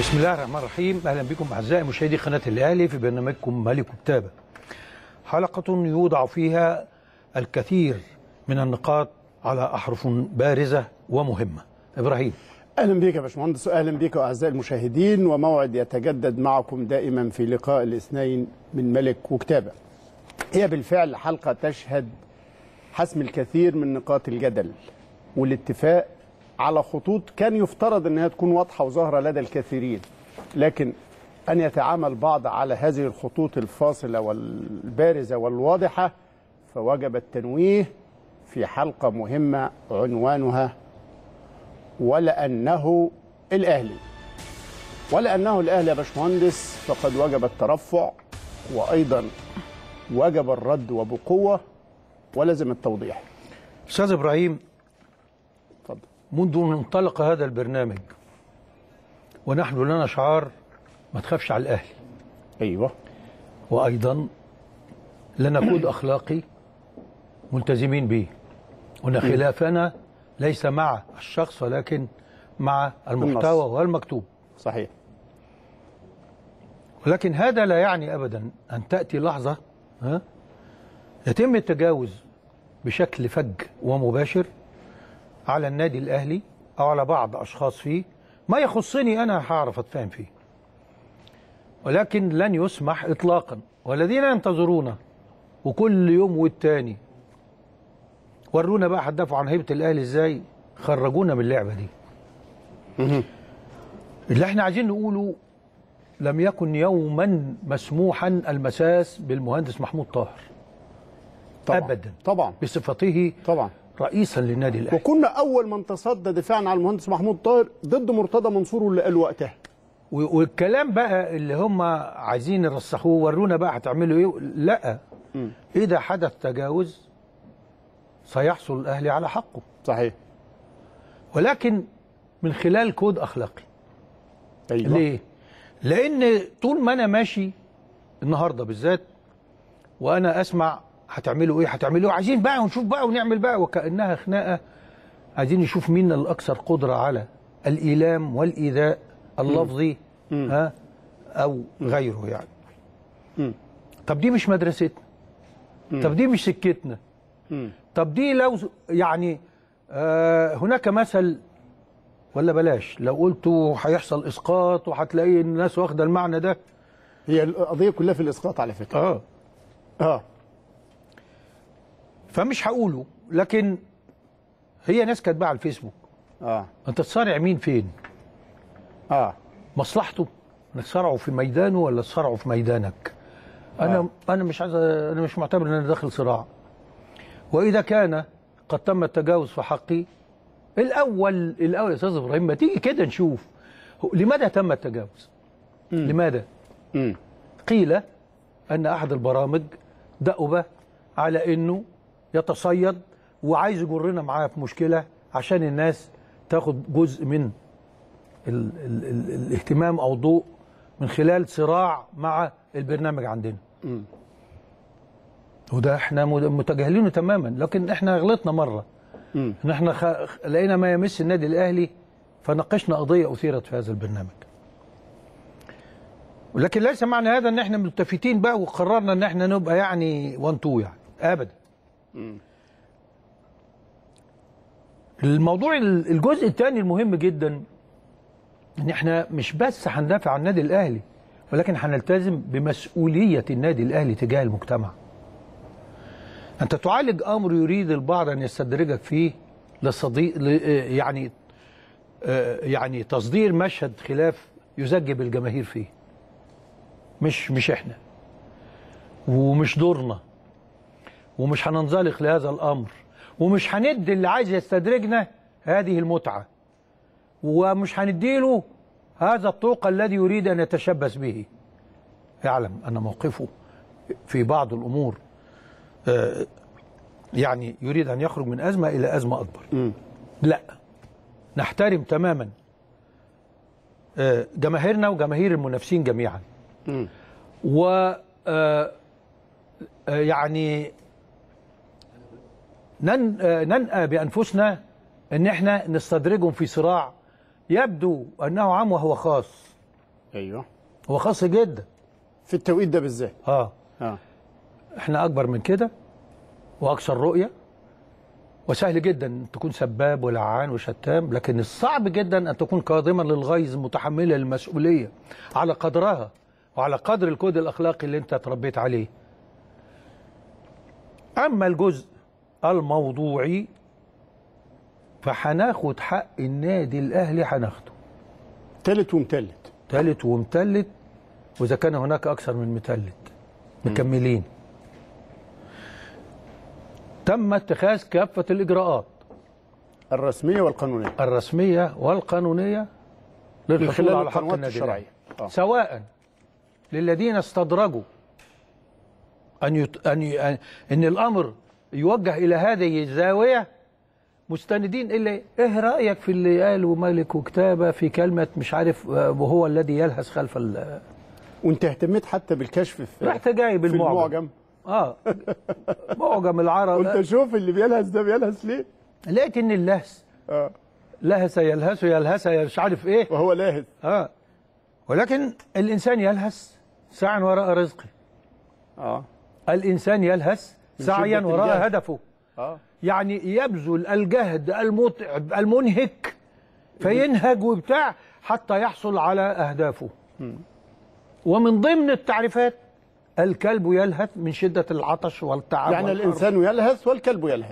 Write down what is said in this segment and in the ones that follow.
بسم الله الرحمن الرحيم اهلا بكم اعزائي مشاهدي قناه الاهلي في برنامجكم ملك كتابه. حلقه يوضع فيها الكثير من النقاط على احرف بارزه ومهمه. ابراهيم اهلا بك يا باشمهندس واهلا بك اعزائي المشاهدين وموعد يتجدد معكم دائما في لقاء الاثنين من ملك وكتابه. هي بالفعل حلقه تشهد حسم الكثير من نقاط الجدل والاتفاق على خطوط كان يفترض انها تكون واضحه وظاهره لدى الكثيرين لكن ان يتعامل بعض على هذه الخطوط الفاصله والبارزه والواضحه فوجب التنويه في حلقه مهمه عنوانها ولانه الاهلي ولانه الاهلي يا باشمهندس فقد وجب الترفع وايضا وجب الرد وبقوه ولزم التوضيح استاذ ابراهيم اتفضل منذ ان انطلق هذا البرنامج ونحن لنا شعار ما تخافش على الاهلي ايوه وايضا لنا كود اخلاقي ملتزمين به وان خلافنا ليس مع الشخص ولكن مع المحتوى النص. والمكتوب صحيح ولكن هذا لا يعني ابدا ان تاتي لحظه ها يتم التجاوز بشكل فج ومباشر على النادي الاهلي او على بعض اشخاص فيه ما يخصني انا هعرف اتفاهم فيه ولكن لن يسمح اطلاقا والذين ينتظرونا وكل يوم والتاني ورونا بقى هتدافعوا عن هيبه الاهلي ازاي خرجونا من اللعبه دي اللي احنا عايزين نقوله لم يكن يوما مسموحا المساس بالمهندس محمود طاهر طبعا أبداً. طبعا بصفته طبعا رئيسا للنادي الاهلي وكنا اول من تصدى دفاعا عن المهندس محمود طاهر ضد مرتضى منصور واللي قال وقتها و- والكلام بقى اللي هم عايزين يرسخوه ورونا بقى هتعملوا ايه لا اذا حدث تجاوز سيحصل الاهلي على حقه صحيح ولكن من خلال كود اخلاقي ايوه ليه لان طول ما انا ماشي النهارده بالذات وانا اسمع هتعملوا ايه هتعملوا ايه عايزين بقى ونشوف بقى ونعمل بقى وكانها خناقه عايزين نشوف مين الاكثر قدره على الايلام والايذاء اللفظي ها او غيره يعني مم. طب دي مش مدرستنا طب دي مش سكتنا مم. طب دي لو يعني آه هناك مثل ولا بلاش لو قلتوا هيحصل اسقاط وهتلاقي الناس واخده المعنى ده هي القضيه كلها في الاسقاط على فكره اه اه فمش هقوله لكن هي ناس كاتبه على الفيسبوك اه انت تصارع مين فين اه مصلحته انك تصارعه في ميدانه ولا تصارعه في ميدانك انا آه. انا مش عايز انا مش معتبر ان انا داخل صراع واذا كان قد تم التجاوز في حقي الاول الاول يا استاذ ابراهيم ما تيجي كده نشوف هو لماذا تم التجاوز لماذا مم. قيل ان احد البرامج دأب على انه يتصيد وعايز يجرنا معاه في مشكله عشان الناس تاخد جزء من ال ال ال الاهتمام او ضوء من خلال صراع مع البرنامج عندنا مم. وده احنا مد- متجاهلينه تماما لكن احنا غلطنا مره مم. ان احنا خ... لقينا ما يمس النادي الاهلي فناقشنا قضيه اثيرت في هذا البرنامج ولكن ليس معنى هذا ان احنا ملتفتين بقى وقررنا ان احنا نبقى يعني وان تو يعني ابدا الموضوع ال- الجزء الثاني المهم جدا ان احنا مش بس هندافع عن النادي الاهلي ولكن هنلتزم بمسؤوليه النادي الاهلي تجاه المجتمع انت تعالج امر يريد البعض ان يستدرجك فيه للصديق ل- يعني آه، يعني تصدير مشهد خلاف يزجب الجماهير فيه مش مش احنا ومش دورنا ومش هننزلق لهذا الامر ومش هندي اللي عايز يستدرجنا هذه المتعه ومش هنديله هذا الطوق الذي يريد ان يتشبث به يعلم ان موقفه في بعض الامور آه، يعني يريد ان يخرج من ازمه الى ازمه اكبر مم. لا نحترم تماما آه، جماهيرنا وجماهير المنافسين جميعا مم. و آه، آه، يعني نن آه، ننأى بأنفسنا أن احنا نستدرجهم في صراع يبدو أنه عام وهو خاص ايوه هو خاص جدا في التوقيت ده بالذات اه اه احنا اكبر من كده واكثر رؤيه وسهل جدا ان تكون سباب ولعان وشتام لكن الصعب جدا ان تكون قادما للغيظ متحمله للمسؤوليه على قدرها وعلى قدر الكود الاخلاقي اللي انت تربيت عليه اما الجزء الموضوعي فهناخد حق النادي الاهلي هناخده تالت ومتلت تالت ومتلت واذا كان هناك اكثر من متلت مكملين تم اتخاذ كافه الاجراءات الرسميه والقانونيه الرسميه والقانونيه من للحصول خلال على حق القنوات النادي الشرعيه الأهلي. آه. سواء للذين استدرجوا ان يت... ان ي... ان إن الامر يوجه الى هذه الزاويه مستندين الا ايه رايك في اللي قاله مالك وكتابه في كلمه مش عارف آه، وهو الذي يلهث خلف ال... وانت اهتميت حتى بالكشف في رحت جايب في المعجم المعجم اه معجم العرب قلت شوف اللي بيلهث ده بيلهث ليه لقيت ان اللهث اه لهث يلهث يلهث مش عارف ايه وهو لاهث اه ولكن الانسان يلهث سعيا وراء رزقه اه الانسان يلهث من سعيا شدة وراء الجهد. هدفه اه يعني يبذل الجهد المتعب المنهك فينهج وبتاع حتى يحصل على اهدافه ومن ضمن التعريفات الكلب يلهث من شده العطش والتعب يعني والحر. الانسان يلهث والكلب يلهث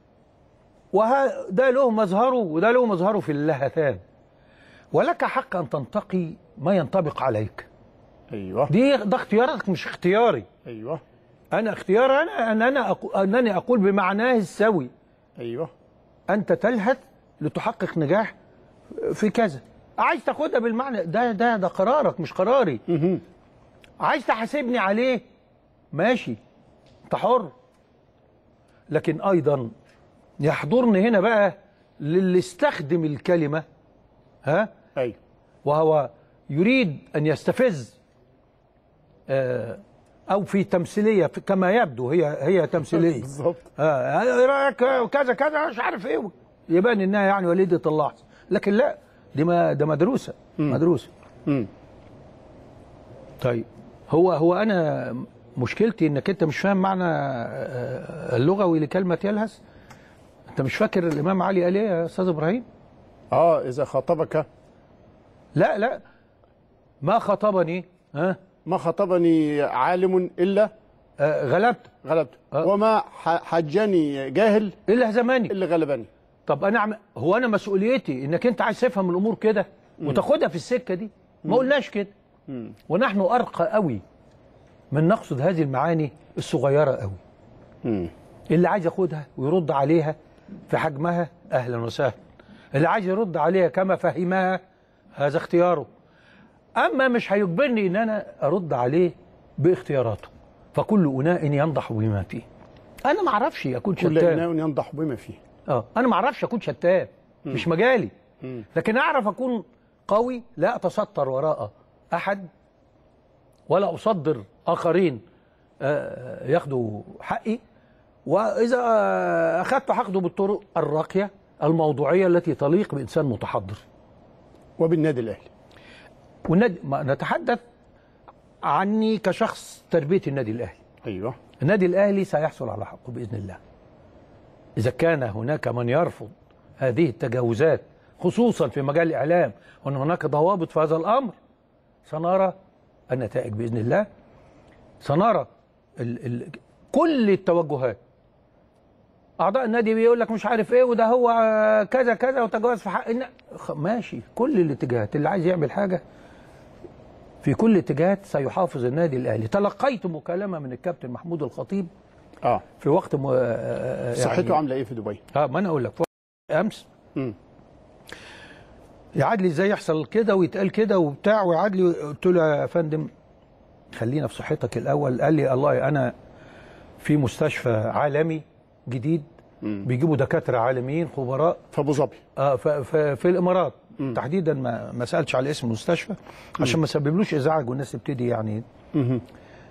وده له مظهره وده له مظهره في اللهثان ولك حق ان تنتقي ما ينطبق عليك ايوه دي ده اختيارك مش اختياري ايوه انا اختياري انا ان انا أقو انني اقول بمعناه السوي ايوه انت تلهث لتحقق نجاح في كذا عايز تاخدها بالمعنى ده ده ده قرارك مش قراري مهم. عايز تحاسبني عليه ماشي انت حر لكن ايضا يحضرني هنا بقى للي استخدم الكلمه ها ايوه وهو يريد ان يستفز آه، او في تمثيليه في- كما يبدو هي هي تمثيليه بالظبط اه ايه رايك كذا كذا مش عارف ايه يبان انها يعني وليده اللحظه لكن لا دي ما ده مدروسه مدروسه مم. طيب هو هو انا مشكلتي انك انت مش فاهم معنى آه، اللغوي لكلمه يلهث انت مش فاكر الامام علي قال ايه يا استاذ ابراهيم اه اذا خاطبك لا لا ما خطبني ها ما خطبني عالم الا آه، غلبت غلبته آه. وما ح- حجني جاهل الا زماني الا غلبني طب انا أعمل هو انا مسؤوليتي انك انت عايز تفهم الامور كده وتاخدها في السكه دي ما قلناش كده مم. ونحن ارقى قوي من نقصد هذه المعاني الصغيره قوي مم. اللي عايز ياخدها ويرد عليها في حجمها اهلا وسهلا اللي عايز يرد عليها كما فهمها هذا اختياره اما مش هيجبرني ان انا ارد عليه باختياراته فكل اناء ينضح بما فيه انا ما اعرفش اكون كل شتان اناء ينضح بما فيه اه انا ما اعرفش اكون شتان مش مجالي مم. لكن اعرف اكون قوي لا اتستر وراء احد ولا اصدر اخرين آه، ياخدوا حقي واذا آه، اخذت هاخده بالطرق الراقيه الموضوعيه التي تليق بانسان متحضر وبالنادي الاهلي والنادي ما نتحدث عني كشخص تربيه النادي الاهلي ايوه النادي الاهلي سيحصل على حقه باذن الله اذا كان هناك من يرفض هذه التجاوزات خصوصا في مجال الاعلام وان هناك ضوابط في هذا الامر سنرى النتائج باذن الله سنرى ال ال كل التوجهات اعضاء النادي بيقول لك مش عارف ايه وده هو كذا كذا وتجاوز في حق النا- خ- ماشي كل الاتجاهات اللي عايز يعمل حاجه في كل الاتجاهات سيحافظ النادي الاهلي تلقيت مكالمه من الكابتن محمود الخطيب اه في وقت م... آه، صحته يعني... عامله ايه في دبي اه ما انا اقول لك في وقت امس مم. يعاد لي ازاي يحصل كده ويتقال كده وبتاع ويعاد لي قلت له يا فندم خلينا في صحتك الاول قال لي الله انا في مستشفى عالمي جديد مم. بيجيبوا دكاتره عالميين خبراء في ابو ظبي آه ف- ف- في الامارات تحديدا ما ما سالتش على اسم المستشفى عشان ما سببلوش ازعاج والناس تبتدي يعني مهم.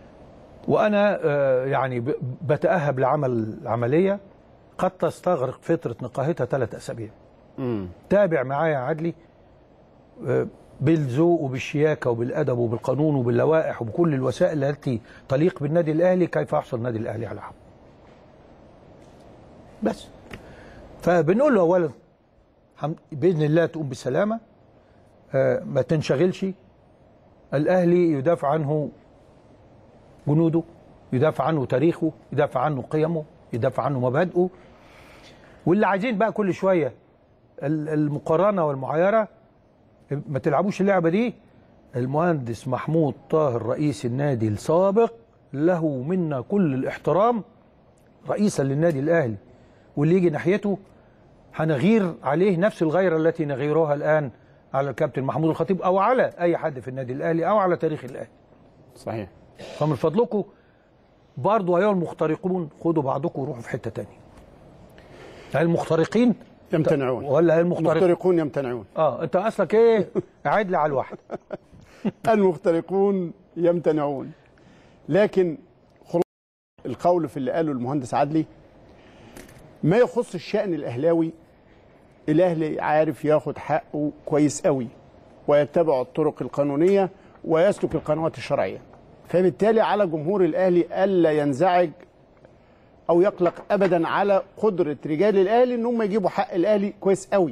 وانا آه، يعني ب- بتاهب لعمل عمليه قد تستغرق فتره نقاهتها ثلاث اسابيع مم. تابع معايا يا عدلي آه، بالذوق وبالشياكه وبالادب وبالقانون وباللوائح وبكل الوسائل التي تليق بالنادي الاهلي كيف يحصل النادي الاهلي على حقه. بس فبنقول له اولا حم- باذن الله تقوم بالسلامه آه، ما تنشغلش الاهلي يدافع عنه جنوده يدافع عنه تاريخه يدافع عنه قيمه يدافع عنه مبادئه واللي عايزين بقى كل شويه ال- المقارنه والمعايره ما تلعبوش اللعبه دي المهندس محمود طاهر رئيس النادي السابق له منا كل الاحترام رئيسا للنادي الاهلي واللي يجي ناحيته هنغير عليه نفس الغيره التي نغيرها الان على الكابتن محمود الخطيب او على اي حد في النادي الاهلي او على تاريخ الاهلي صحيح فمن فضلكم برضو ايها المخترقون خدوا بعضكم وروحوا في حته تانية المخترقين يمتنعون ولا المخترق المخترقون يمتنعون اه انت اصلك ايه قاعد لي على الواحد المخترقون يمتنعون لكن خلاص القول في اللي قاله المهندس عدلي ما يخص الشأن الأهلاوي الأهلي عارف ياخد حقه كويس قوي ويتبع الطرق القانونية ويسلك القنوات الشرعية فبالتالي على جمهور الأهلي ألا ينزعج أو يقلق أبدا على قدرة رجال الأهلي إن هم يجيبوا حق الأهلي كويس قوي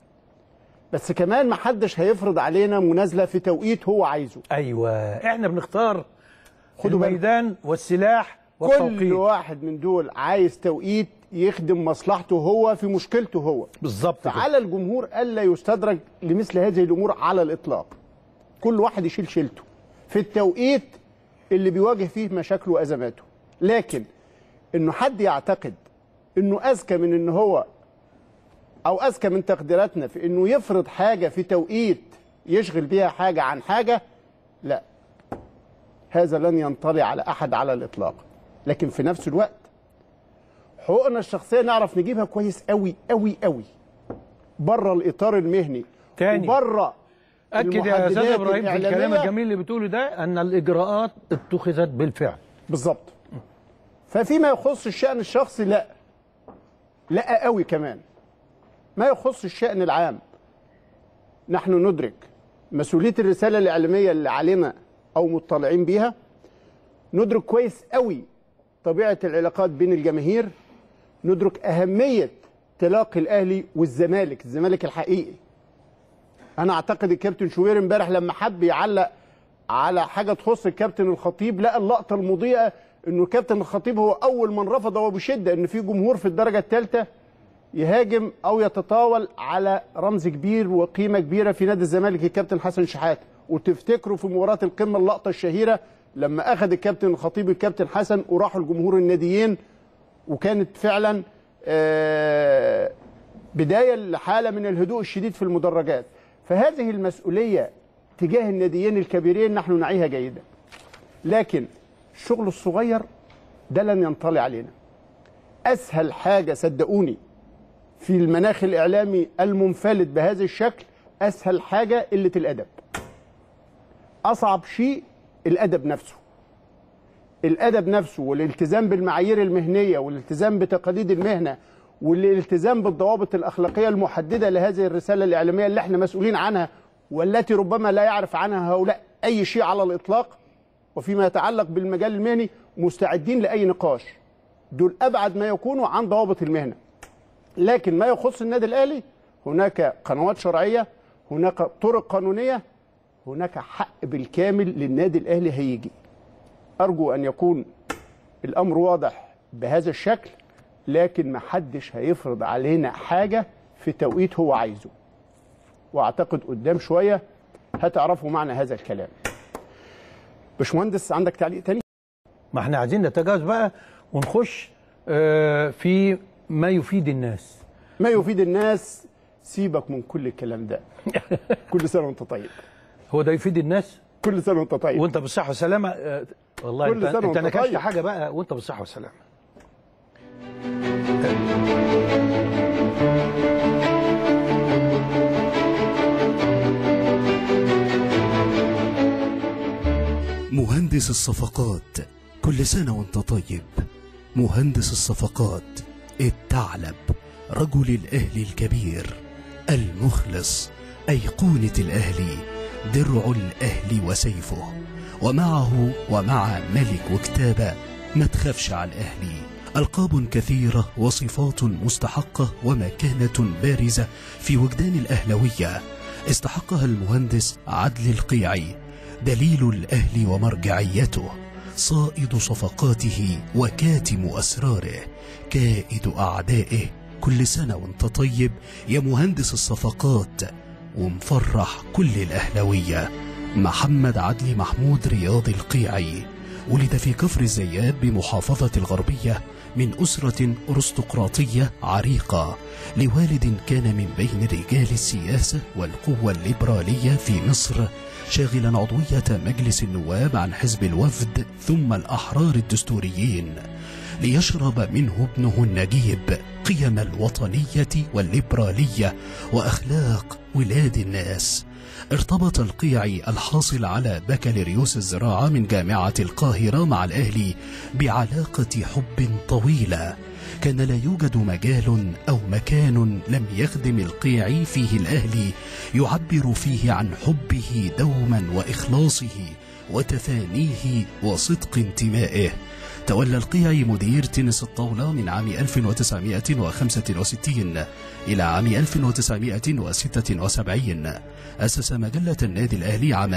بس كمان ما حدش هيفرض علينا منازلة في توقيت هو عايزه ايوه احنا بنختار خدوا بالكم. الميدان والسلاح كل والتوقيت واحد من دول عايز توقيت يخدم مصلحته هو في مشكلته هو بالظبط كده. فعلى الجمهور الا يستدرج لمثل هذه الامور على الاطلاق كل واحد يشيل شيلته في التوقيت اللي بيواجه فيه مشاكله وازماته لكن انه حد يعتقد انه اذكى من ان هو او اذكى من تقديراتنا في انه يفرض حاجه في توقيت يشغل بيها حاجه عن حاجه لا هذا لن ينطلي على احد على الاطلاق لكن في نفس الوقت حقوقنا الشخصيه نعرف نجيبها كويس قوي قوي قوي بره الاطار المهني تاني. وبره اكد يا استاذ المحددات ابراهيم في الكلام الإعلامية. الجميل اللي بتقوله ده ان الاجراءات اتخذت بالفعل بالظبط ففيما يخص الشأن الشخصي لا لا قوي كمان ما يخص الشأن العام نحن ندرك مسؤولية الرسالة الإعلامية اللي علينا أو مطلعين بيها ندرك كويس قوي طبيعة العلاقات بين الجماهير ندرك أهمية تلاقي الأهلي والزمالك الزمالك الحقيقي أنا أعتقد الكابتن شوبير امبارح لما حب يعلق على حاجه تخص الكابتن الخطيب لقى اللقطه المضيئه انه الكابتن الخطيب هو اول من رفض وبشده ان في جمهور في الدرجه الثالثه يهاجم او يتطاول على رمز كبير وقيمه كبيره في نادي الزمالك الكابتن حسن شحاته وتفتكروا في مباراه القمه اللقطه الشهيره لما اخذ الكابتن الخطيب الكابتن حسن وراحوا الجمهور الناديين وكانت فعلا آه، بدايه لحاله من الهدوء الشديد في المدرجات فهذه المسؤوليه تجاه الناديين الكبيرين نحن نعيها جيدا لكن الشغل الصغير ده لن ينطلي علينا اسهل حاجه صدقوني في المناخ الاعلامي المنفلت بهذا الشكل اسهل حاجه قله الادب اصعب شيء الادب نفسه الادب نفسه والالتزام بالمعايير المهنيه والالتزام بتقاليد المهنه والالتزام بالضوابط الاخلاقيه المحدده لهذه الرساله الاعلاميه اللي احنا مسؤولين عنها والتي ربما لا يعرف عنها هؤلاء اي شيء على الاطلاق وفيما يتعلق بالمجال المهني مستعدين لاي نقاش دول ابعد ما يكونوا عن ضوابط المهنه لكن ما يخص النادي الاهلي هناك قنوات شرعيه هناك طرق قانونيه هناك حق بالكامل للنادي الاهلي هيجي ارجو ان يكون الامر واضح بهذا الشكل لكن ما حدش هيفرض علينا حاجه في توقيت هو عايزه واعتقد قدام شويه هتعرفوا معنى هذا الكلام باشمهندس عندك تعليق تاني ما احنا عايزين نتجاوز بقى ونخش آه، في ما يفيد الناس ما يفيد الناس سيبك من كل الكلام ده كل سنه وانت طيب هو ده يفيد الناس كل سنه وانت طيب وانت بالصحه والسلامه آه، والله كل انت سنة انت وانت نكشت طيب. حاجه بقى وانت بالصحه والسلامه مهندس الصفقات كل سنة وانت طيب مهندس الصفقات الثعلب رجل الأهلي الكبير المخلص أيقونة الأهلي درع الأهل وسيفه ومعه ومع ملك وكتابة ما تخافش على الأهلي ألقاب كثيرة وصفات مستحقة ومكانة بارزة في وجدان الأهلوية استحقها المهندس عدل القيعي دليل الأهل ومرجعيته صائد صفقاته وكاتم أسراره كائد أعدائه كل سنة وانت طيب يا مهندس الصفقات ومفرح كل الأهلوية محمد عدلي محمود رياض القيعي ولد في كفر الزيات بمحافظة الغربية من أسرة أرستقراطية عريقة لوالد كان من بين رجال السياسة والقوة الليبرالية في مصر شاغلا عضوية مجلس النواب عن حزب الوفد ثم الأحرار الدستوريين ليشرب منه ابنه النجيب قيم الوطنية والليبرالية وأخلاق ولاد الناس ارتبط القيعي الحاصل على بكالوريوس الزراعة من جامعة القاهرة مع الأهلي بعلاقة حب طويلة كان لا يوجد مجال أو مكان لم يخدم القيعي فيه الأهلي يعبر فيه عن حبه دوما وإخلاصه وتفانيه وصدق انتمائه تولى القيعي مدير تنس الطاولة من عام 1965 إلى عام 1976 أسس مجلة النادي الأهلي عام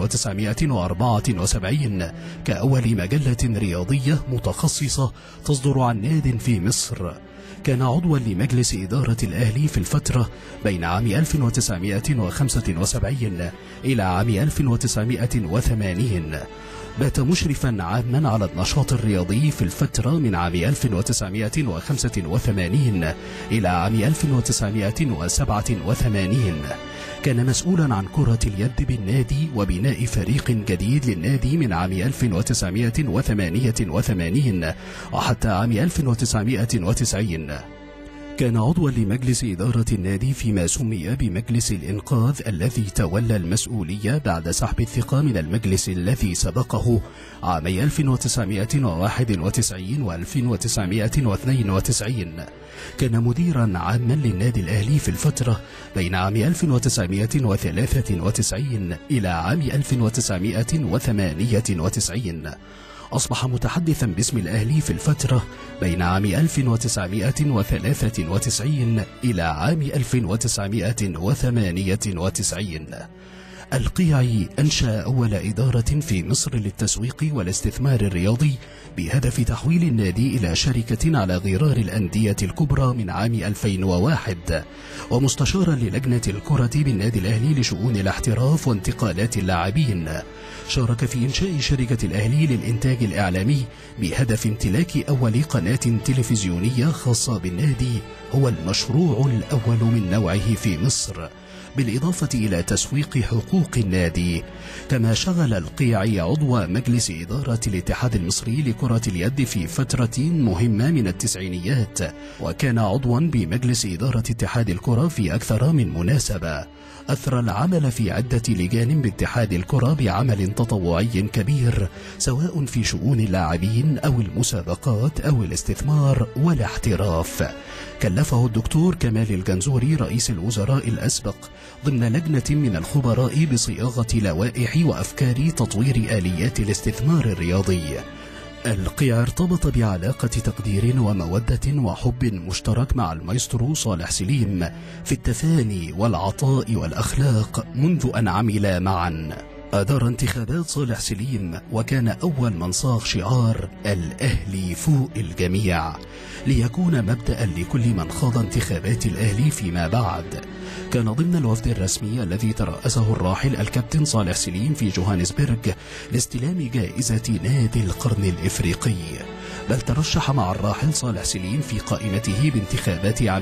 1974 كأول مجلة رياضية متخصصة تصدر عن ناد في مصر كان عضوا لمجلس إدارة الأهلي في الفترة بين عام 1975 إلى عام 1980 بات مشرفا عاما على النشاط الرياضي في الفترة من عام 1985 إلى عام 1987 كان مسؤولا عن كرة اليد بالنادي وبناء فريق جديد للنادي من عام 1988 وحتى عام 1990 كان عضوا لمجلس إدارة النادي فيما سمي بمجلس الإنقاذ الذي تولى المسؤولية بعد سحب الثقة من المجلس الذي سبقه عامي 1991 و 1992 كان مديرا عاما للنادي الأهلي في الفترة بين عام 1993 إلى عام 1998 أصبح متحدثا باسم الأهلي في الفترة بين عام 1993 إلى عام 1998 القيعي أنشأ أول إدارة في مصر للتسويق والاستثمار الرياضي بهدف تحويل النادي إلى شركة على غرار الأندية الكبرى من عام 2001 ومستشارا للجنة الكرة بالنادي الأهلي لشؤون الاحتراف وانتقالات اللاعبين شارك في إنشاء شركة الأهلي للإنتاج الإعلامي بهدف امتلاك أول قناة تلفزيونية خاصة بالنادي هو المشروع الأول من نوعه في مصر بالإضافة إلى تسويق حقوق النادي كما شغل القيعي عضو مجلس إدارة الاتحاد المصري لكرة اليد في فترة مهمة من التسعينيات وكان عضوا بمجلس إدارة اتحاد الكرة في أكثر من مناسبة أثر العمل في عدة لجان باتحاد الكرة بعمل تطوعي كبير سواء في شؤون اللاعبين أو المسابقات أو الاستثمار والاحتراف كلفه الدكتور كمال الجنزوري رئيس الوزراء الأسبق ضمن لجنة من الخبراء بصياغة لوائح وأفكار تطوير آليات الاستثمار الرياضي القيع ارتبط بعلاقة تقدير ومودة وحب مشترك مع المايسترو صالح سليم في التفاني والعطاء والأخلاق منذ أن عملا معا أدار انتخابات صالح سليم وكان أول من صاغ شعار الأهلي فوق الجميع ليكون مبدأ لكل من خاض انتخابات الأهلي فيما بعد كان ضمن الوفد الرسمي الذي ترأسه الراحل الكابتن صالح سليم في جوهانسبرغ لاستلام جائزة نادي القرن الإفريقي بل ترشح مع الراحل صالح سليم في قائمته بانتخابات عام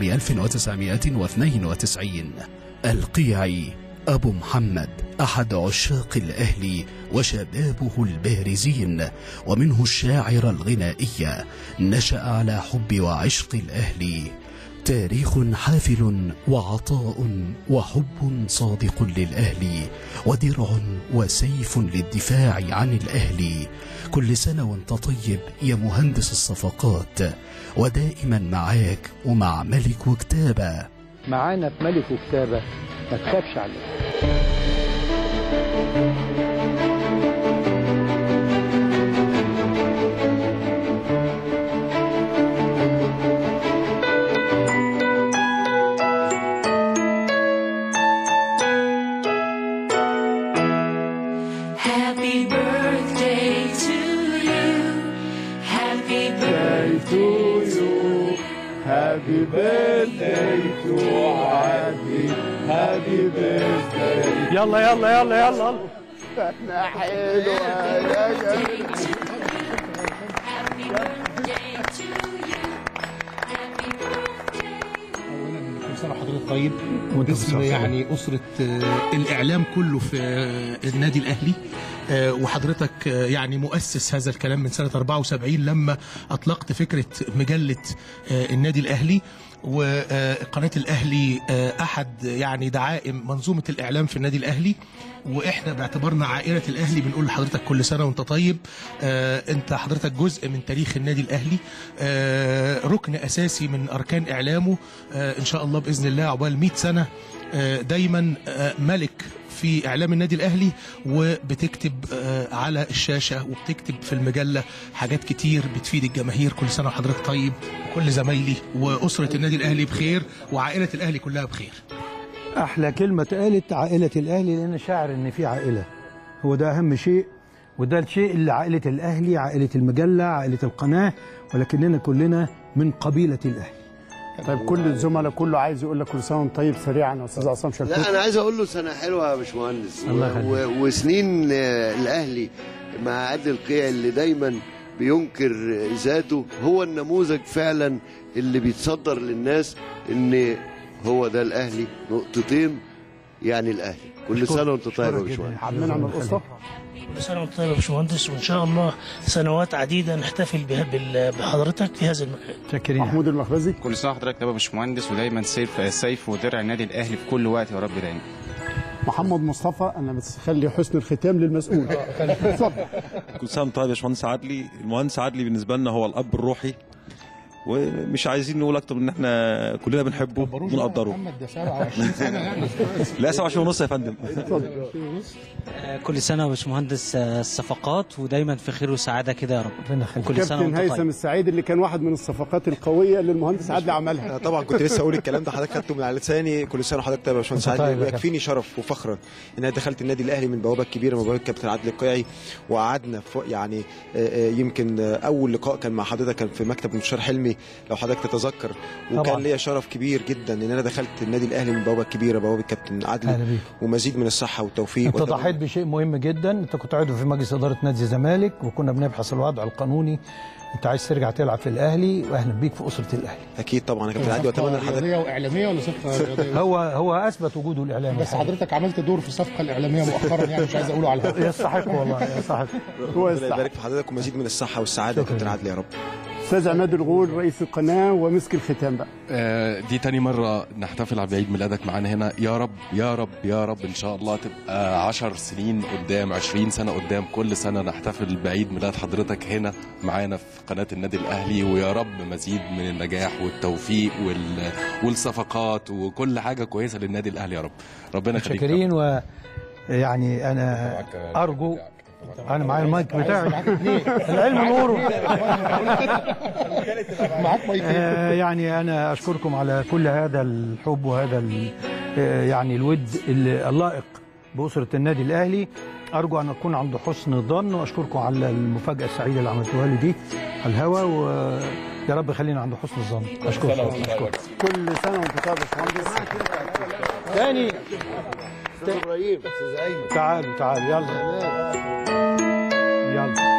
1992 القيعي أبو محمد أحد عشاق الأهلي وشبابه البارزين ومنه الشاعر الغنائي نشأ على حب وعشق الأهلي تاريخ حافل وعطاء وحب صادق للأهل ودرع وسيف للدفاع عن الأهل كل سنة وانت طيب يا مهندس الصفقات ودائما معاك ومع ملك وكتابة معانا في ملك وكتابة ما تخافش عليه Happy birthday to you. Happy birthday to you. Happy birthday to عادي Happy birthday يلا يلا يلا يلا احنا حلوة يا جميل Happy birthday to you. Happy birthday. كل سنه وحضرتك طيب باسم يعني اسره آه، الاعلام كله في آه، النادي الاهلي آه، وحضرتك آه، يعني مؤسس هذا الكلام من سنه 74 لما اطلقت فكره مجله آه، النادي الاهلي وقناه الاهلي آه، احد يعني دعائم منظومه الاعلام في النادي الاهلي واحنا باعتبارنا عائله الاهلي بنقول لحضرتك كل سنه وانت طيب آه، انت حضرتك جزء من تاريخ النادي الاهلي آه، ركن اساسي من اركان اعلامه آه، ان شاء الله باذن الله عقبال 100 سنه آه، دايما آه، ملك في اعلام النادي الاهلي وبتكتب آه، على الشاشه وبتكتب في المجله حاجات كتير بتفيد الجماهير كل سنه وحضرتك طيب كل زمايلي واسره النادي الاهلي بخير وعائله الاهلي كلها بخير احلى كلمه اتقالت عائله الاهلي لان شاعر ان في عائله هو ده اهم شيء وده الشيء اللي عائله الاهلي عائله المجله عائله القناه ولكننا كلنا من قبيله الاهلي طيب كل الزملاء كله عايز يقول لك كل سنة وانت طيب سريعا يا أستاذ عصام شركوت لا انا عايز اقول له سنه حلوه يا باشمهندس الله و- يخليك. و- وسنين آه، الاهلي مع عادل القيع اللي دايما بينكر ذاته هو النموذج فعلا اللي بيتصدر للناس ان هو ده الاهلي نقطتين يعني الاهلي كل سنه وانت طيب يا باشمهندس عمنا من القصة كل سنة وانت طيب يا باشمهندس وإن شاء الله سنوات عديدة نحتفل بها بال- بحضرتك في هذا المكان شاكرين محمود المخبزي كل سنه وحضرتك طيب يا باشمهندس ودايما سيف سيف ودرع النادي الاهلي في كل وقت يا رب دايما محمد مصطفى أنا بس خلي حسن الختام للمسؤول اتفضل كل سنه وأنت طيب يا باشمهندس عدلي المهندس عدلي بالنسبه لنا هو الاب الروحي ومش عايزين نقول اكتر من ان احنا كلنا بنحبه وبنقدره محمد ده 27 سنه يعني لا 27 ونص يا فندم كل سنة يا باشمهندس آه، الصفقات ودايما في خير وسعادة كده يا رب ربنا يخليك كل سنة كابتن وانت هيثم طيب السعيد اللي كان واحد من الصفقات القوية اللي المهندس عادل عملها طبعا كنت لسه اقول الكلام ده حضرتك خدته من على لساني كل سنه وحضرتك طيب يا باشمهندس أنت طيب عادل يا ويكفيني شرف وفخرا ان انا دخلت النادي الاهلي من بوابه كبيره من بوابه الكابتن عادل القيعي وقعدنا في يعني آه، آه، يمكن آه، اول لقاء كان مع حضرتك كان في مكتب مستشار حلمي لو حضرتك تتذكر طبعاً. وكان ليا شرف كبير جدا ان انا دخلت النادي الاهلي من بوابه كبيره بوابه الكابتن عادل أهلا بيك. ومزيد من الصحه والتوفيق انت وأتمنى- ضحيت بشيء مهم جدا انت كنت عضو في مجلس اداره نادي الزمالك وكنا بنبحث الوضع القانوني انت عايز ترجع تلعب في الاهلي واهلا بيك في اسره الاهلي اكيد طبعا يا كابتن عادل واتمنى صفقه لحضرتك رياضيه واعلاميه ولا صفقه رياضيه هو هو اثبت وجوده الاعلامي بس حضرتك عملت دور في الصفقه الاعلاميه مؤخرا يعني مش عايز اقوله على الهواء يستحق والله يستحق هو ربنا يستحق يبارك في حضرتك ومزيد من الصحه والسعاده يا شكراً. كابتن عادل يا رب أستاذ عماد الغول رئيس القناة ومسك الختام بقى آه، دي تاني مرة نحتفل على بعيد ميلادك معانا هنا يا رب يا رب يا رب إن شاء الله تبقى عشر سنين قدام عشرين سنة قدام كل سنة نحتفل بعيد ميلاد حضرتك هنا معانا في قناة النادي الأهلي ويا رب مزيد من النجاح والتوفيق وال... والصفقات وكل حاجة كويسة للنادي الأهلي يا رب ربنا يخليك يا رب. شاكرين و يعني انا ارجو انا معايا المايك بتاعي العلم نوره معاك مايك آه، يعني انا اشكركم على كل هذا الحب وهذا ال- آه، يعني الود اللائق باسره النادي الاهلي ارجو ان اكون عند حسن الظن واشكركم على المفاجاه السعيده اللي عملتوها لي دي على الهوا ويا رب خلينا عند حسن الظن اشكركم اشكركم كل سنة وانت طيب يا باشمهندس تاني استاذ ابراهيم استاذ ايمن تعالوا تعالوا يلا يلا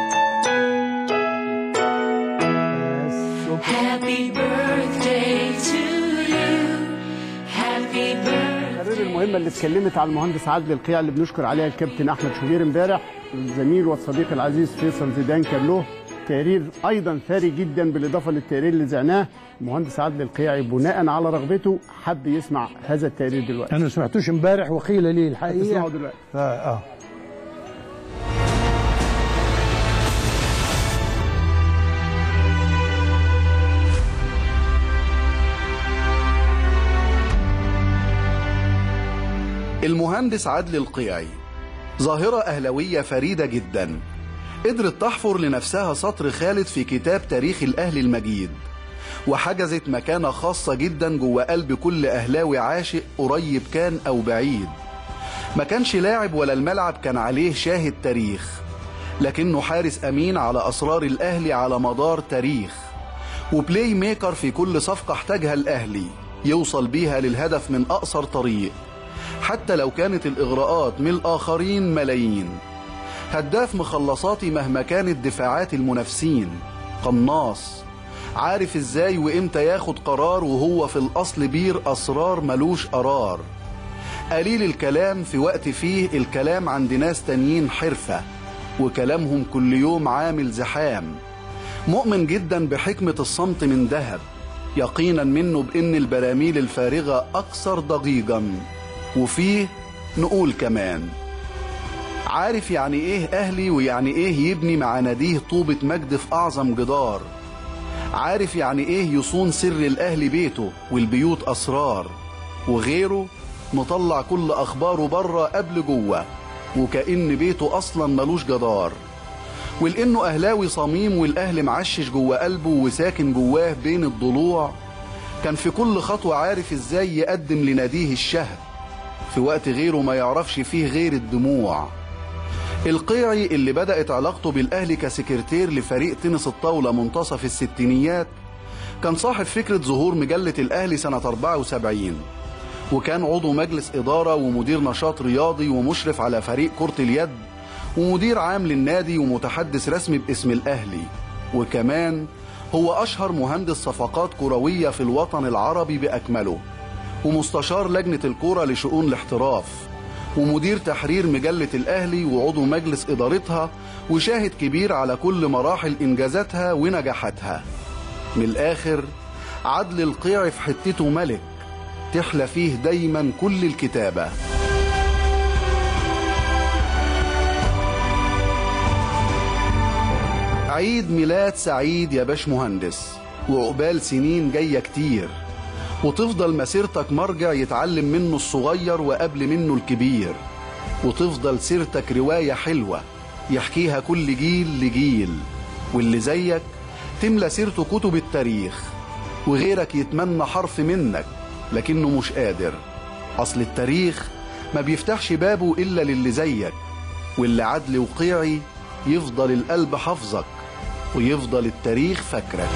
بس Happy birthday to you. Happy birthday. التقارير المهمة اللي اتكلمت على المهندس عادل القيع اللي بنشكر عليها الكابتن أحمد شوبير امبارح الزميل والصديق العزيز فيصل زيدان كان له تقرير أيضا ثري جدا بالإضافة للتقرير اللي زعناه المهندس عادل القيعي بناء على رغبته حب يسمع هذا التقرير دلوقتي انا ما سمعتوش امبارح وقيل لي هتسمعه الحقيقه دلوقتي فا اه المهندس عدلي القيعي ظاهرة أهلوية فريدة جدا قدرت تحفر لنفسها سطر خالد في كتاب تاريخ الأهلي المجيد وحجزت مكانة خاصة جدا جوه قلب كل أهلاوي عاشق قريب كان أو بعيد ما كانش لاعب ولا الملعب كان عليه شاهد تاريخ لكنه حارس أمين على أسرار الأهلي على مدار تاريخ وبلاي ميكر في كل صفقة احتاجها الأهلي يوصل بيها للهدف من أقصر طريق حتى لو كانت الإغراءات من الآخرين ملايين هداف مخلصاتي مهما كانت دفاعات المنافسين قناص عارف ازاي وامتى ياخد قرار وهو في الأصل بير أسرار ملوش قرار قليل الكلام في وقت فيه الكلام عند ناس تانيين حرفة وكلامهم كل يوم عامل زحام مؤمن جدا بحكمة الصمت من ذهب يقينا منه بأن البراميل الفارغة أكثر ضجيجا وفيه نقول كمان عارف يعني ايه اهلي ويعني ايه يبني مع ناديه طوبة مجد في اعظم جدار عارف يعني ايه يصون سر الاهلي بيته والبيوت اسرار وغيره مطلع كل اخباره بره قبل جوه وكأن بيته اصلا ملوش جدار ولانه اهلاوي صميم والاهل معشش جوه قلبه وساكن جواه بين الضلوع كان في كل خطوة عارف ازاي يقدم لناديه الشهد في وقت غيره ما يعرفش فيه غير الدموع القيعي اللي بدأت علاقته بالأهلي كسكرتير لفريق تنس الطاولة منتصف الستينيات كان صاحب فكرة ظهور مجلة الأهلي سنة 74 وكان عضو مجلس إدارة ومدير نشاط رياضي ومشرف على فريق كرة اليد ومدير عام للنادي ومتحدث رسمي باسم الأهلي وكمان هو أشهر مهندس صفقات كروية في الوطن العربي بأكمله ومستشار لجنة الكرة لشؤون الاحتراف ومدير تحرير مجلة الأهلي وعضو مجلس إدارتها وشاهد كبير على كل مراحل إنجازاتها ونجاحاتها من الآخر عدل القيع في حتته ملك تحلى فيه دايما كل الكتابة عيد ميلاد سعيد يا باش مهندس وعقبال سنين جاية كتير وتفضل مسيرتك مرجع يتعلم منه الصغير وقبل منه الكبير وتفضل سيرتك رواية حلوة يحكيها كل جيل لجيل واللي زيك تملى سيرته كتب التاريخ وغيرك يتمنى حرف منك لكنه مش قادر أصل التاريخ ما بيفتحش بابه إلا للي زيك واللي عدل وقيعي يفضل القلب حافظك ويفضل التاريخ فاكرك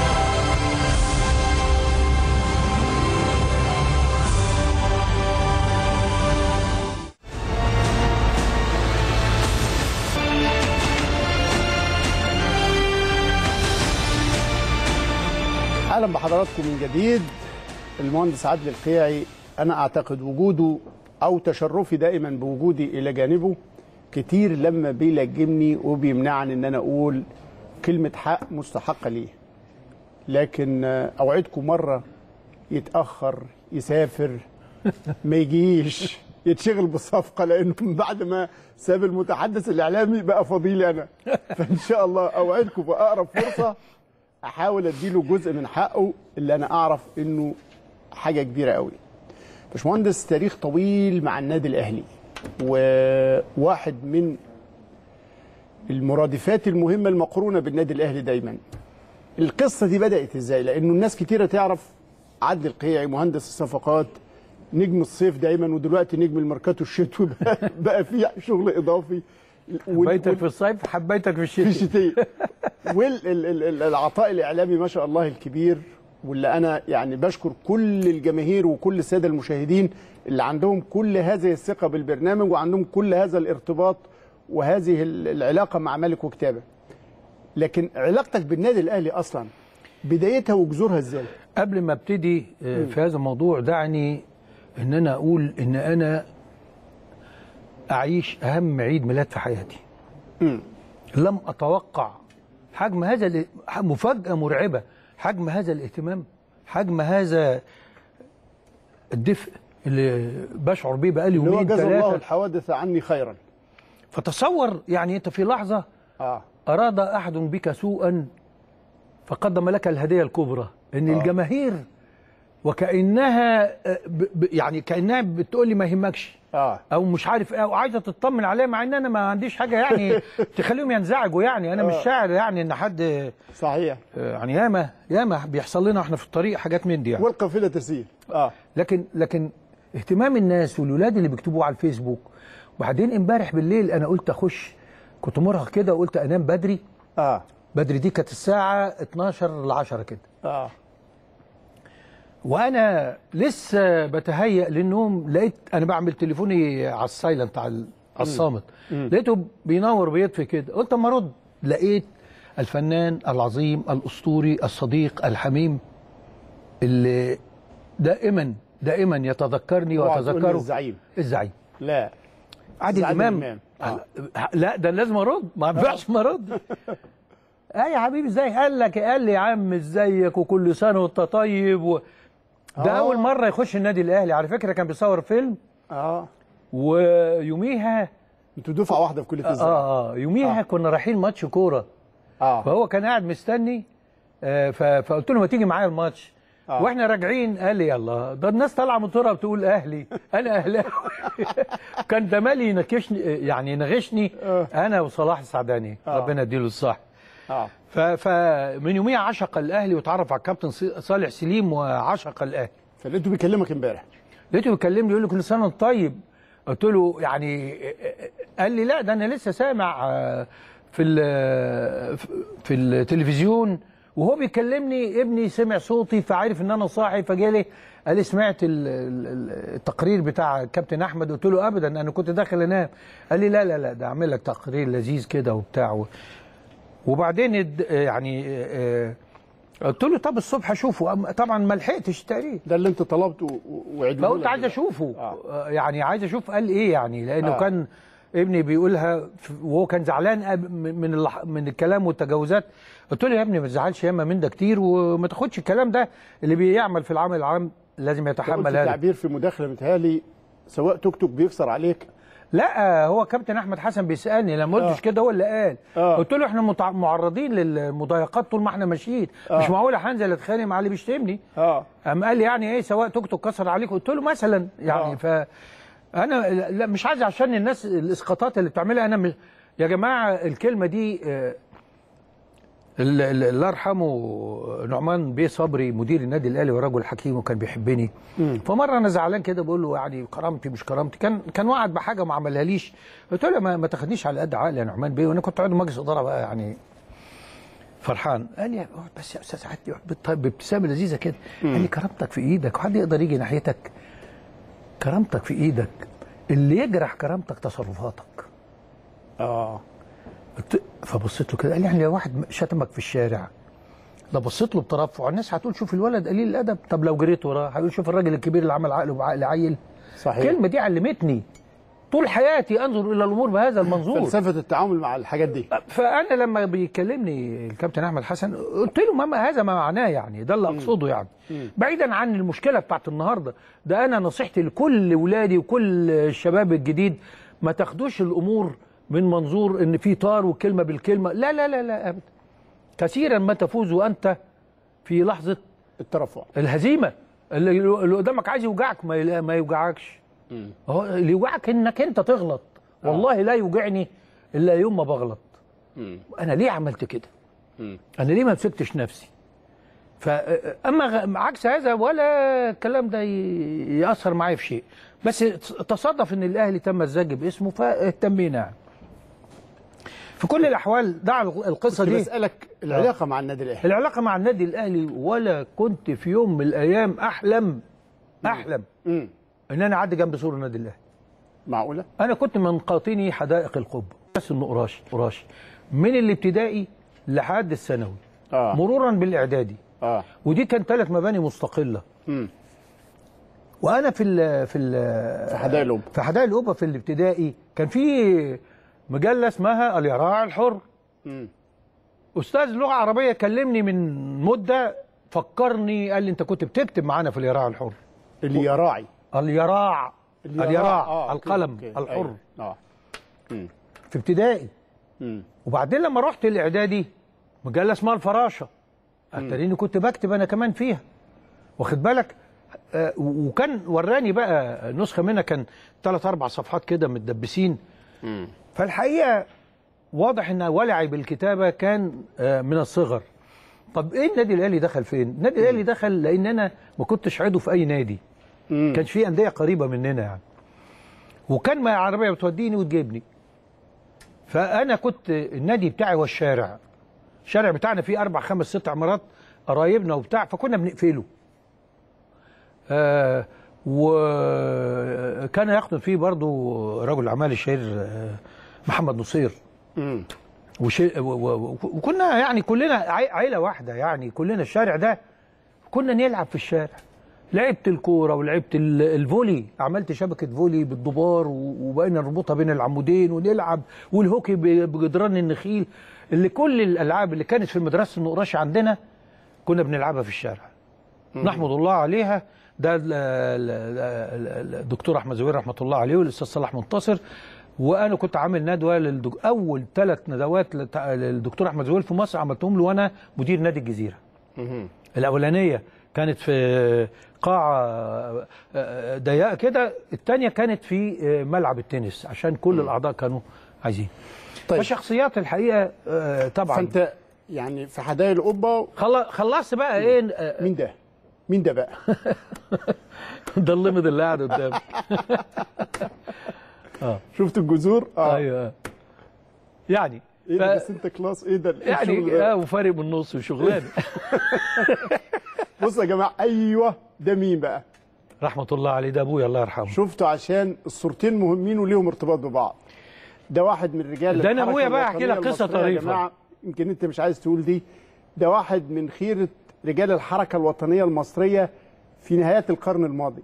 اهلا بحضراتكم من جديد المهندس عادل القيعي انا اعتقد وجوده او تشرفي دائما بوجودي الى جانبه كتير لما بيلجمني وبيمنعني ان انا اقول كلمه حق مستحقه ليه لكن آه، اوعدكم مره يتاخر يسافر ما يجيش يتشغل بالصفقه لانه من بعد ما ساب المتحدث الاعلامي بقى فضيلي انا فان شاء الله اوعدكم في اقرب فرصه احاول اديله جزء من حقه اللي انا اعرف انه حاجه كبيره قوي باشمهندس تاريخ طويل مع النادي الاهلي وواحد من المرادفات المهمه المقرونه بالنادي الاهلي دايما القصه دي بدات ازاي لانه الناس كتيره تعرف عدل القيعي مهندس الصفقات نجم الصيف دايما ودلوقتي نجم الميركاتو الشتوي بقى, بقى في شغل اضافي حبيتك في الصيف حبيتك في الشتاء في الشتاء والعطاء الاعلامي ما شاء الله الكبير واللي انا يعني بشكر كل الجماهير وكل الساده المشاهدين اللي عندهم كل هذه الثقه بالبرنامج وعندهم كل هذا الارتباط وهذه العلاقه مع ملك وكتابه لكن علاقتك بالنادي الاهلي اصلا بدايتها وجذورها ازاي قبل ما ابتدي آه، في هذا الموضوع دعني ان انا اقول ان انا اعيش اهم عيد ميلاد في حياتي لم اتوقع حجم هذا ال- مفاجاه مرعبه حجم هذا الاهتمام حجم هذا الدفء اللي بشعر بيه بقالي اللي هو يومين جزا الله ثلاثه الحوادث عني خيرا فتصور يعني انت في لحظه اه اراد احد بك سوءا فقدم لك الهديه الكبرى ان آه. الجماهير وكانها آه، ب... ب... يعني كانها بتقول لي ما يهمكش اه او مش عارف ايه وعايزه تطمن عليا مع ان انا ما عنديش حاجه يعني تخليهم ينزعجوا يعني انا مش آه. شاعر يعني ان حد صحيح يعني ياما ياما بيحصل لنا احنا في الطريق حاجات من دي يعني. والقافله تسير اه لكن لكن اهتمام الناس والولاد اللي بيكتبوا على الفيسبوك وبعدين امبارح بالليل انا قلت اخش كنت مرهق كده وقلت انام بدري اه بدري دي كانت الساعه 12 ل 10 كده اه وانا لسه بتهيأ للنوم لقيت انا بعمل تليفوني على السايلنت على على الصامت مم. لقيته بينور بيطفي كده قلت اما ارد لقيت الفنان العظيم الاسطوري الصديق الحميم اللي دائما دائما يتذكرني اوعى تقول لي واتذكره الزعيم الزعيم لا عادل عادل امام إمام. آه. لا ده لازم ارد ما ينفعش ما ارد اه يا حبيبي ازاي قال لك قال لي يا عم ازيك وكل سنه وانت طيب و... ده آه. اول مره يخش النادي الاهلي على فكره كان بيصور فيلم اه ويوميها انتوا دفعه واحده في كليه اه الزراعه اه يوميها آه. كنا رايحين ماتش كوره اه فهو كان قاعد مستني آه ف... فقلت له ما تيجي معايا الماتش آه. واحنا راجعين قال لي يلا ده الناس طالعه من طرق بتقول اهلي انا اهلاوي كان ده مالي ينكشني يعني ينغشني انا وصلاح السعداني آه. ربنا يديله الصح اه ف... فمن يوميها عشق الاهلي وتعرف على الكابتن ص- صالح سليم وعشق الاهلي فلقيته بيكلمك امبارح لقيته بيكلمني يقول لي كل سنه وانت طيب قلت له يعني قال لي لا ده انا لسه سامع آه، في ال- في التلفزيون وهو بيكلمني ابني سمع صوتي فعارف ان انا صاحي فجالي قال لي سمعت ال- ال- التقرير بتاع الكابتن احمد قلت له ابدا انا كنت داخل انام قال لي لا لا لا ده اعمل لك تقرير لذيذ كده وبتاع وبعدين الد- يعني آه، قلت له طب الصبح اشوفه أم- طبعا ما لحقتش التقرير ده اللي انت طلبته وعدته فقلت عايز اشوفه آه. يعني عايز اشوف قال ايه يعني لانه آه. آه. كان ابني بيقولها ف- وهو كان زعلان أب- من من اللح- من الكلام والتجاوزات قلت له يا ابني ما تزعلش ياما من ده كتير وما تاخدش الكلام ده اللي بيعمل في العمل العام لازم قلت يتحمل هذا تعبير في مداخله متهيألي سواء توك توك بيكسر عليك لا هو كابتن احمد حسن بيسالني لما قلتش آه. كده هو اللي قال آه. قلت له احنا متع- معرضين للمضايقات طول ما احنا ماشيين آه. مش معقول هنزل اتخانق مع اللي بيشتمني اه قام قال لي يعني ايه سواء توك توك كسر عليك قلت له مثلا يعني آه. ف انا لا مش عايز عشان الناس الاسقاطات اللي بتعملها انا مش يا جماعه الكلمه دي آه، ال- ال- الله يرحمه نعمان بيه صبري مدير النادي الاهلي ورجل حكيم وكان بيحبني مم. فمره انا زعلان كده بقول له يعني كرامتي مش كرامتي كان كان وعد بحاجه ما عملها ليش قلت له ما, ما تاخدنيش على قد عقلي يا نعمان بيه وانا كنت عضو مجلس اداره بقى يعني فرحان قال لي اقعد بس يا استاذ عدلي اقعد بالط- بابتسامه لذيذه كده قال لي كرامتك في ايدك وحد يقدر يجي ناحيتك كرامتك في ايدك اللي يجرح كرامتك تصرفاتك اه قلت- فبصيت له كده قال لي يعني لو واحد شتمك في الشارع ده بصيت له بترفع الناس هتقول شوف الولد قليل الادب طب لو جريت وراه هيقول شوف الراجل الكبير اللي عمل عقله بعقل عيل صحيح الكلمه دي علمتني طول حياتي انظر الى الامور بهذا المنظور فلسفه التعامل مع الحاجات دي فانا لما بيكلمني الكابتن احمد حسن قلت له ما هذا ما معناه يعني ده اللي اقصده يعني مم. بعيدا عن المشكله بتاعت النهارده ده انا نصيحتي لكل ولادي وكل الشباب الجديد ما تاخدوش الامور من منظور ان في طار وكلمه بالكلمه لا لا لا لا ابدا كثيرا ما تفوز وانت في لحظه الترفع الهزيمه اللي اللي قدامك عايز يوجعك ما يلا- ما يوجعكش هو اللي يوجعك انك انت تغلط والله لا يوجعني الا يوم ما بغلط انا ليه عملت كده انا ليه ما مسكتش نفسي فاما غ- عكس هذا ولا الكلام ده ي- ياثر معايا في شيء بس تصادف ان الاهلي تم الزج باسمه فاهتمينا يعني. في كل الاحوال دع القصه كنت دي بسالك العلاقه مع النادي الاهلي العلاقه مع النادي الاهلي ولا كنت في يوم من الايام احلم احلم مم. ان انا اعدي جنب سور النادي الاهلي معقوله انا كنت من قاطني حدائق القبه بس انه قراشي قراشي من الابتدائي لحد الثانوي اه مرورا بالاعدادي اه ودي كان ثلاث مباني مستقله مم. وانا في ال في ال في حدائق القبة. في حدائق القبه في الابتدائي كان في مجله اسمها اليراع الحر مم. استاذ لغه عربيه كلمني من مده فكرني قال لي انت كنت بتكتب معانا في اليراع الحر اليراعي اليراع اليراع آه، أوكي، القلم أوكي. الحر أيوة. اه مم. في ابتدائي مم. وبعدين لما رحت الاعدادي مجله اسمها الفراشه اتاريني كنت بكتب انا كمان فيها واخد بالك آه، وكان وراني بقى نسخه منها كان ثلاث اربع صفحات كده متدبسين فالحقيقه واضح ان ولعي بالكتابه كان آه، من الصغر طب ايه النادي الاهلي دخل فين النادي الاهلي دخل لان انا ما كنتش عضو في اي نادي كان في انديه قريبه مننا يعني وكان ما عربيه بتوديني وتجيبني فانا كنت النادي بتاعي هو الشارع الشارع بتاعنا فيه اربع خمس ست عمارات قرايبنا وبتاع فكنا بنقفله آه وكان يخدم فيه برضو رجل الاعمال الشهير آه، محمد نصير وشي... و... و... وكنا يعني كلنا عي- عيله واحده يعني كلنا الشارع ده كنا نلعب في الشارع لعبت الكوره ولعبت ال- الفولي عملت شبكه فولي بالدبار و- وبقينا نربطها بين العمودين ونلعب والهوكي ب- بجدران النخيل اللي كل الالعاب اللي كانت في مدرسه النقراش عندنا كنا بنلعبها في الشارع نحمد الله عليها ده ال- ال- ال- ال- الدكتور احمد زوير رحمه الله عليه والاستاذ صلاح منتصر وانا كنت عامل ندوه للدك... اول ثلاث ندوات لت- للدكتور احمد زويل في مصر عملتهم له وانا مدير نادي الجزيره الاولانيه كانت في قاعه آه، ضيقه كده الثانيه كانت في آه، ملعب التنس عشان كل الاعضاء كانوا عايزين طيب فشخصيات الحقيقه آه، طبعا فانت يعني في حدائق القبه خلصت بقى ايه آه، مين ده؟ مين ده بقى؟ ده اللمض اللي قاعد قدامك اه شفت الجذور؟ اه ايوه يعني ايه ده ف- بس انت كلاس ايه ده؟ إيه الشغل يعني ده؟ اه وفارق من النص وشغلانه بص يا جماعه ايوه ده مين بقى؟ رحمه الله عليه ده ابويا الله يرحمه شفته عشان الصورتين مهمين وليهم ارتباط ببعض ده واحد من رجال ده أنا الحركة أبويا بقى أحكي لك الوطنية قصة المصرية يا طريفة. جماعة يمكن انت مش عايز تقول دي ده واحد من خيرة رجال الحركة الوطنية المصرية في نهايات القرن الماضي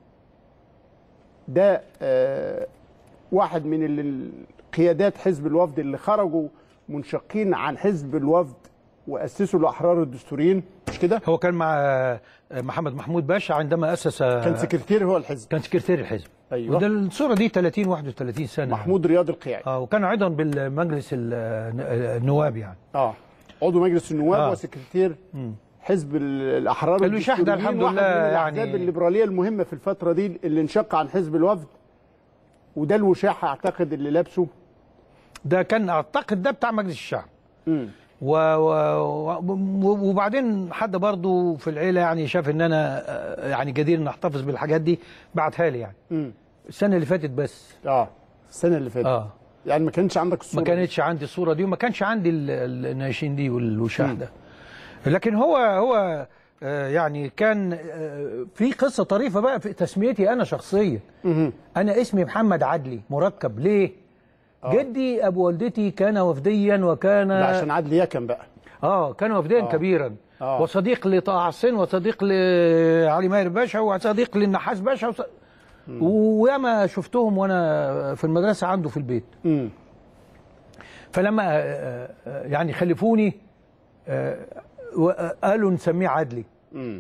ده آه واحد من ال- قيادات حزب الوفد اللي خرجوا منشقين عن حزب الوفد واسسوا الاحرار الدستوريين مش كده؟ هو كان مع آه، محمد محمود باشا عندما اسس كان سكرتير هو الحزب كان سكرتير الحزب أيوة. وده الصوره دي 30 31 سنه محمود رياض القيعي اه وكان عضوا بالمجلس ال- النواب يعني اه عضو مجلس النواب آه. وسكرتير حزب ال- الاحرار الوشاح ده الدستوريين، الحمد واحد لله من يعني- الاحزاب الليبراليه المهمه في الفتره دي اللي انشق عن حزب الوفد وده الوشاح اعتقد اللي لابسه ده كان اعتقد ده بتاع مجلس الشعب مم. و... و... و- وبعدين حد برضو في العيله يعني شاف ان انا آه، يعني جدير ان احتفظ بالحاجات دي بعتها لي يعني مم. السنه اللي فاتت بس اه السنه اللي فاتت اه يعني ما كانش عندك الصوره ما كانتش عندي الصوره دي وما كانش عندي ال- ال- الناشين دي والوشاح ده لكن هو هو آه، يعني كان آه، في قصه طريفه بقى في تسميتي انا شخصيا انا اسمي محمد عدلي مركب ليه جدي ابو والدتي كان وفديا وكان ده عشان عدلي يكن بقى اه كان وفديا آه. آه. كبيرا آه. آه. وصديق لطه حسين وصديق لعلي ماهر باشا وصديق للنحاس باشا وص... وياما شفتهم وانا في المدرسه عنده في البيت مم. فلما آه، آه، يعني خلفوني آه، و- قالوا نسميه عدلي مم.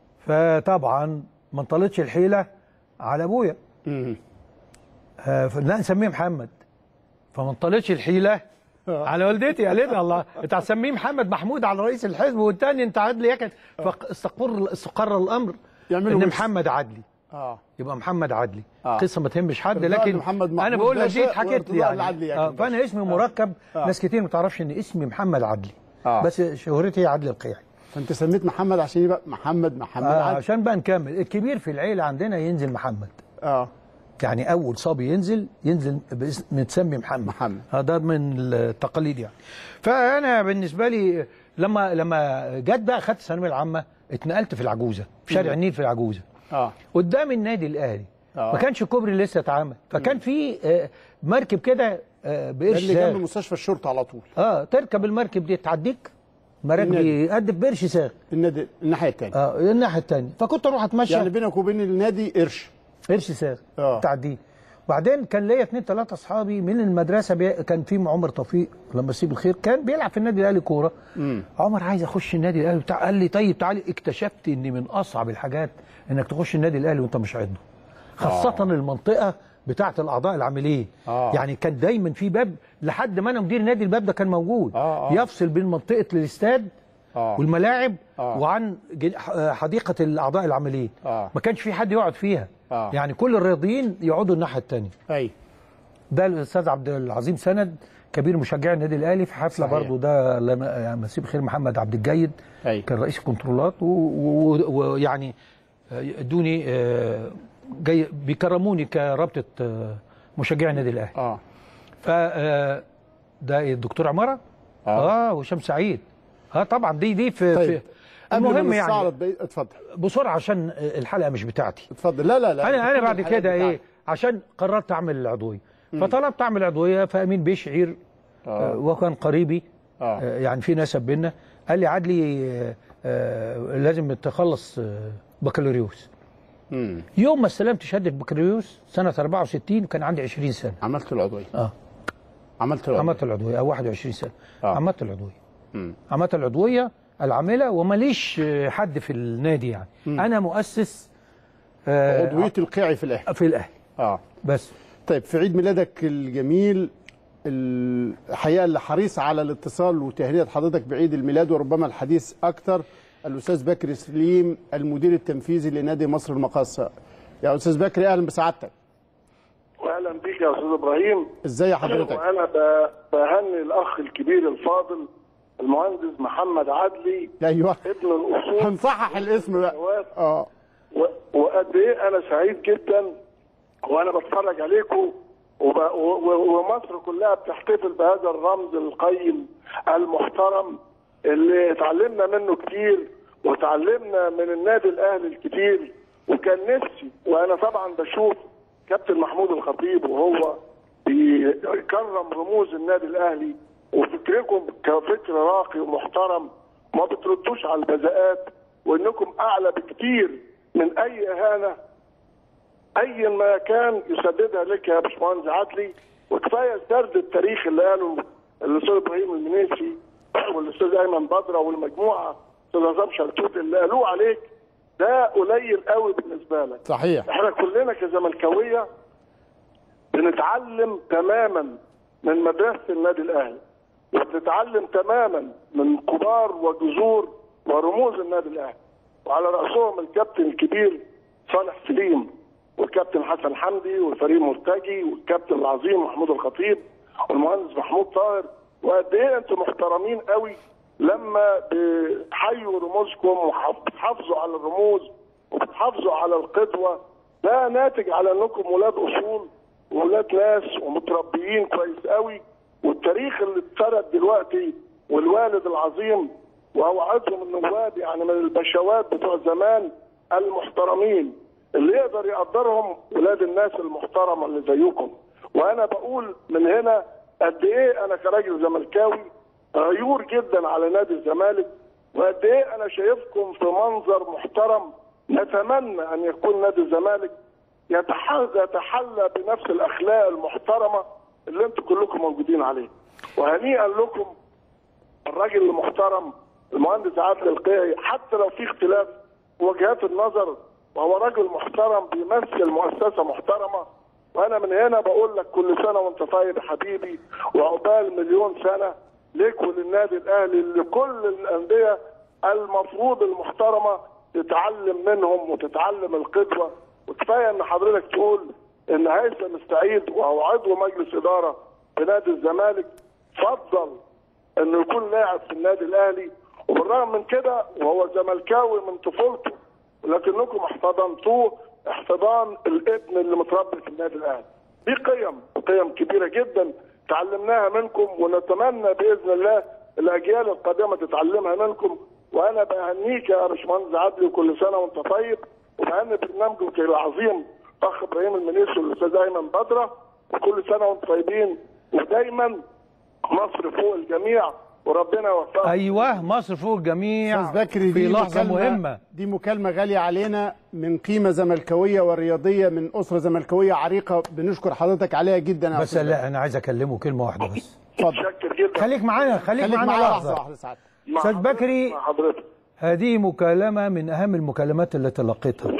فطبعا ما انطلتش الحيله على ابويا مم. آه، لا نسميه محمد فما انطلتش الحيله على والدتي قالت لي الله انت هتسميه محمد محمود على رئيس الحزب والتاني انت عدلي يكن فاستقر استقر الامر يعملوا ان وش. محمد عدلي اه يبقى محمد عدلي آه. قصه ما تهمش حد ارتضاء لكن لمحمد محمود انا بقول لك دي باشا اتحكت لي وارتضاء يعني لعدلي يكن آه باشا. فانا اسمي مركب آه. ناس كتير ما تعرفش ان اسمي محمد عدلي آه. بس شهرتي هي عدلي القيعي فانت سميت محمد عشان يبقى محمد محمد آه عدلي عشان بقى نكمل الكبير في العيله عندنا ينزل محمد اه يعني اول صبي ينزل ينزل باسم متسمي محمد محمد هذا من التقاليد يعني فانا بالنسبه لي لما لما جت بقى خدت الثانويه العامه اتنقلت في العجوزه في شارع مم. النيل في العجوزه اه قدام النادي الاهلي آه. ما كانش كوبري لسه اتعمل فكان في آه، مركب كده آه، ده بقرش اللي ساغ جنب مستشفى الشرطه على طول اه تركب المركب دي تعديك مراكب النادي. قد بقرش ساغ النادي الناحيه الثانيه اه الناحيه الثانيه فكنت اروح اتمشى يعني بينك وبين النادي قرش قرش ساغ اه تعديه وبعدين كان ليا اثنين ثلاثه اصحابي من المدرسه بي... كان في عمر توفيق لما يسيب الخير كان بيلعب في النادي الاهلي كوره مم. عمر عايز اخش النادي الاهلي بتاع قال لي طيب تعالي اكتشفت ان من اصعب الحاجات انك تخش النادي الاهلي وانت مش عضو خاصه آه. المنطقه بتاعه الاعضاء العاملين آه. يعني كان دايما في باب لحد ما انا مدير نادي الباب ده كان موجود آه، آه. يفصل بين منطقه الاستاد آه. والملاعب آه. وعن جن- ح- حديقه الاعضاء العاملين آه. ما كانش في حد يقعد فيها آه. يعني كل الرياضيين يقعدوا الناحيه الثانيه اي ده الاستاذ عبد العظيم سند كبير مشجعي النادي الاهلي في حفله صحيح. برضو ده لما يعني مسيب خير محمد عبد الجيد أي. كان رئيس الكنترولات و- و- ويعني آه، ادوني آه، جاي بيكرموني كرابطه آه، مشجعي النادي الاهلي اه ف آه، ده إيه، الدكتور عماره اه, آه وهشام سعيد اه طبعا دي دي في, طيب. في قبل ما المهم يعني نستعرض بي... اتفضل بسرعه عشان الحلقه مش بتاعتي اتفضل لا لا لا انا انا كل بعد الحاجات كده بتاعتك. ايه عشان قررت اعمل العضويه مم. فطلبت اعمل عضويه فامين بيشعير آه. آه. وكان قريبي آه. آه. يعني في نسب بينا قال لي عدلي آه آه لازم تخلص آه بكالوريوس مم. يوم ما استلمت شهاده بكالوريوس سنه 64 كان عندي 20 سنه عملت العضويه اه عملت العضويه عملت العضويه او 21 سنه آه. عملت العضويه مم. عملت العضويه العامله وماليش آه، حد في النادي يعني مم. انا مؤسس آه عضويه القيعي في الاهلي في الاهلي اه بس طيب في عيد ميلادك الجميل الحقيقه اللي حريص على الاتصال وتهنئه حضرتك بعيد الميلاد وربما الحديث اكثر الاستاذ بكري سليم المدير التنفيذي لنادي مصر المقاصه يا استاذ بكري اهلا بسعادتك واهلا بيك يا استاذ ابراهيم ازاي حضرتك وانا ب- بهني الاخ الكبير الفاضل المهندس محمد عدلي ايوه ابن الاصول هنصحح الاسم بقى اه و- وقد ايه انا سعيد جدا وانا بتفرج عليكم وب... و... و... ومصر كلها بتحتفل بهذا الرمز القيم المحترم اللي اتعلمنا منه كتير وتعلمنا من النادي الاهلي الكتير وكان نفسي وانا طبعا بشوف كابتن محمود الخطيب وهو بيكرم رموز النادي الاهلي وفكركم كفكر راقي ومحترم ما بتردوش على البذاءات وانكم اعلى بكتير من اي اهانه اي ما كان يسددها لك يا باشمهندس عدلي وكفايه سرد التاريخ اللي قاله الاستاذ ابراهيم المنيسي والاستاذ ايمن بدره والمجموعه استاذ عصام شلتوت اللي قالوه عليك ده قليل قوي بالنسبه لك صحيح احنا كلنا كزملكاويه بنتعلم تماما من مدرسه النادي الاهلي وبنتعلم تماما من كبار وجذور ورموز النادي الاهلي وعلى راسهم الكابتن الكبير صالح سليم والكابتن حسن حمدي والفريق مرتجي والكابتن العظيم محمود الخطيب والمهندس محمود طاهر وقد ايه انتم محترمين قوي لما بتحيوا رموزكم وبتحافظوا على الرموز وبتحافظوا على القدوه ده ناتج على انكم ولاد اصول وولاد ناس ومتربيين كويس قوي والتاريخ اللي اتسرد دلوقتي والوالد العظيم واوعدهم النواب يعني من البشوات بتوع زمان المحترمين اللي يقدر يقدرهم ولاد الناس المحترمه اللي زيكم وانا بقول من هنا قد ايه انا كراجل زملكاوي غيور جدا على نادي الزمالك وقد ايه انا شايفكم في منظر محترم نتمنى ان يكون نادي الزمالك يتح- يتحلى بنفس الاخلاق المحترمه اللي انتم كلكم موجودين عليه وهنيئا لكم الراجل المحترم المهندس عادل القيعي حتى لو في اختلاف في وجهات النظر وهو راجل محترم بيمثل مؤسسه محترمه وانا من هنا بقول لك كل سنه وانت طيب يا حبيبي وعقبال مليون سنه ليك وللنادي الاهلي اللي كل الانديه المفروض المحترمه تتعلم منهم وتتعلم القدوه وكفايه ان حضرتك تقول ان هيثم السعيد وهو عضو مجلس اداره في نادي الزمالك فضل انه يكون لاعب في النادي الاهلي وبالرغم من كده وهو زملكاوي من طفولته لكنكم احتضنتوه احتضان الابن اللي متربي في النادي الاهلي دي قيم قيم كبيره جدا تعلمناها منكم ونتمنى باذن الله الاجيال القادمه تتعلمها منكم وانا بهنيك يا باشمهندس عدلي كل سنه وانت طيب وبهني برنامجك العظيم اخ ابراهيم المنيسي والاستاذ ايمن بدره وكل سنه وانتم طيبين ودايما مصر فوق الجميع وربنا يوفقكم ايوه مصر فوق الجميع استاذ بكري في دي لحظه مكالمة- مهمه دي مكالمة غالية علينا من قيمة زملكاوية ورياضية من أسرة زملكاوية عريقة بنشكر حضرتك عليها جدا يا بس أستاذ لا انا عايز اكلمه كلمه واحده بس متشكر جدا خليك معانا خليك, خليك معانا معايا لحظه لحظة واحدة سعادتك استاذ بكري مع حضرتك هذه مكالمة من أهم المكالمات التي تلقيتها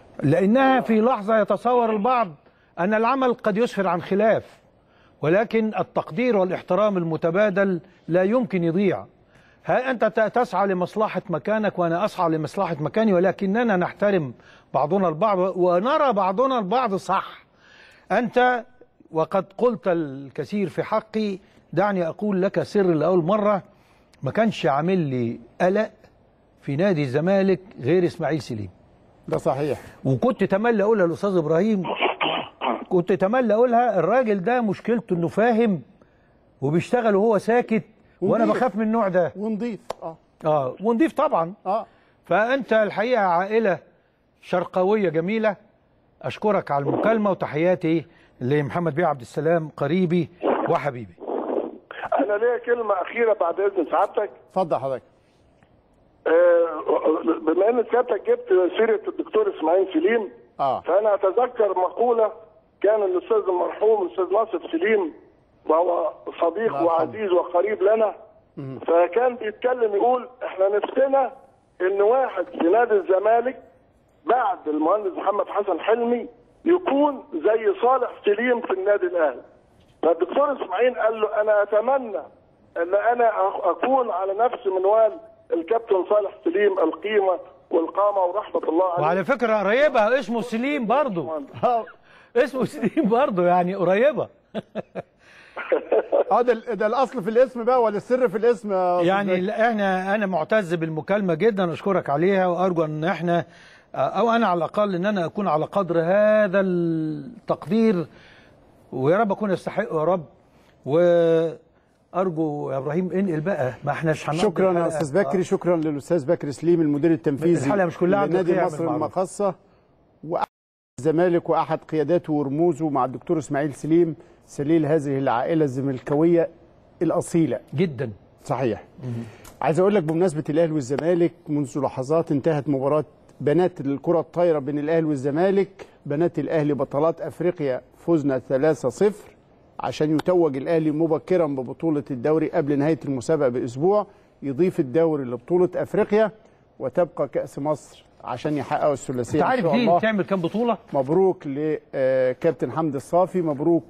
لأنها في لحظة يتصور البعض أن العمل قد يسفر عن خلاف ولكن التقدير والاحترام المتبادل لا يمكن يضيع ها انت ت- تسعى لمصلحه مكانك وانا اسعى لمصلحه مكاني ولكننا نحترم بعضنا البعض ونرى بعضنا البعض صح انت وقد قلت الكثير في حقي دعني اقول لك سر لاول مره ما كانش عامل لي قلق في نادي الزمالك غير اسماعيل سليم ده صحيح وكنت تملي اقولها للاستاذ ابراهيم كنت تملي اقولها الراجل ده مشكلته انه فاهم وبيشتغل وهو ساكت وانا ونضيف. بخاف من النوع ده ونضيف اه اه ونضيف طبعا اه فانت الحقيقه عائله شرقاويه جميله اشكرك على المكالمه وتحياتي لمحمد بيه عبد السلام قريبي وحبيبي انا ليا كلمه اخيره بعد اذن سعادتك اتفضل حضرتك آه، بما ان سيادتك جبت سيره الدكتور اسماعيل سليم اه فانا اتذكر مقوله كان الاستاذ المرحوم الاستاذ ناصر سليم وهو صديق وعزيز وقريب لنا فكان بيتكلم يقول احنا نفسنا ان واحد في نادي الزمالك بعد المهندس محمد حسن حلمي يكون زي صالح سليم في النادي الاهلي فالدكتور اسماعيل قال له انا اتمنى ان انا أخ- اكون على نفس منوال الكابتن صالح سليم القيمه والقامه ورحمه الله عليه وعلى فكره قريبه اسمه سليم برضه اسمه سليم برضه يعني قريبه اه ده ده الاصل في الاسم بقى ولا السر في الاسم يا أستاذ يعني زكي؟ لا، احنا انا معتز بالمكالمه جدا اشكرك عليها وارجو ان احنا او انا على الاقل ان انا اكون على قدر هذا التقدير ويا رب اكون استحقه يا رب وارجو يا ابراهيم انقل بقى ما احناش هنقضي شكرا يا الحلقة. استاذ بكري شكرا للاستاذ بكري سليم المدير التنفيذي الحلقة مش كلها عبد لنادي القيع مصر بالمعروف. المقاصه واحد الزمالك واحد قياداته ورموزه مع الدكتور اسماعيل سليم سليل هذه العائله الزملكاويه الاصيله جدا صحيح عايز اقول لك بمناسبه الاهلي والزمالك منذ لحظات انتهت مباراه بنات الكره الطايره بين الاهلي والزمالك بنات الاهلي بطلات افريقيا فزنا 3-0 عشان يتوج الاهلي مبكرا ببطوله الدوري قبل نهايه المسابقه باسبوع يضيف الدوري لبطوله افريقيا وتبقى كاس مصر عشان يحققوا الثلاثيه انت ان عارف شاء دي الله تعمل كام بطوله مبروك لكابتن حمدي الصافي مبروك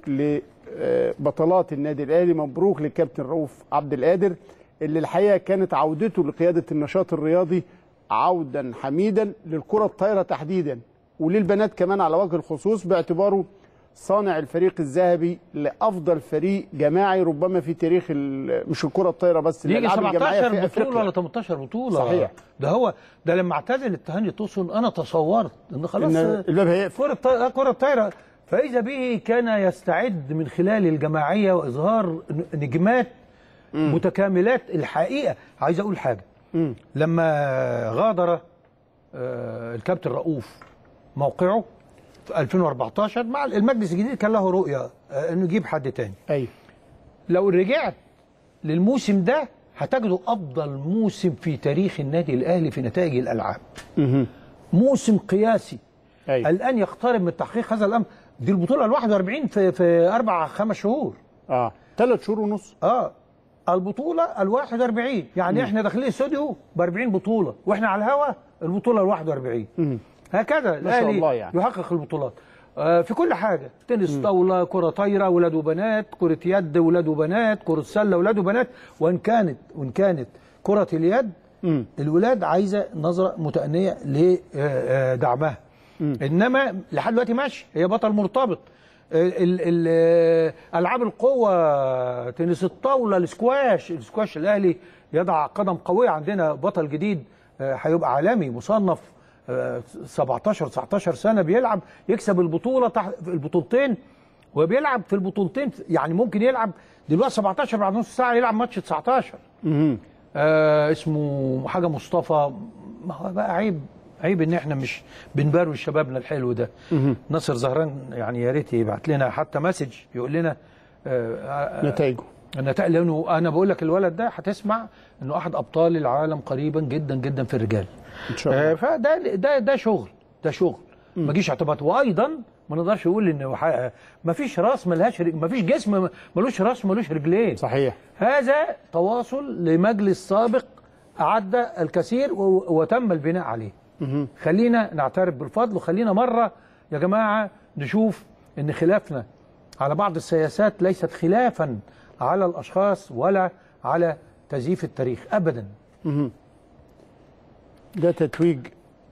لبطلات النادي الاهلي مبروك للكابتن رؤوف عبد القادر اللي الحقيقه كانت عودته لقياده النشاط الرياضي عودا حميدا للكره الطايره تحديدا وللبنات كمان على وجه الخصوص باعتباره صانع الفريق الذهبي لافضل فريق جماعي ربما في تاريخ ال- مش الكره الطايره بس يجي الالعاب الجماعيه 17 في بطوله افريقيا ولا 18 بطوله صحيح. ده هو ده لما اعتزل التهاني توصل انا تصورت ان خلاص إن الباب هيقفل. كره الطايره كره الطايره فاذا به كان يستعد من خلال الجماعيه واظهار نجمات متكاملات الحقيقه عايز اقول حاجه لما غادر آه، الكابتن رؤوف موقعه في 2014 مع المجلس الجديد كان له رؤيه آه، انه يجيب حد تاني ايوه لو رجعت للموسم ده هتجده افضل موسم في تاريخ النادي الاهلي في نتائج الالعاب موسم قياسي أيوة. الان يقترب من تحقيق هذا الامر دي البطوله ال 41 في في اربع خمس شهور اه ثلاث شهور ونص اه البطوله ال 41 يعني مم. احنا داخلين الاستوديو ب 40 بطوله واحنا على الهوا البطوله ال 41 هكذا ما شاء الاهلي الله يعني. يحقق البطولات آه في كل حاجه تنس طاوله كره طايره ولاد وبنات كره يد ولاد وبنات كره سله ولاد وبنات وان كانت وان كانت كره اليد الولاد عايزه نظره متأنية لدعمها انما لحد دلوقتي ماشي هي بطل مرتبط ال- ال- ال- العاب القوه تنس الطاوله السكواش السكواش الاهلي يضع قدم قويه عندنا بطل جديد آه، هيبقى عالمي مصنف آه، 17 19 سنه بيلعب يكسب البطوله تحت البطولتين وبيلعب في البطولتين يعني ممكن يلعب دلوقتي 17 بعد نص ساعه يلعب ماتش 19 آه اسمه حاجه مصطفى ما هو بقى عيب عيب ان احنا مش بنبارو شبابنا الحلو ده ناصر زهران يعني يا ريت يبعت لنا حتى مسج يقول لنا آه آه نتائجه النتائج لانه انا بقول لك الولد ده هتسمع انه احد ابطال العالم قريبا جدا جدا في الرجال ان شاء الله آه فده ده ده شغل ده شغل ما جيش اعتباط وايضا ما نقدرش نقول ان ما فيش راس ملهاش ما فيش جسم ملوش راس ملوش رجلين صحيح هذا تواصل لمجلس سابق أعد الكثير و- وتم البناء عليه خلينا نعترف بالفضل وخلينا مرة يا جماعة نشوف ان خلافنا على بعض السياسات ليست خلافا على الأشخاص ولا على تزييف التاريخ ابدا مهم. ده تتويج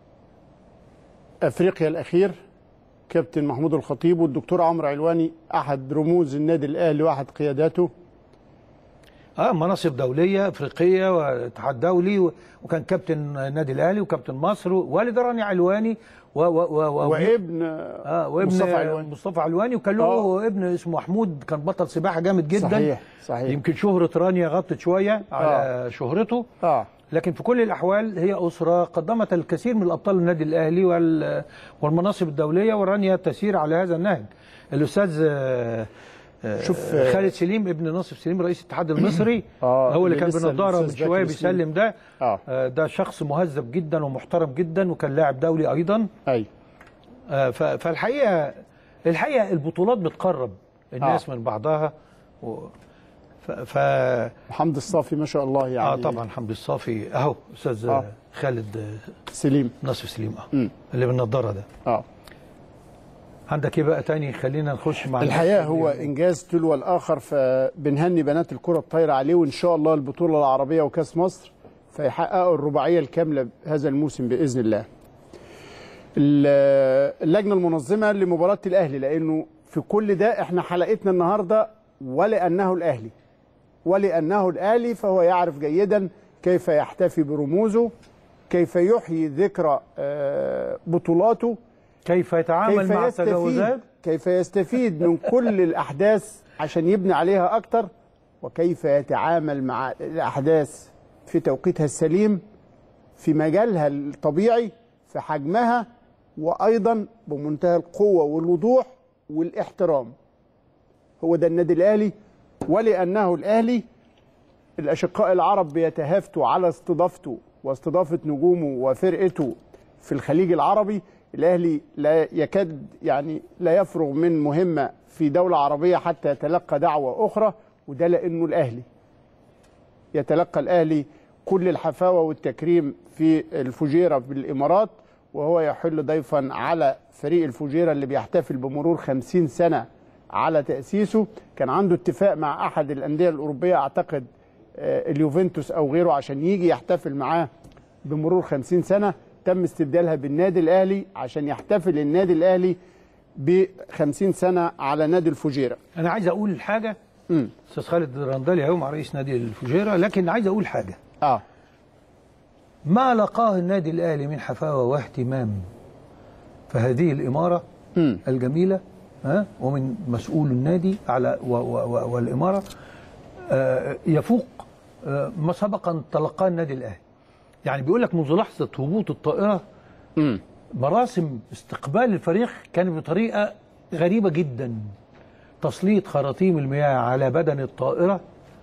افريقيا الاخير كابتن محمود الخطيب والدكتور عمرو علواني احد رموز النادي الاهلي واحد قياداته اه مناصب دوليه افريقيه واتحاد دولي و- وكان كابتن النادي الاهلي وكابتن مصر والد راني علواني و و و و وابن اه وابن مصطفى مصطفى علواني. علواني مصطفى علواني وكان له آه. ابن اسمه محمود كان بطل سباحه جامد جدا صحيح صحيح يمكن شهره رانيا غطت شويه على آه. شهرته اه لكن في كل الاحوال هي اسره قدمت الكثير من الابطال النادي الاهلي وال- والمناصب الدوليه ورانيا تسير على هذا النهج الاستاذ آه، آه، شوف، آه، خالد سليم ابن ناصف سليم رئيس الاتحاد المصري آه، هو اللي اللي كان لسه بنضاره من الأستاذ شويه بكر سليم. بيسلم ده اه آه، ده شخص مهذب جدا ومحترم جدا وكان لاعب دولي ايضا اي فالحقيقه الحقيقه البطولات بتقرب الناس آه. من بعضها و ف, ف... محمد الصافي ما شاء الله يعني اه طبعا حمدي الصافي اهو استاذ آه. خالد آه، سليم نصف سليم اه مم. اللي بالنضاره ده اه عندك ايه بقى تاني خلينا نخش مع الحقيقه الناس هو انجاز تلو الاخر فبنهني بنات الكره الطايره عليه وان شاء الله البطوله العربيه وكاس مصر فيحققوا الرباعيه الكامله هذا الموسم باذن الله. ال- اللجنه المنظمه لمباراه الاهلي لانه في كل ده احنا حلقتنا النهارده ولانه الاهلي ولانه الاهلي فهو يعرف جيدا كيف يحتفي برموزه كيف يحيي ذكرى آه، بطولاته كيف يتعامل كيف مع يستفيد التجاوزات كيف يستفيد من كل الأحداث عشان يبني عليها أكتر وكيف يتعامل مع الأحداث في توقيتها السليم في مجالها الطبيعي في حجمها وأيضا بمنتهى القوة والوضوح والاحترام هو ده النادي الأهلي ولأنه الأهلي الأشقاء العرب بيتهافتوا على استضافته واستضافة نجومه وفرقته في الخليج العربي الأهلي لا يكاد يعني لا يفرغ من مهمة في دولة عربية حتى يتلقى دعوة أخرى وده لأنه الأهلي يتلقى الأهلي كل الحفاوة والتكريم في الفجيرة بالإمارات وهو يحل ضيفا على فريق الفجيرة اللي بيحتفل بمرور خمسين سنة على تأسيسه كان عنده اتفاق مع أحد الأندية الأوروبية أعتقد آه، اليوفنتوس أو غيره عشان يجي يحتفل معاه بمرور خمسين سنة تم استبدالها بالنادي الأهلي عشان يحتفل النادي الأهلي ب 50 سنة على نادي الفجيرة انا عايز اقول حاجه امم استاذ خالد رندالي اهو مع رئيس نادي الفجيره لكن عايز اقول حاجه اه ما لقاه النادي الاهلي من حفاوه واهتمام فهذه الاماره مم. الجميله ها ومن مسؤول النادي على و و و والاماره آه يفوق آه ما سبق ان تلقاه النادي الاهلي يعني بيقول لك منذ لحظه هبوط الطائره امم مراسم استقبال الفريق كانت بطريقه غريبه جدا تسليط خراطيم المياه على بدن الطائره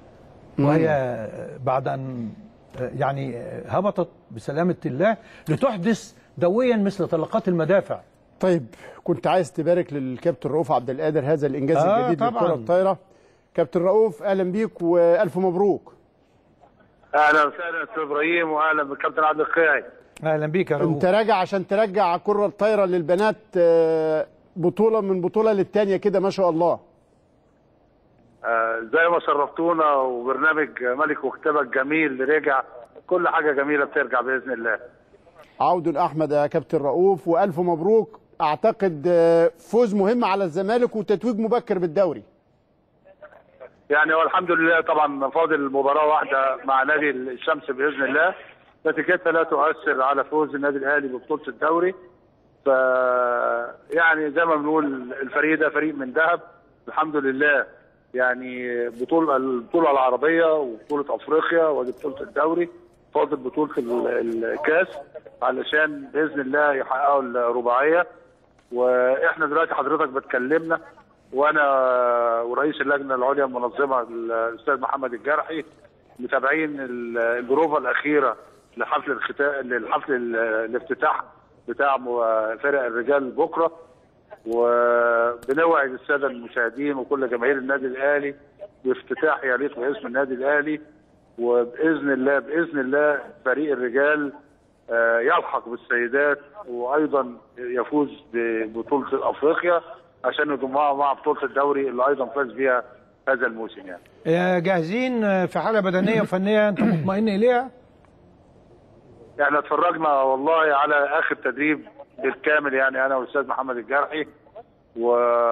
وهي بعد ان يعني هبطت بسلامه الله لتحدث دويا مثل طلقات المدافع طيب كنت عايز تبارك للكابتن رؤوف عبد القادر هذا الانجاز آه، الجديد طبعاً. للكره الطايره كابتن رؤوف اهلا بيك والف مبروك اهلا وسهلا استاذ ابراهيم واهلا بالكابتن عبد القيعي اهلا بيك يا رؤوف انت راجع عشان ترجع الكره الطايره للبنات آه، بطوله من بطوله للتانيه كده ما شاء الله آه، زي ما شرفتونا وبرنامج ملك وكتابك جميل رجع كل حاجه جميله بترجع باذن الله عود احمد يا كابتن رؤوف والف مبروك اعتقد آه، فوز مهم على الزمالك وتتويج مبكر بالدوري يعني والحمد لله طبعا فاضل مباراه واحده مع نادي الشمس باذن الله نتيجتها لا تؤثر على فوز النادي الاهلي ببطوله الدوري ف يعني زي ما بنقول الفريق ده فريق من ذهب الحمد لله يعني بطوله البطوله العربيه وبطوله افريقيا ودي بطوله الدوري فاضل بطوله ال- الكاس علشان باذن الله يحققوا الرباعيه واحنا دلوقتي حضرتك بتكلمنا وانا ورئيس اللجنه العليا المنظمه الاستاذ محمد الجرحي متابعين ال- البروفه الاخيره لحفل الختام للحفل ال- الافتتاح بتاع م- فرق الرجال بكره وبنوعد الساده المشاهدين وكل جماهير النادي الاهلي بافتتاح يليق باسم النادي الاهلي وباذن الله باذن الله فريق الرجال آه، يلحق بالسيدات وايضا يفوز ببطوله افريقيا عشان يضمها مع بطوله الدوري اللي ايضا فاز بيها هذا الموسم يعني آه، جاهزين آه، في حاله بدنيه وفنيه انت مطمئن اليها احنا اتفرجنا والله على اخر تدريب بالكامل يعني انا والاستاذ محمد الجرحي و...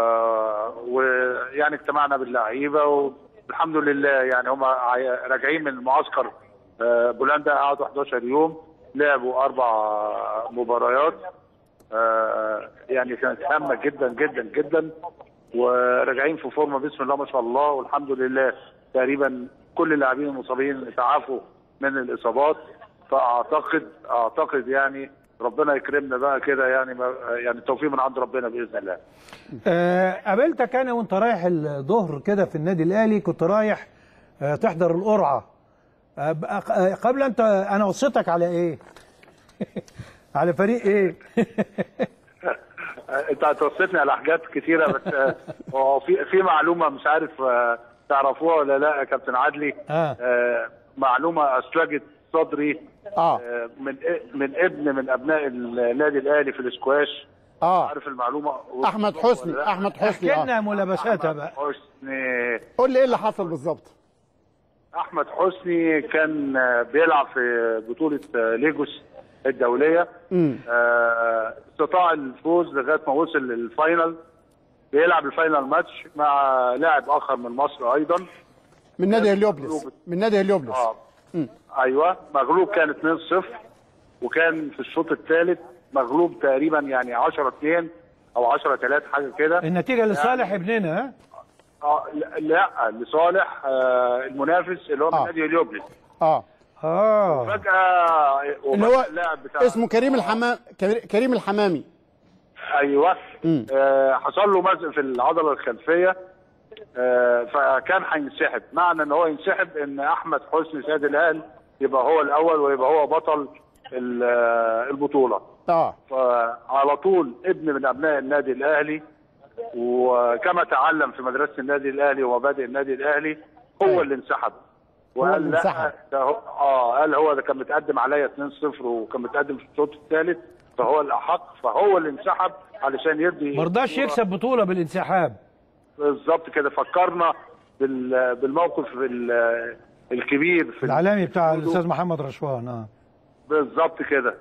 ويعني اجتمعنا باللعيبه والحمد لله يعني هم راجعين من معسكر آه، بولندا قعدوا 11 يوم لعبوا اربع مباريات آه، يعني كانت هامه جدا جدا جدا وراجعين في فورمه بسم الله ما شاء الله والحمد لله تقريبا كل اللاعبين المصابين تعافوا من الاصابات فاعتقد اعتقد يعني ربنا يكرمنا بقى كده يعني ما- يعني التوفيق من عند ربنا باذن الله آه، قابلتك انا وانت رايح الظهر كده في النادي الاهلي كنت رايح آه، تحضر القرعه آه، بقى- آه، قبل انت انا وصيتك على ايه على فريق ايه آه، انت هتوصفني على حاجات كتيره بس آه، هو في في معلومه مش عارف آه، تعرفوها ولا لا يا كابتن عدلي آه. آه، معلومه اسلجت صدري اه آه، من من ابن من ابناء النادي الاهلي في الاسكواش اه عارف المعلومه احمد حسني ولا لا؟ احمد حسني احكي لنا اه ملابساتها بقى حسني قول لي ايه اللي حصل بالظبط احمد حسني كان آه، بيلعب في بطوله آه، ليجوس الدوليه امم آه، استطاع الفوز لغايه ما وصل للفاينل بيلعب الفاينل ماتش مع لاعب اخر من مصر ايضا من نادي هليوبلس من نادي هليوبلس اه مم. ايوه مغلوب كان 2-0 وكان في الشوط الثالث مغلوب تقريبا يعني 10 2 او 10 3 حاجه كده النتيجه لصالح ابننا ها اه لا- لا لصالح آه المنافس اللي هو من آه. نادي هليوبلس اه اه فجاه اللي هو اللاعب بتاع اسمه كريم الحمام كريم الحمامي ايوه مم. آه حصل له مزق في العضله الخلفيه آه فكان هينسحب معنى ان هو ينسحب ان احمد حسني سيد الاهلي يبقى هو الاول ويبقى هو بطل ال- آه، البطوله اه فعلى طول ابن من ابناء النادي الاهلي وكما تعلم في مدرسه النادي الاهلي ومبادئ النادي الاهلي هو اللي انسحب هو وقال اللي لا انسحب. ده هو اه قال هو ده كان متقدم عليا 2-0 وكان متقدم في الشوط الثالث فهو الاحق فهو اللي انسحب علشان يدي ما رضاش يكسب بطوله بالانسحاب بالظبط كده فكرنا بال- بالموقف ال- الكبير في العالمي بتاع الاستاذ محمد رشوان اه بالظبط كده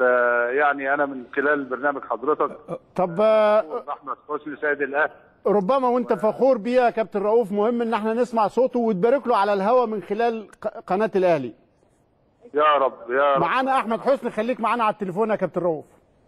فيعني انا من خلال برنامج حضرتك طب آه، احمد حسني سيد الاهلي ربما وانت فخور بيه يا كابتن رؤوف مهم ان احنا نسمع صوته وتبارك له على الهوا من خلال ق- قناه الاهلي يا رب يا رب معانا احمد حسني خليك معانا على التليفون يا كابتن رؤوف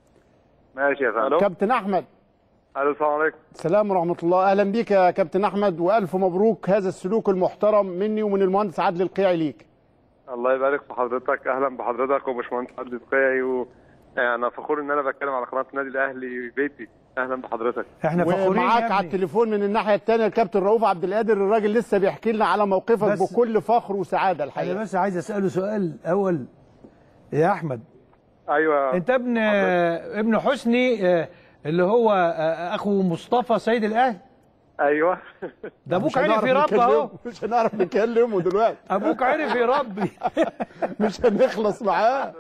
ماشي يا فندم كابتن احمد الو السلام عليكم السلام ورحمه الله اهلا بيك يا كابتن احمد والف مبروك هذا السلوك المحترم مني ومن المهندس عادل القيعي ليك الله يبارك في حضرتك اهلا بحضرتك وباشمهندس عبد القيعي و... انا فخور ان انا بتكلم على قناه النادي الاهلي بيتي اهلا بحضرتك احنا فخورين ومعاك يا على ابني. التليفون من الناحيه الثانيه الكابتن رؤوف عبد القادر الراجل لسه بيحكي لنا على موقفك بس- بكل فخر وسعاده انا الحقيقه بس عايز اساله سؤال اول يا احمد ايوه انت ابن ابن حسني آه، اللي هو آه، اخو مصطفى سيد الاهلي ايوه ده ابوك مش عرف هنعرف يربي اهو نكلمه- مش هنعرف نكلمه دلوقتي ابوك عرف يربي مش هنخلص معاه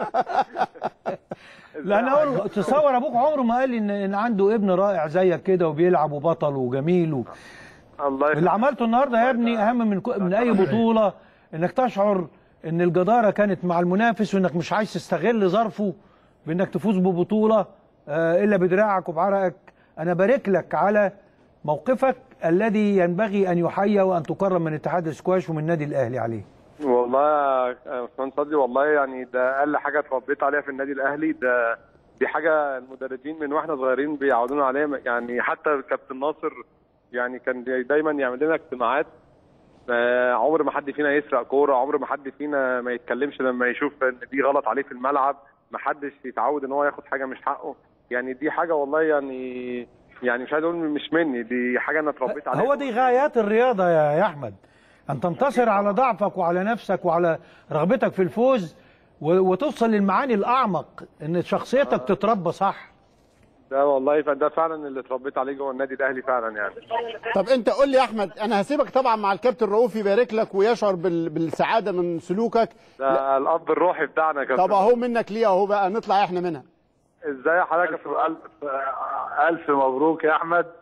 لان هو تصور ابوك عمره ما قال لي ان ان عنده ابن رائع زيك كده وبيلعب وبطل وجميل و... الله اللي عملته النهارده يا ابني اهم من كو- من اي بطوله انك تشعر ان الجداره كانت مع المنافس وانك مش عايز تستغل ظرفه بانك تفوز ببطوله آه، الا بدراعك وبعرقك انا بارك لك على موقفك الذي ينبغي ان يحيى وان تكرم من اتحاد السكواش ومن النادي الاهلي عليه والله يا باشمهندس صدري والله يعني ده اقل حاجه اتربيت عليها في النادي الاهلي ده دي حاجه المدربين من واحنا صغيرين بيعودونا عليها يعني حتى الكابتن ناصر يعني كان دايما يعمل لنا اجتماعات آه، عمر ما حد فينا يسرق كوره عمر ما حد فينا ما يتكلمش لما يشوف ان دي غلط عليه في الملعب ما حدش يتعود ان هو ياخد حاجه مش حقه يعني دي حاجه والله يعني يعني مش عايز اقول مش مني دي حاجه انا اتربيت عليها هو دي غايات الرياضه يا يا احمد ان تنتصر على ضعفك وعلى نفسك وعلى رغبتك في الفوز و- وتوصل للمعاني الاعمق ان شخصيتك تتربى صح ده والله فده فعلا اللي اتربيت عليه جوه النادي الاهلي فعلا يعني طب انت قول لي يا احمد انا هسيبك طبعا مع الكابتن رؤوف يبارك لك ويشعر بال... بالسعاده من سلوكك ده الاب الروحي بتاعنا يا كابتن طب اهو منك ليه اهو بقى نطلع احنا منها ازاي حضرتك ألف, ألف, ألف مبروك يا أحمد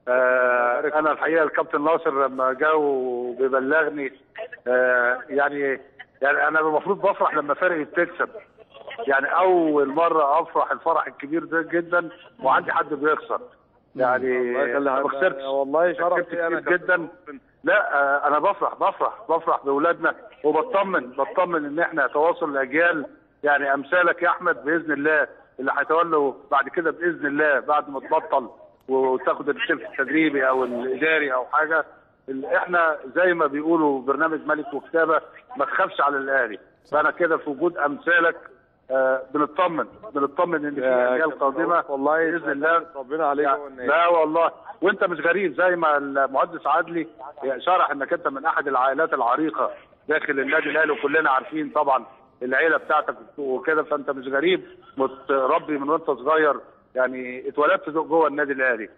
آه انا الحقيقه الكابتن ناصر لما جه وبيبلغني آه يعني يعني انا المفروض بفرح لما فرقي تكسب يعني اول مره افرح الفرح الكبير ده جدا وعندي حد بيخسر يعني الله يخلي ما حد- خسرتش والله شرف كسبت لي أنا كتير جدا لا آه، انا بفرح بفرح بفرح باولادنا وبطمن بطمن ان احنا تواصل الاجيال يعني امثالك يا احمد باذن الله اللي هيتولوا بعد كده باذن الله بعد ما تبطل وتاخد الشيف التدريبي او الاداري او حاجه ال- احنا زي ما بيقولوا برنامج ملك وكتابه ما تخافش على الاهلي فانا كده في وجود امثالك آه بنطمن بنطمن ان في يا اجيال كابتن قادمه والله باذن الله ربنا عليك لا, هو النادي. لا والله وانت مش غريب زي ما المهندس عدلي شرح انك انت من احد العائلات العريقه داخل النادي الاهلي وكلنا عارفين طبعا العيله بتاعتك وكده فانت مش غريب متربي من وانت صغير يعني اتولدت جوه النادي الاهلي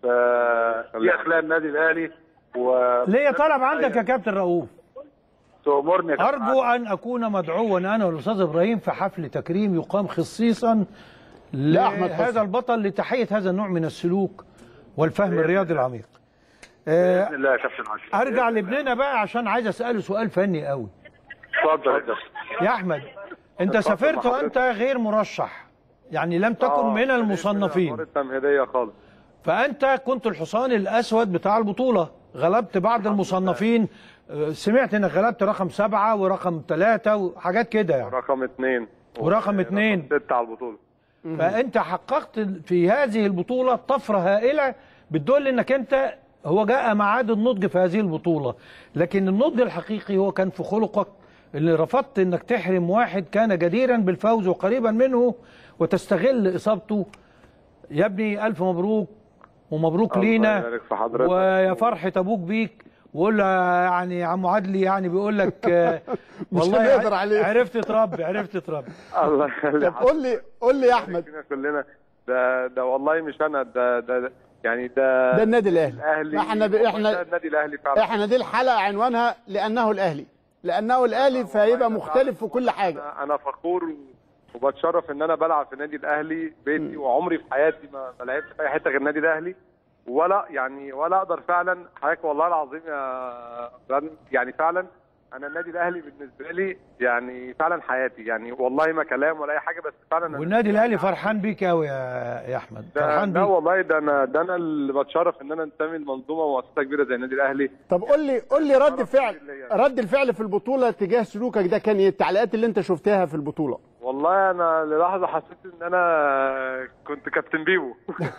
فدي اخلاق النادي الاهلي و ليه طلب عندك يا كابتن رؤوف تأمرني يا كابتن أرجو أن أكون مدعوا أنا والأستاذ إبراهيم في حفل تكريم يقام خصيصا لأحمد حسني. لهذا البطل لتحية هذا النوع من السلوك والفهم الرياضي العميق آه، باذن الله يا كابتن عاشور أرجع لابننا بقى عشان عايز أسأله سؤال فني قوي اتفضل يا كابتن يا أحمد أنت اتفضل سافرت مع وأنت غير مرشح يعني لم تكن آه، من المصنفين التمهيديه خالص فأنت كنت الحصان الأسود بتاع البطولة غلبت بعض المصنفين آه، سمعت إنك غلبت رقم سبعة ورقم ثلاثة وحاجات كده يعني رقم اثنين ورقم اثنين ستة على البطوله فانت حققت في هذه البطوله طفره هائله بتدل انك انت هو جاء معاد النضج في هذه البطوله لكن النضج الحقيقي هو كان في خلقك اللي رفضت انك تحرم واحد كان جديرا بالفوز وقريبا منه وتستغل اصابته يا ابني الف مبروك ومبروك الله لينا يبارك في حضرتك. ويا فرحه ابوك بيك وقول له يعني عم عدلي يعني بيقول لك آه، مش والله هنقدر عليه. عرفت تربي عرفت تربي الله يخلي طب قول لي قول لي يا احمد فينا كلنا ده ده والله مش انا ده ده ده- يعني ده ده النادي الاهلي الاهلي احنا ب... ده احنا النادي الاهلي فعلا احنا دي الحلقه عنوانها لانه الاهلي لانه الاهلي فهيبقى مختلف في كل حاجه انا انا فخور وبتشرف ان انا بلعب في النادي الاهلي بيتي وعمري في حياتي ما ما لعبت في اي حته غير النادي الاهلي ولا يعني ولا اقدر فعلا حضرتك والله العظيم يا فندم، يعني فعلا انا النادي الاهلي بالنسبه لي يعني فعلا حياتي يعني والله ما كلام ولا اي حاجه بس فعلا والنادي الاهلي فرحان بيك قوي يا يا احمد ده, فرحان ده بيك والله ده انا ده انا اللي بتشرف ان انا انتمي لمنظومه ومؤسسه كبيره زي النادي الاهلي طب قول لي قول لي رد فعل رد الفعل في البطوله تجاه سلوكك ده كان ايه التعليقات اللي انت شفتها في البطوله والله انا للحظه حسيت ان انا كنت كابتن بيبو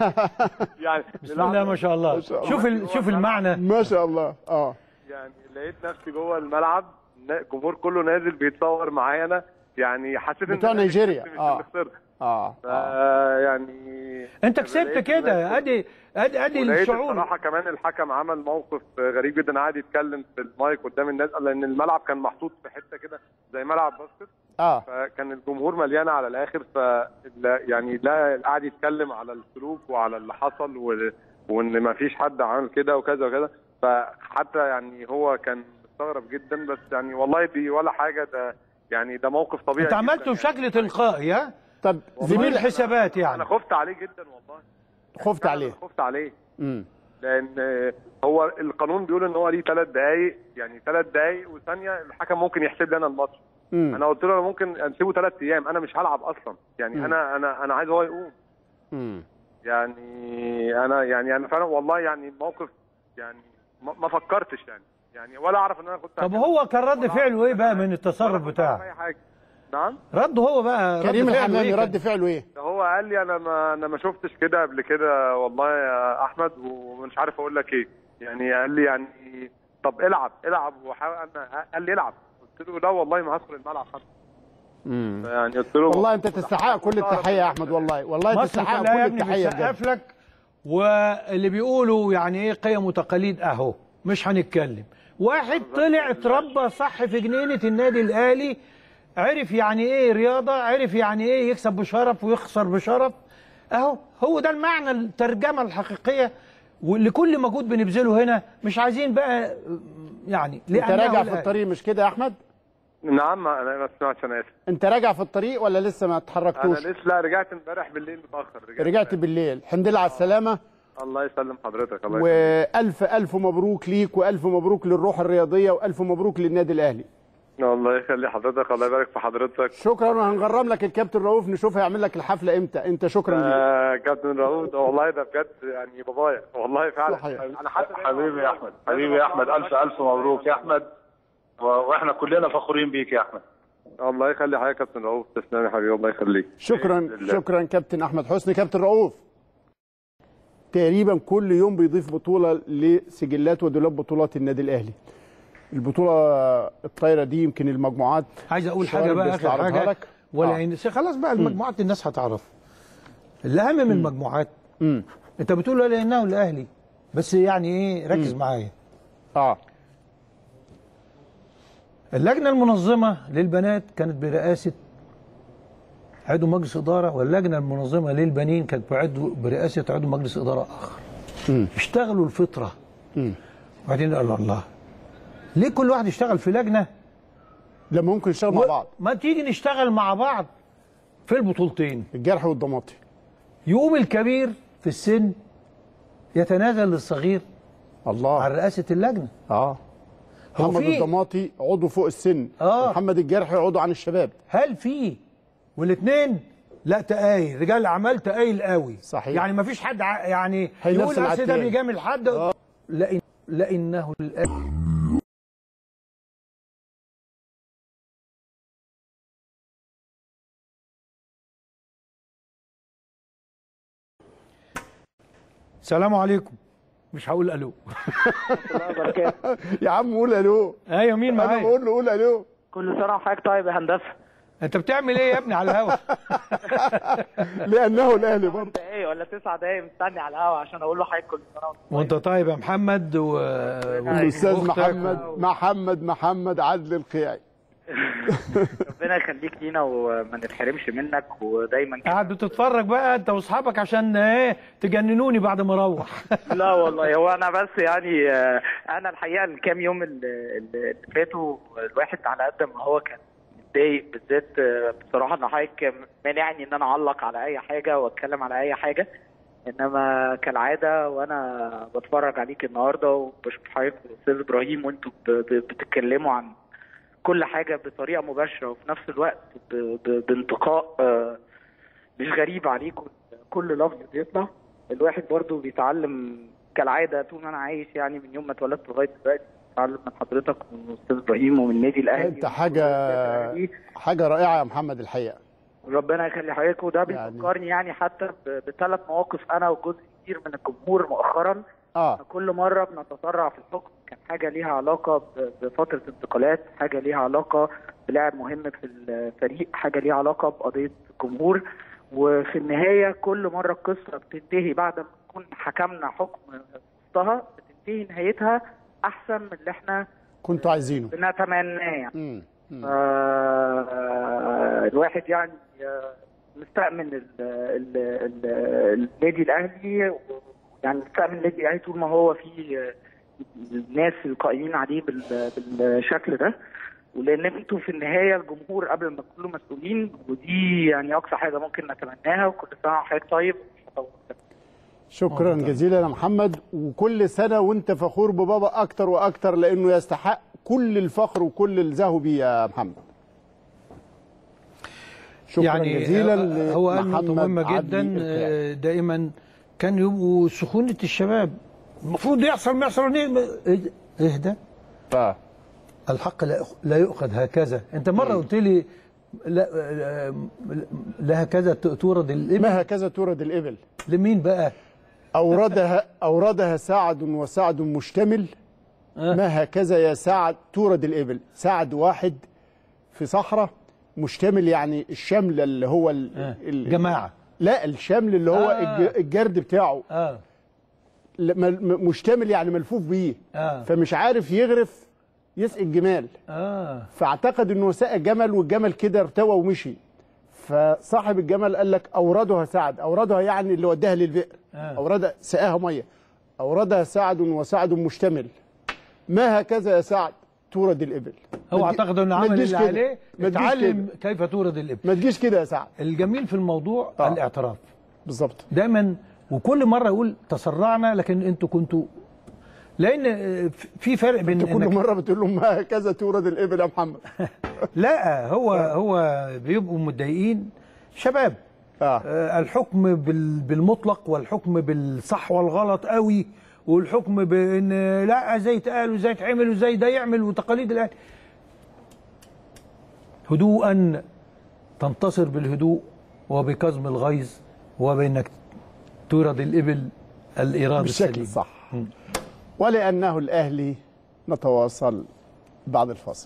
يعني بسم الله ما شاء الله شوف ال- شوف المعنى ما شاء الله اه يعني لقيت نفسي جوه الملعب نا- الجمهور كله نازل بيتصور معايا انا يعني حسيت ان بتوع أنا نيجيريا مش اه اللي خسرت اه فا يعني انت كسبت كده ادي ادي ادي ولقيت الشعور الصراحه كمان الحكم عمل موقف غريب جدا قعد يتكلم في المايك قدام الناس لان الملعب كان محطوط في حته كده زي ملعب باسكت اه فكان الجمهور مليان على الاخر ف يعني لا قعد يتكلم على السلوك وعلى اللي حصل و... وان ما فيش حد عمل كده وكذا وكذا فحتى يعني هو كان مستغرب جدا بس يعني والله دي ولا حاجه ده يعني ده موقف طبيعي انت جداً عملته بشكل تلقائي ها طب زميل حسابات انا يعني خفت عليه جدا والله خفت عليه خفت عليه امم لان هو القانون بيقول ان هو ليه ثلاث دقائق يعني ثلاث دقائق وثانيه الحكم ممكن يحسب لي انا الماتش مم. انا قلت له انا ممكن اسيبه ثلاث ايام انا مش هلعب اصلا يعني مم. انا انا انا عايز هو يقوم امم يعني انا يعني انا فعلا والله يعني موقف يعني ما ما فكرتش يعني يعني ولا اعرف ان انا كنت طب هو كان رد فعله ايه بقى من التصرف بتاعه اي حاجه نعم رده هو بقى رد كريم فعله الحمامي إيه كان؟ رد فعله ايه ده هو قال لي انا ما انا ما شفتش كده قبل كده والله يا احمد ومش عارف اقول لك ايه يعني قال لي يعني طب العب العب وحاول انا قال لي العب قلت له لا والله ما هدخل الملعب حتى امم يعني قلت له والله انت تستحق كل التحيه يا احمد والله والله مصر تستحق كلها كل يا ابني التحيه بجد بتسقف لك واللي بيقولوا يعني ايه قيم وتقاليد اهو مش هنتكلم واحد طلع اتربى صح في جنينه النادي الاهلي عرف يعني ايه رياضه عرف يعني ايه يكسب بشرف ويخسر بشرف اهو هو ده المعنى الترجمه الحقيقيه ولكل مجهود بنبذله هنا مش عايزين بقى يعني انت لأنه راجع في الأهلي. الطريق مش كده يا احمد نعم ما- انا ما سمعتش انا اسف انت راجع في الطريق ولا لسه ما انا اتحركتوش لسه لا رجعت امبارح بالليل متاخر رجعت, رجعت بالليل الحمد لله على السلامه الله يسلم حضرتك الله يسلمك والف الف مبروك ليك والف مبروك للروح الرياضيه والف مبروك للنادي الاهلي الله يخلي حضرتك الله يبارك في حضرتك شكرا وهنغرم لك الكابتن رؤوف نشوف هيعمل لك الحفله امتى انت شكرا ليك آه كابتن رؤوف والله ده بجد يعني بابايا والله فعلا صحيح. انا حاسس حبيبي يا احمد حبيبي يا احمد الف الف مبروك يا احمد و- واحنا كلنا فخورين بيك يا احمد الله يخلي حضرتك يا كابتن رؤوف تسلم يا حبيبي الله يخليك شكرا بإذن الله. شكرا كابتن احمد حسني كابتن رؤوف تقريبا كل يوم بيضيف بطوله لسجلات ودولاب بطولات النادي الاهلي البطوله الطايره دي يمكن المجموعات عايز اقول حاجه شوارب بقى اخر بيستعرضها حاجه لك. ولا آه. عين خلاص بقى المجموعات الناس هتعرف الاهم من المجموعات انت بتقول ولا انه الاهلي بس يعني ايه ركز مم. معايا اه اللجنه المنظمه للبنات كانت برئاسه عضو مجلس اداره واللجنه المنظمه للبنين كانت بعضو برئاسه عضو مجلس اداره اخر اشتغلوا الفطره وبعدين قالوا الله ليه كل واحد يشتغل في لجنه لما ممكن نشتغل مع بعض ما تيجي نشتغل مع بعض في البطولتين الجرح والضماطي يقوم الكبير في السن يتنازل للصغير الله عن رئاسه اللجنه اه هو محمد في- الضماطي عضو فوق السن آه. محمد الجرحي عضو عن الشباب هل في والاثنين لا تقايل رجال الاعمال تقايل قوي صحيح. يعني ما فيش حد ع- يعني هينفس يقول اصل ده العتاب. بيجامل حد لأن لانه الآن السلام عليكم مش هقول الو يا عم قول الو ايوه مين انا معايا بقول له قول الو كل سنه وحضرتك طيب يا هندسه انت بتعمل ايه يا ابني على الهوا لانه الاهلي برضه دقايق ولا تسع دقايق مستني على الهوا عشان اقول له حضرتك كل سنه وأنت وانت طيب يا محمد و... الاستاذ وأختك محمد محمد محمد عدل القيعي ربنا يخليك لينا وما نتحرمش منك ودايما كده قاعد بتتفرج بقى انت واصحابك عشان ايه تجننوني بعد ما اروح لا والله هو انا بس يعني آه، انا الحقيقه الكام يوم اللي اللي فاتوا الواحد على قد ما هو كان متضايق بالذات آه، بصراحه ان حضرتك مانعني ان انا اعلق على اي حاجه واتكلم على اي حاجه انما كالعاده وانا بتفرج عليك النهارده وبشوف حضرتك والاستاذ ابراهيم وانتوا ب- ب- بتتكلموا عن كل حاجه بطريقه مباشره وفي نفس الوقت ب- ب- بانتقاء آه، مش غريب عليكم كل لفظ بيطلع الواحد برضو بيتعلم كالعاده طول ما انا عايش يعني من يوم ما اتولدت لغايه دلوقتي بتعلم من حضرتك ومن الاستاذ ابراهيم ومن النادي الاهلي انت حاجه حاجه رائعه يا محمد الحقيقه ربنا يخلي حضرتك وده بيفكرني يعني حتى ب- بثلاث مواقف انا وجزء كبير من الجمهور مؤخرا اه كل مره بنتسرع في الحكم كان حاجه ليها علاقه ب- بفتره انتقالات حاجه ليها علاقه بلاعب مهم في الفريق حاجه ليها علاقه بقضيه الجمهور وفي النهايه كل مره القصه بتنتهي بعد ما نكون حكمنا حكم وسطها بتنتهي نهايتها احسن من اللي احنا كنتوا عايزينه بنتمناه يعني مم. مم. آه، الواحد يعني آه، مستأمن ال- ال- ال- النادي الاهلي يعني مستأمن النادي الاهلي طول ما هو في آه، الناس القائمين عليه بال- بالشكل ده ولان انتوا في النهايه الجمهور قبل ما تكونوا مسؤولين ودي يعني اقصى حاجه ممكن نتمناها وكل سنه وحضرتك طيب شكرا جزيلا يا محمد وكل سنه وانت فخور ببابا اكتر واكتر لانه يستحق كل الفخر وكل الزهو بيه يا محمد شكرا يعني جزيلا آه، هو قال نقطة لمحمد مهمة عدلي جدا القيعي. آه، دائما كان يبقوا سخونة الشباب المفروض يحصل ما يحصل إيه- اهدى اه الحق لا يأخ- لا يؤخذ هكذا انت مرة قلت لي لا آه، لا هكذا ت- تورد الابل ما هكذا تورد الإبل لمين بقى أوردها أوردها سعد وسعد مشتمل ما هكذا يا سعد تورد الإبل سعد واحد في صحراء مشتمل يعني الشمل اللي هو ال... ال... جماعة. لا الشمل اللي هو آه. الج... الجرد بتاعه اه ل- مل- م- مشتمل يعني ملفوف بيه آه. فمش عارف يغرف يسقي الجمال اه فاعتقد انه سقى جمل والجمل كده ارتوى ومشي فصاحب الجمل قال لك اوردها سعد اوردها يعني اللي وداها للبئر آه. اوردها سقاها ميه اوردها سعد وسعد مشتمل ما هكذا يا سعد تورد الابل هو ما تجي- اعتقد انه ما عمل تجيش اللي كده. عليه ما تجيش اتعلم كده. كيف تورد الابل ما تجيش كده يا سعد الجميل في الموضوع آه. الاعتراف بالظبط دايما وكل مره يقول تسرعنا لكن انتوا كنتوا لان آه، في فرق بين انت كل إنك- مره بتقول لهم هكذا تورد الابل يا محمد لا هو هو بيبقوا متضايقين شباب آه. آه الحكم بال- بالمطلق والحكم بالصح والغلط قوي والحكم بان لا ازاي يتقال وازاي يتعمل وازاي ده يعمل وتقاليد الاهلي هدوءا تنتصر بالهدوء وبكظم الغيظ وبانك تورد الابل الاراده بالشكل السليم. الصح ولانه الاهلي نتواصل بعد الفاصل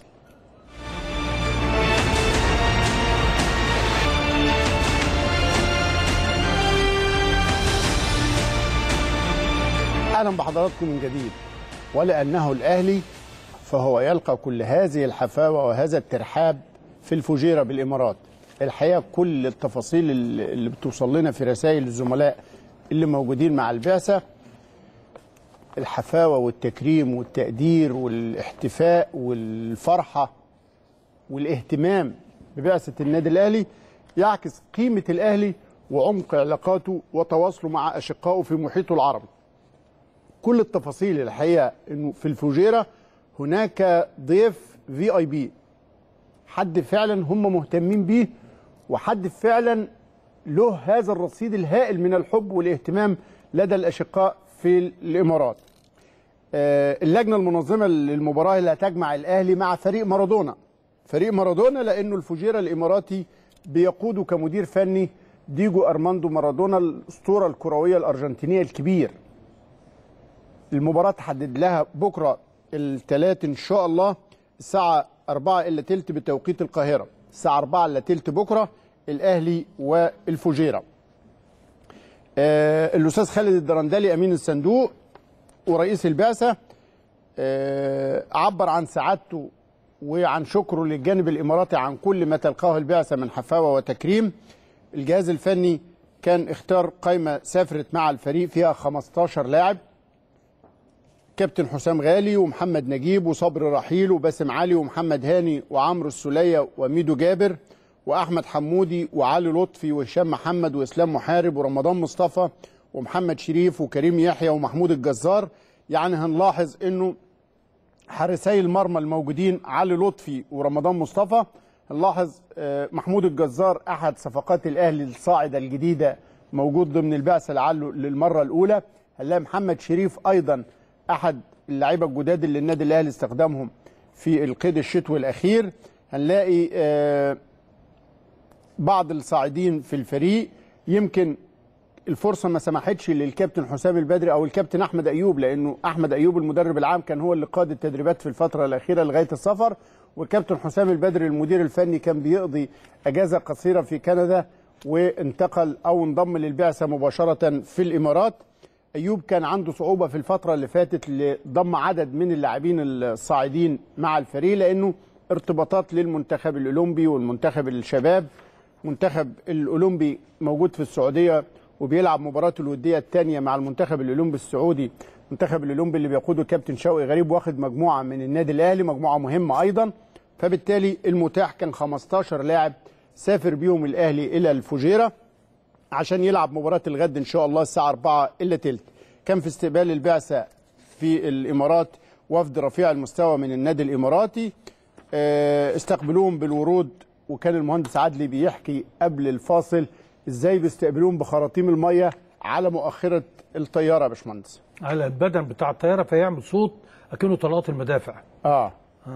اهلا بحضراتكم من جديد ولانه الاهلي فهو يلقى كل هذه الحفاوه وهذا الترحاب في الفجيره بالامارات الحقيقه كل التفاصيل اللي اللي بتوصل لنا في رسائل الزملاء اللي موجودين مع البعثه الحفاوه والتكريم والتقدير والاحتفاء والفرحه والاهتمام ببعثه النادي الاهلي يعكس قيمه الاهلي وعمق علاقاته وتواصله مع اشقائه في محيطه العربي. كل التفاصيل الحقيقه انه في الفجيره هناك ضيف في اي بي حد فعلا هم مهتمين بيه وحد فعلا له هذا الرصيد الهائل من الحب والاهتمام لدى الاشقاء في الامارات. آه، اللجنه المنظمه للمباراه اللي هتجمع الاهلي مع فريق مارادونا. فريق مارادونا لانه الفجيره الاماراتي بيقوده كمدير فني ديجو ارماندو مارادونا الاسطوره الكرويه الارجنتينيه الكبير. المباراه تحدد لها بكره الثلاث ان شاء الله الساعه 4 الا تلت بتوقيت القاهره الساعه 4 الا تلت بكره الاهلي والفجيره آه الاستاذ خالد الدرندلي امين الصندوق ورئيس البعثه آه عبر عن سعادته وعن شكره للجانب الاماراتي عن كل ما تلقاه البعثه من حفاوه وتكريم الجهاز الفني كان اختار قائمه سافرت مع الفريق فيها 15 لاعب كابتن حسام غالي ومحمد نجيب وصبري رحيل وباسم علي ومحمد هاني وعمرو السولية وميدو جابر واحمد حمودي وعلي لطفي وهشام محمد واسلام محارب ورمضان مصطفى ومحمد شريف وكريم يحيى ومحمود الجزار يعني هنلاحظ انه حارسي المرمى الموجودين علي لطفي ورمضان مصطفى نلاحظ آه، محمود الجزار احد صفقات الاهلي الصاعده الجديده موجود ضمن البعثه لعله للمره الاولى هنلاقي محمد شريف ايضا احد اللعيبه الجداد اللي النادي الاهلي استخدمهم في القيد الشتوي الاخير هنلاقي آه، بعض الصاعدين في الفريق يمكن الفرصه ما سمحتش للكابتن حسام البدري او الكابتن احمد ايوب لانه احمد ايوب المدرب العام كان هو اللي قاد التدريبات في الفتره الاخيره لغايه السفر والكابتن حسام البدري المدير الفني كان بيقضي اجازه قصيره في كندا وانتقل او انضم للبعثه مباشره في الامارات ايوب كان عنده صعوبه في الفتره اللي فاتت لضم عدد من اللاعبين الصاعدين مع الفريق لانه ارتباطات للمنتخب الاولمبي والمنتخب الشباب منتخب الاولمبي موجود في السعوديه وبيلعب مباراته الوديه الثانيه مع المنتخب الاولمبي السعودي المنتخب الاولمبي اللي بيقوده كابتن شوقي غريب واخد مجموعه من النادي الاهلي مجموعه مهمه ايضا فبالتالي المتاح كان 15 لاعب سافر بيهم الاهلي الى الفجيره عشان يلعب مباراه الغد ان شاء الله الساعه 4 الا تلت كان في استقبال البعثه في الامارات وفد رفيع المستوى من النادي الاماراتي آه، استقبلوهم بالورود وكان المهندس عدلي بيحكي قبل الفاصل ازاي بيستقبلوهم بخراطيم الميه على مؤخره الطياره يا باشمهندس على البدن بتاع الطياره فيعمل صوت اكنه طلقات المدافع اه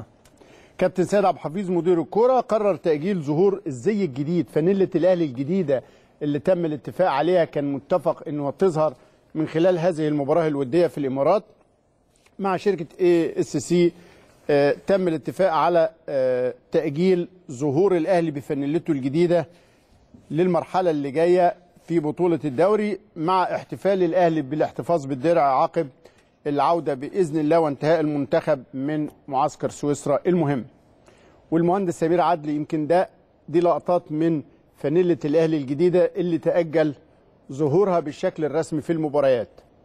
كابتن سيد عبد الحفيظ مدير الكرة قرر تأجيل ظهور الزي الجديد فانيلة الأهلي الجديدة اللي تم الاتفاق عليها كان متفق انه تظهر من خلال هذه المباراة الودية في الإمارات مع شركة اي اس سي تم الاتفاق على آه، تأجيل ظهور الأهلي بفانيلته الجديدة للمرحلة اللي جاية في بطولة الدوري مع احتفال الأهلي بالاحتفاظ بالدرع عقب العودة بإذن الله وانتهاء المنتخب من معسكر سويسرا المهم والمهندس سمير عدلي يمكن ده دي لقطات من فانيلة الأهلي الجديدة اللي تأجل ظهورها بالشكل الرسمي في المباريات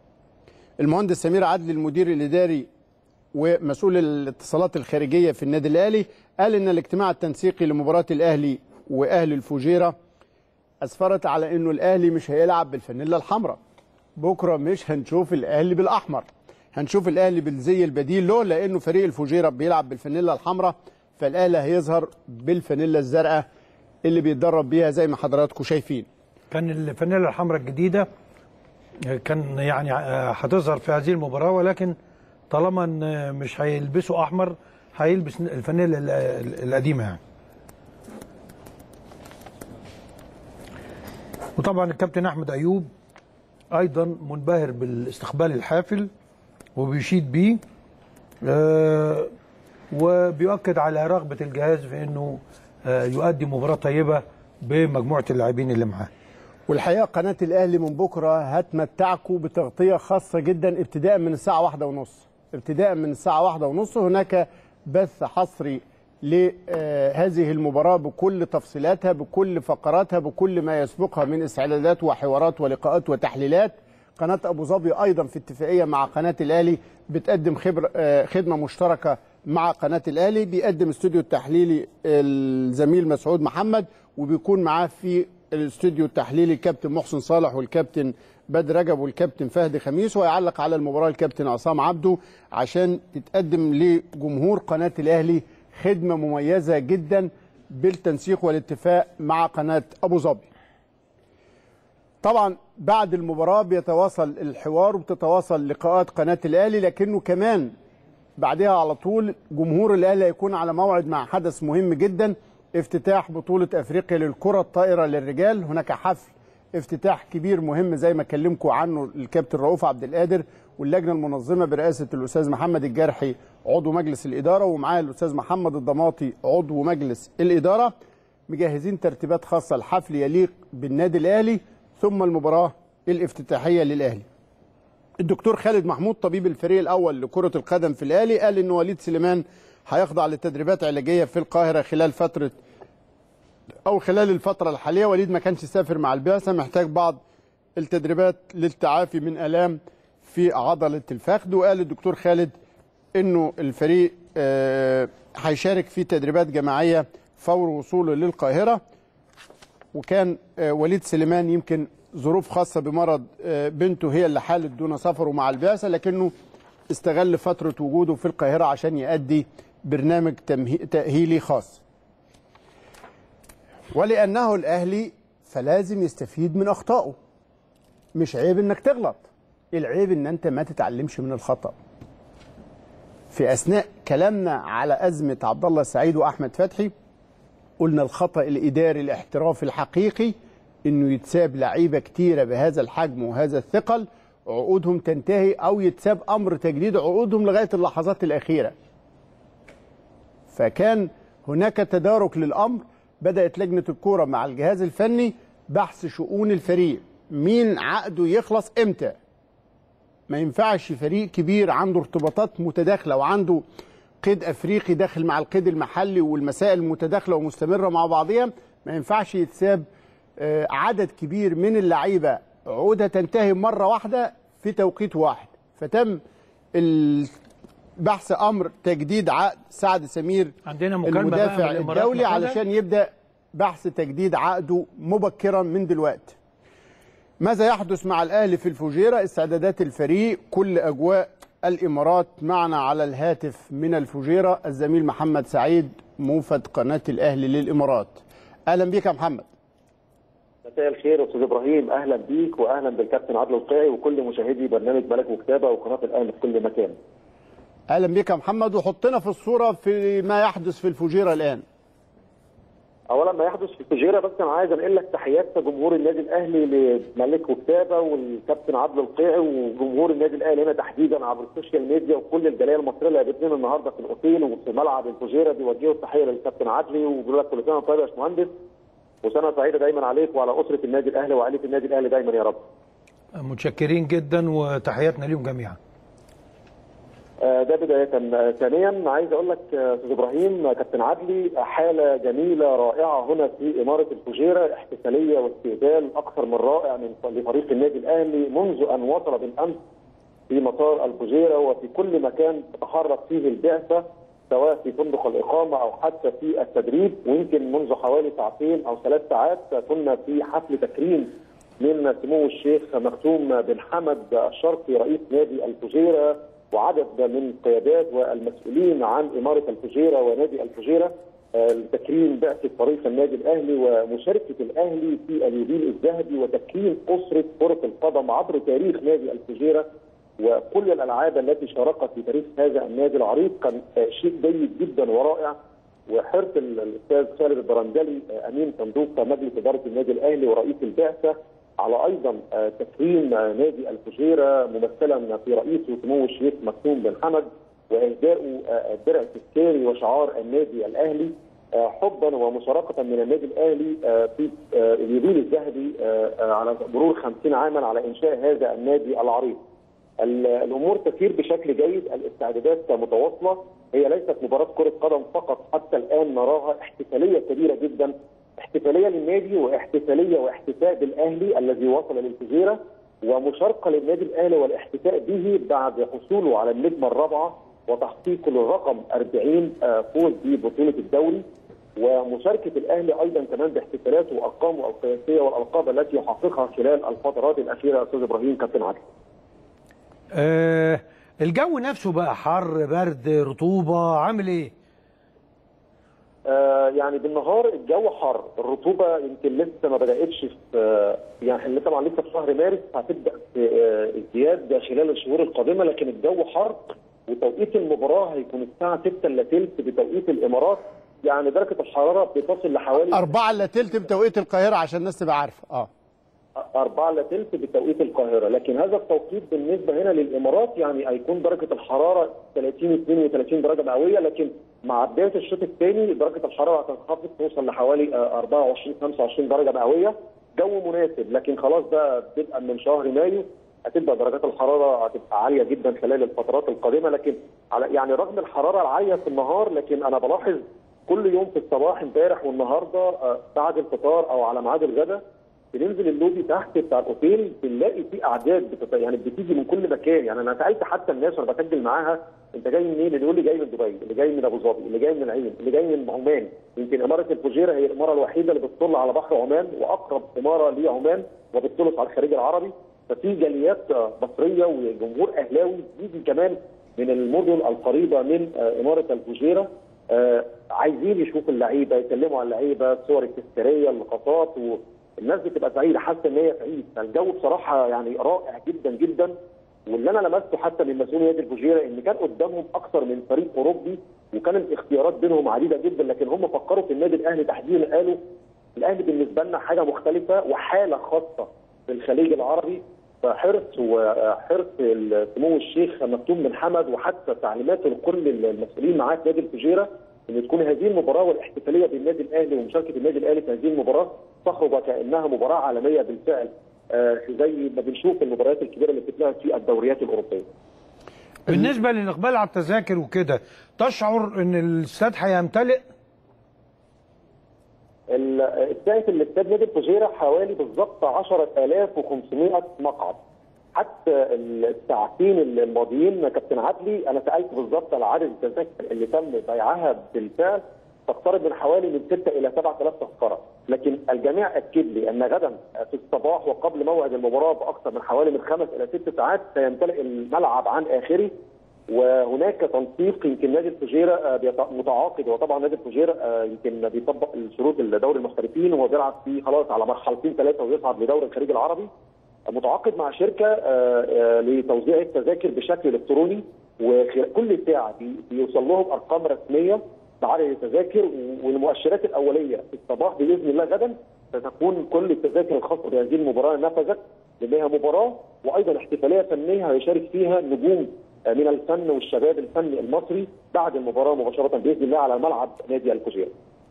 المهندس سمير عدلي المدير الإداري ومسؤول الاتصالات الخارجية في النادي الأهلي قال إن الاجتماع التنسيقي لمباراة الأهلي وأهلي الفجيرة أسفرت على إنه الأهلي مش هيلعب بالفانيلا الحمراء بكره مش هنشوف الاهلي بالاحمر هنشوف الاهلي بالزي البديل له لانه فريق الفجيره بيلعب بالفانيلا الحمراء فالاهلي هيظهر بالفانيلا الزرقاء اللي بيتدرب بيها زي ما حضراتكم شايفين كان الفانيلا الحمراء الجديده كان يعني آه، هتظهر في هذه المباراه ولكن طالما ان مش هيلبسوا احمر هيلبس الفانيلا ال- ال- القديمه يعني وطبعا الكابتن احمد ايوب ايضا منبهر بالاستقبال الحافل وبيشيد بيه آه، وبيؤكد على رغبه الجهاز في انه آه، يؤدي مباراه طيبه بمجموعه اللاعبين اللي معاه والحقيقه قناه الاهلي من بكره هتمتعكم بتغطيه خاصه جدا ابتداء من الساعه واحدة ونص ابتداء من الساعه واحدة ونص هناك بث حصري لهذه المباراه بكل تفصيلاتها بكل فقراتها بكل ما يسبقها من استعدادات وحوارات ولقاءات وتحليلات قناه ابو ظبي ايضا في اتفاقيه مع قناه الاهلي بتقدم خبر آه، خدمه مشتركه مع قناه الاهلي بيقدم استوديو التحليلي الزميل مسعود محمد وبيكون معاه في الاستوديو التحليلي الكابتن محسن صالح والكابتن بدر رجب والكابتن فهد خميس ويعلق على المباراه الكابتن عصام عبده عشان تتقدم لجمهور قناه الاهلي خدمه مميزه جدا بالتنسيق والاتفاق مع قناه ابو ظبي. طبعا بعد المباراه بيتواصل الحوار وبتتواصل لقاءات قناه الاهلي لكنه كمان بعدها على طول جمهور الاهلي هيكون على موعد مع حدث مهم جدا افتتاح بطوله افريقيا للكره الطائره للرجال هناك حفل افتتاح كبير مهم زي ما كلمكم عنه الكابتن رؤوف عبد القادر واللجنه المنظمه برئاسه الاستاذ محمد الجرحي عضو مجلس الاداره ومعاه الاستاذ محمد الضماطي عضو مجلس الاداره مجهزين ترتيبات خاصه الحفل يليق بالنادي الاهلي ثم المباراه الافتتاحيه للاهلي الدكتور خالد محمود طبيب الفريق الاول لكره القدم في الاهلي قال ان وليد سليمان هيخضع لتدريبات علاجيه في القاهره خلال فتره او خلال الفتره الحاليه وليد ما كانش سافر مع البعثه محتاج بعض التدريبات للتعافي من الام في عضله الفخذ وقال الدكتور خالد انه الفريق آه، هيشارك في تدريبات جماعيه فور وصوله للقاهره وكان آه، وليد سليمان يمكن ظروف خاصه بمرض آه، بنته هي اللي حالت دون سفره مع البعثه لكنه استغل فتره وجوده في القاهره عشان يؤدي برنامج تمهي- تاهيلي خاص ولانه الاهلي فلازم يستفيد من اخطائه مش عيب انك تغلط العيب ان انت ما تتعلمش من الخطا في اثناء كلامنا على ازمه عبد الله السعيد واحمد فتحي قلنا الخطا الاداري الاحترافي الحقيقي انه يتساب لعيبه كتيره بهذا الحجم وهذا الثقل عقودهم تنتهي او يتساب امر تجديد عقودهم لغايه اللحظات الاخيره فكان هناك تدارك للامر بدات لجنه الكوره مع الجهاز الفني بحث شؤون الفريق مين عقده يخلص امتى ما ينفعش فريق كبير عنده ارتباطات متداخله وعنده قيد افريقي داخل مع القيد المحلي والمسائل متداخله ومستمره مع بعضها ما ينفعش يتساب آه، عدد كبير من اللعيبه عقودها تنتهي مره واحده في توقيت واحد فتم ال- بحث امر تجديد عقد سعد سمير عندنا مكالمة بقى المدافع من الإمارات الدولي ناخدها؟ علشان يبدا بحث تجديد عقده مبكرا من دلوقتي ماذا يحدث مع الاهلي في الفجيره استعدادات الفريق كل اجواء الامارات معنا على الهاتف من الفجيره الزميل محمد سعيد موفد قناه الاهلي للامارات اهلا بك يا محمد مساء الخير استاذ ابراهيم اهلا بيك واهلا بالكابتن عادل القيعي وكل مشاهدي برنامج ملك وكتابه وقناه الاهلي في كل مكان. اهلا بك يا محمد وحطنا في الصوره في ما يحدث في الفجيره الان اولا ما يحدث في الفجيره بس انا عايز انقل لك تحيات جمهور النادي الاهلي لملك وكتابه والكابتن عادل القيعي وجمهور النادي الاهلي هنا تحديدا عبر السوشيال ميديا وكل الجاليه المصريه اللي قابلتنا النهارده في الاوتيل وفي ملعب الفجيره بيوجهوا التحيه للكابتن عدلي وبيقولوا لك كل سنه وانت طيب يا باشمهندس وسنه سعيده دايما عليك وعلى اسره النادي الاهلي وعائله النادي الاهلي دايما يا رب. متشكرين جدا وتحياتنا ليهم جميعا آه، ده بداية آه، ثانيا عايز اقول لك آه، استاذ ابراهيم آه، كابتن عدلي آه، حالة جميلة رائعة هنا في إمارة الفجيرة احتفالية واستقبال أكثر من رائع من لفريق النادي الأهلي منذ أن وصل بالأمس في مطار الفجيرة وفي كل مكان تتحرك فيه البعثة سواء في فندق الإقامة أو حتى في التدريب ويمكن منذ حوالي ساعتين أو ثلاث ساعات كنا في حفل تكريم من سمو الشيخ مختوم بن حمد الشرقي رئيس نادي الفجيره وعدد من القيادات والمسؤولين عن اماره الفجيره ونادي الفجيره آه، لتكريم بعثه فريق النادي الاهلي ومشاركه الاهلي في اليوبيل الذهبي وتكريم اسره كره القدم عبر تاريخ نادي الفجيره وكل الالعاب التي شاركت في تاريخ هذا النادي العريق كان آه، شيء جيد جدا ورائع وحرص ال- الاستاذ خالد البرندلي آه، امين صندوق مجلس اداره النادي الاهلي ورئيس البعثه على ايضا آه، تكريم آه، نادي الفجيره ممثلا في رئيسه سمو الشيخ مكتوم بن حمد واهداء آه، الدرع التذكاري وشعار النادي الاهلي آه، حبا ومشاركه من النادي الاهلي آه، في آه، اليوبيل الذهبي آه، آه، على مرور 50 عاما على انشاء هذا النادي العريق. ال- الامور تسير بشكل جيد الاستعدادات متواصله هي ليست مباراه كره قدم فقط حتى الان نراها احتفاليه كبيره جدا احتفاليه للنادي واحتفاليه واحتفاء بالاهلي الذي وصل للفجيره ومشاركه للنادي الاهلي والاحتفاء به بعد حصوله على النجمه الرابعه وتحقيقه للرقم 40 آه، فوز ببطوله الدوري ومشاركه الاهلي ايضا كمان باحتفالاته وارقامه القياسيه والالقاب التي يحققها خلال الفترات الاخيره استاذ ابراهيم كابتن عادل آه الجو نفسه بقى حر برد رطوبه عامل ايه؟ آه، يعني بالنهار الجو حر الرطوبه يمكن لسه ما بداتش في آه، يعني احنا طبعا لسه في شهر مارس هتبدا في آه، ازدياد خلال الشهور القادمه لكن الجو حر وتوقيت المباراه هيكون الساعه 6 الا ثلث بتوقيت الامارات يعني درجه الحراره بتصل لحوالي أربعة إلا تلت بتوقيت القاهرة عشان الناس تبقى عارفة اه أربعة إلا ثلث بتوقيت القاهرة لكن هذا التوقيت بالنسبة هنا للإمارات يعني هيكون درجة الحرارة 30 32 درجة مئوية لكن مع بداية الشوط الثاني درجة الحرارة هتنخفض توصل لحوالي آه، 24 25 درجة مئوية جو مناسب لكن خلاص بقى بدءا من شهر مايو هتبدا درجات الحراره هتبقى عاليه جدا خلال الفترات القادمه لكن على يعني رغم الحراره العاليه في النهار لكن انا بلاحظ كل يوم في الصباح امبارح والنهارده آه، بعد الفطار او على ميعاد الغداء بننزل اللوبي تحت بتاع الاوتيل بنلاقي في اعداد بتت... يعني بتيجي من كل مكان يعني انا سالت حتى الناس وانا بسجل معاها انت جاي منين؟ اللي يقول لي جاي من دبي، اللي جاي من ابو ظبي، اللي جاي من العين، اللي جاي من عمان، يمكن اماره الفجيره هي الاماره الوحيده اللي بتطل على بحر عمان واقرب اماره لعمان وبتطلق على الخليج العربي، ففي جاليات آه، مصريه وجمهور اهلاوي بيجي كمان من المدن القريبه من آه، اماره الفجيره آه، عايزين يشوفوا اللعيبه يتكلموا عن اللعيبه الصور التذكاريه اللقطات والناس بتبقى سعيده حاسه ان هي في عيد فالجو بصراحه يعني رائع جدا جدا واللي انا لمسته حتى من مسؤولي نادي الفجيره ان كان قدامهم اكثر من فريق اوروبي وكانت الاختيارات بينهم عديده جدا لكن هم فكروا في النادي الاهلي تحديدا قالوا الاهلي بالنسبه لنا حاجه مختلفه وحاله خاصه في الخليج العربي فحرص وحرص سمو الشيخ مكتوم بن حمد وحتى تعليمات لكل المسؤولين معاه في نادي الفجيره ان تكون هذه المباراه والاحتفاليه بالنادي الاهلي ومشاركه النادي الاهلي في هذه المباراه تخرج وكانها مباراه عالميه بالفعل آه، زي ما بنشوف المباريات الكبيره اللي بتتلعب في الدوريات الاوروبيه. بالنسبه للاقبال على التذاكر وكده تشعر ان الاستاد هيمتلئ ال- السائق اللي استاد نادي الفجيره حوالي بالظبط 10500 مقعد حتى الساعتين الماضيين يا كابتن عدلي انا سالت بالظبط على عدد التذاكر اللي تم بيعها بالفعل تقترب من حوالي من 6 الى 7000 تذكره لكن الجميع اكد لي ان غدا في الصباح وقبل موعد المباراه باكثر من حوالي من خمس الى ست ساعات سيمتلئ الملعب عن اخره وهناك تنسيق يمكن نادي الفجيره آه، بيت- متعاقد وطبعا نادي الفجيره آه، يمكن بيطبق الشروط دوري المحترفين وهو بيلعب فيه خلاص على مرحلتين ثلاثه ويصعد لدوري الخليج العربي متعاقد مع شركه آه، آه، لتوزيع التذاكر بشكل الكتروني وكل ساعه بي- بيوصل لهم ارقام رسميه بعدد التذاكر والمؤشرات الاوليه في الصباح باذن الله غدا ستكون كل التذاكر الخاصه بهذه المباراه نفذت لانها مباراه وايضا احتفاليه فنيه هيشارك فيها نجوم آه، من الفن والشباب الفني المصري بعد المباراه مباشره باذن الله على ملعب نادي الفجيره.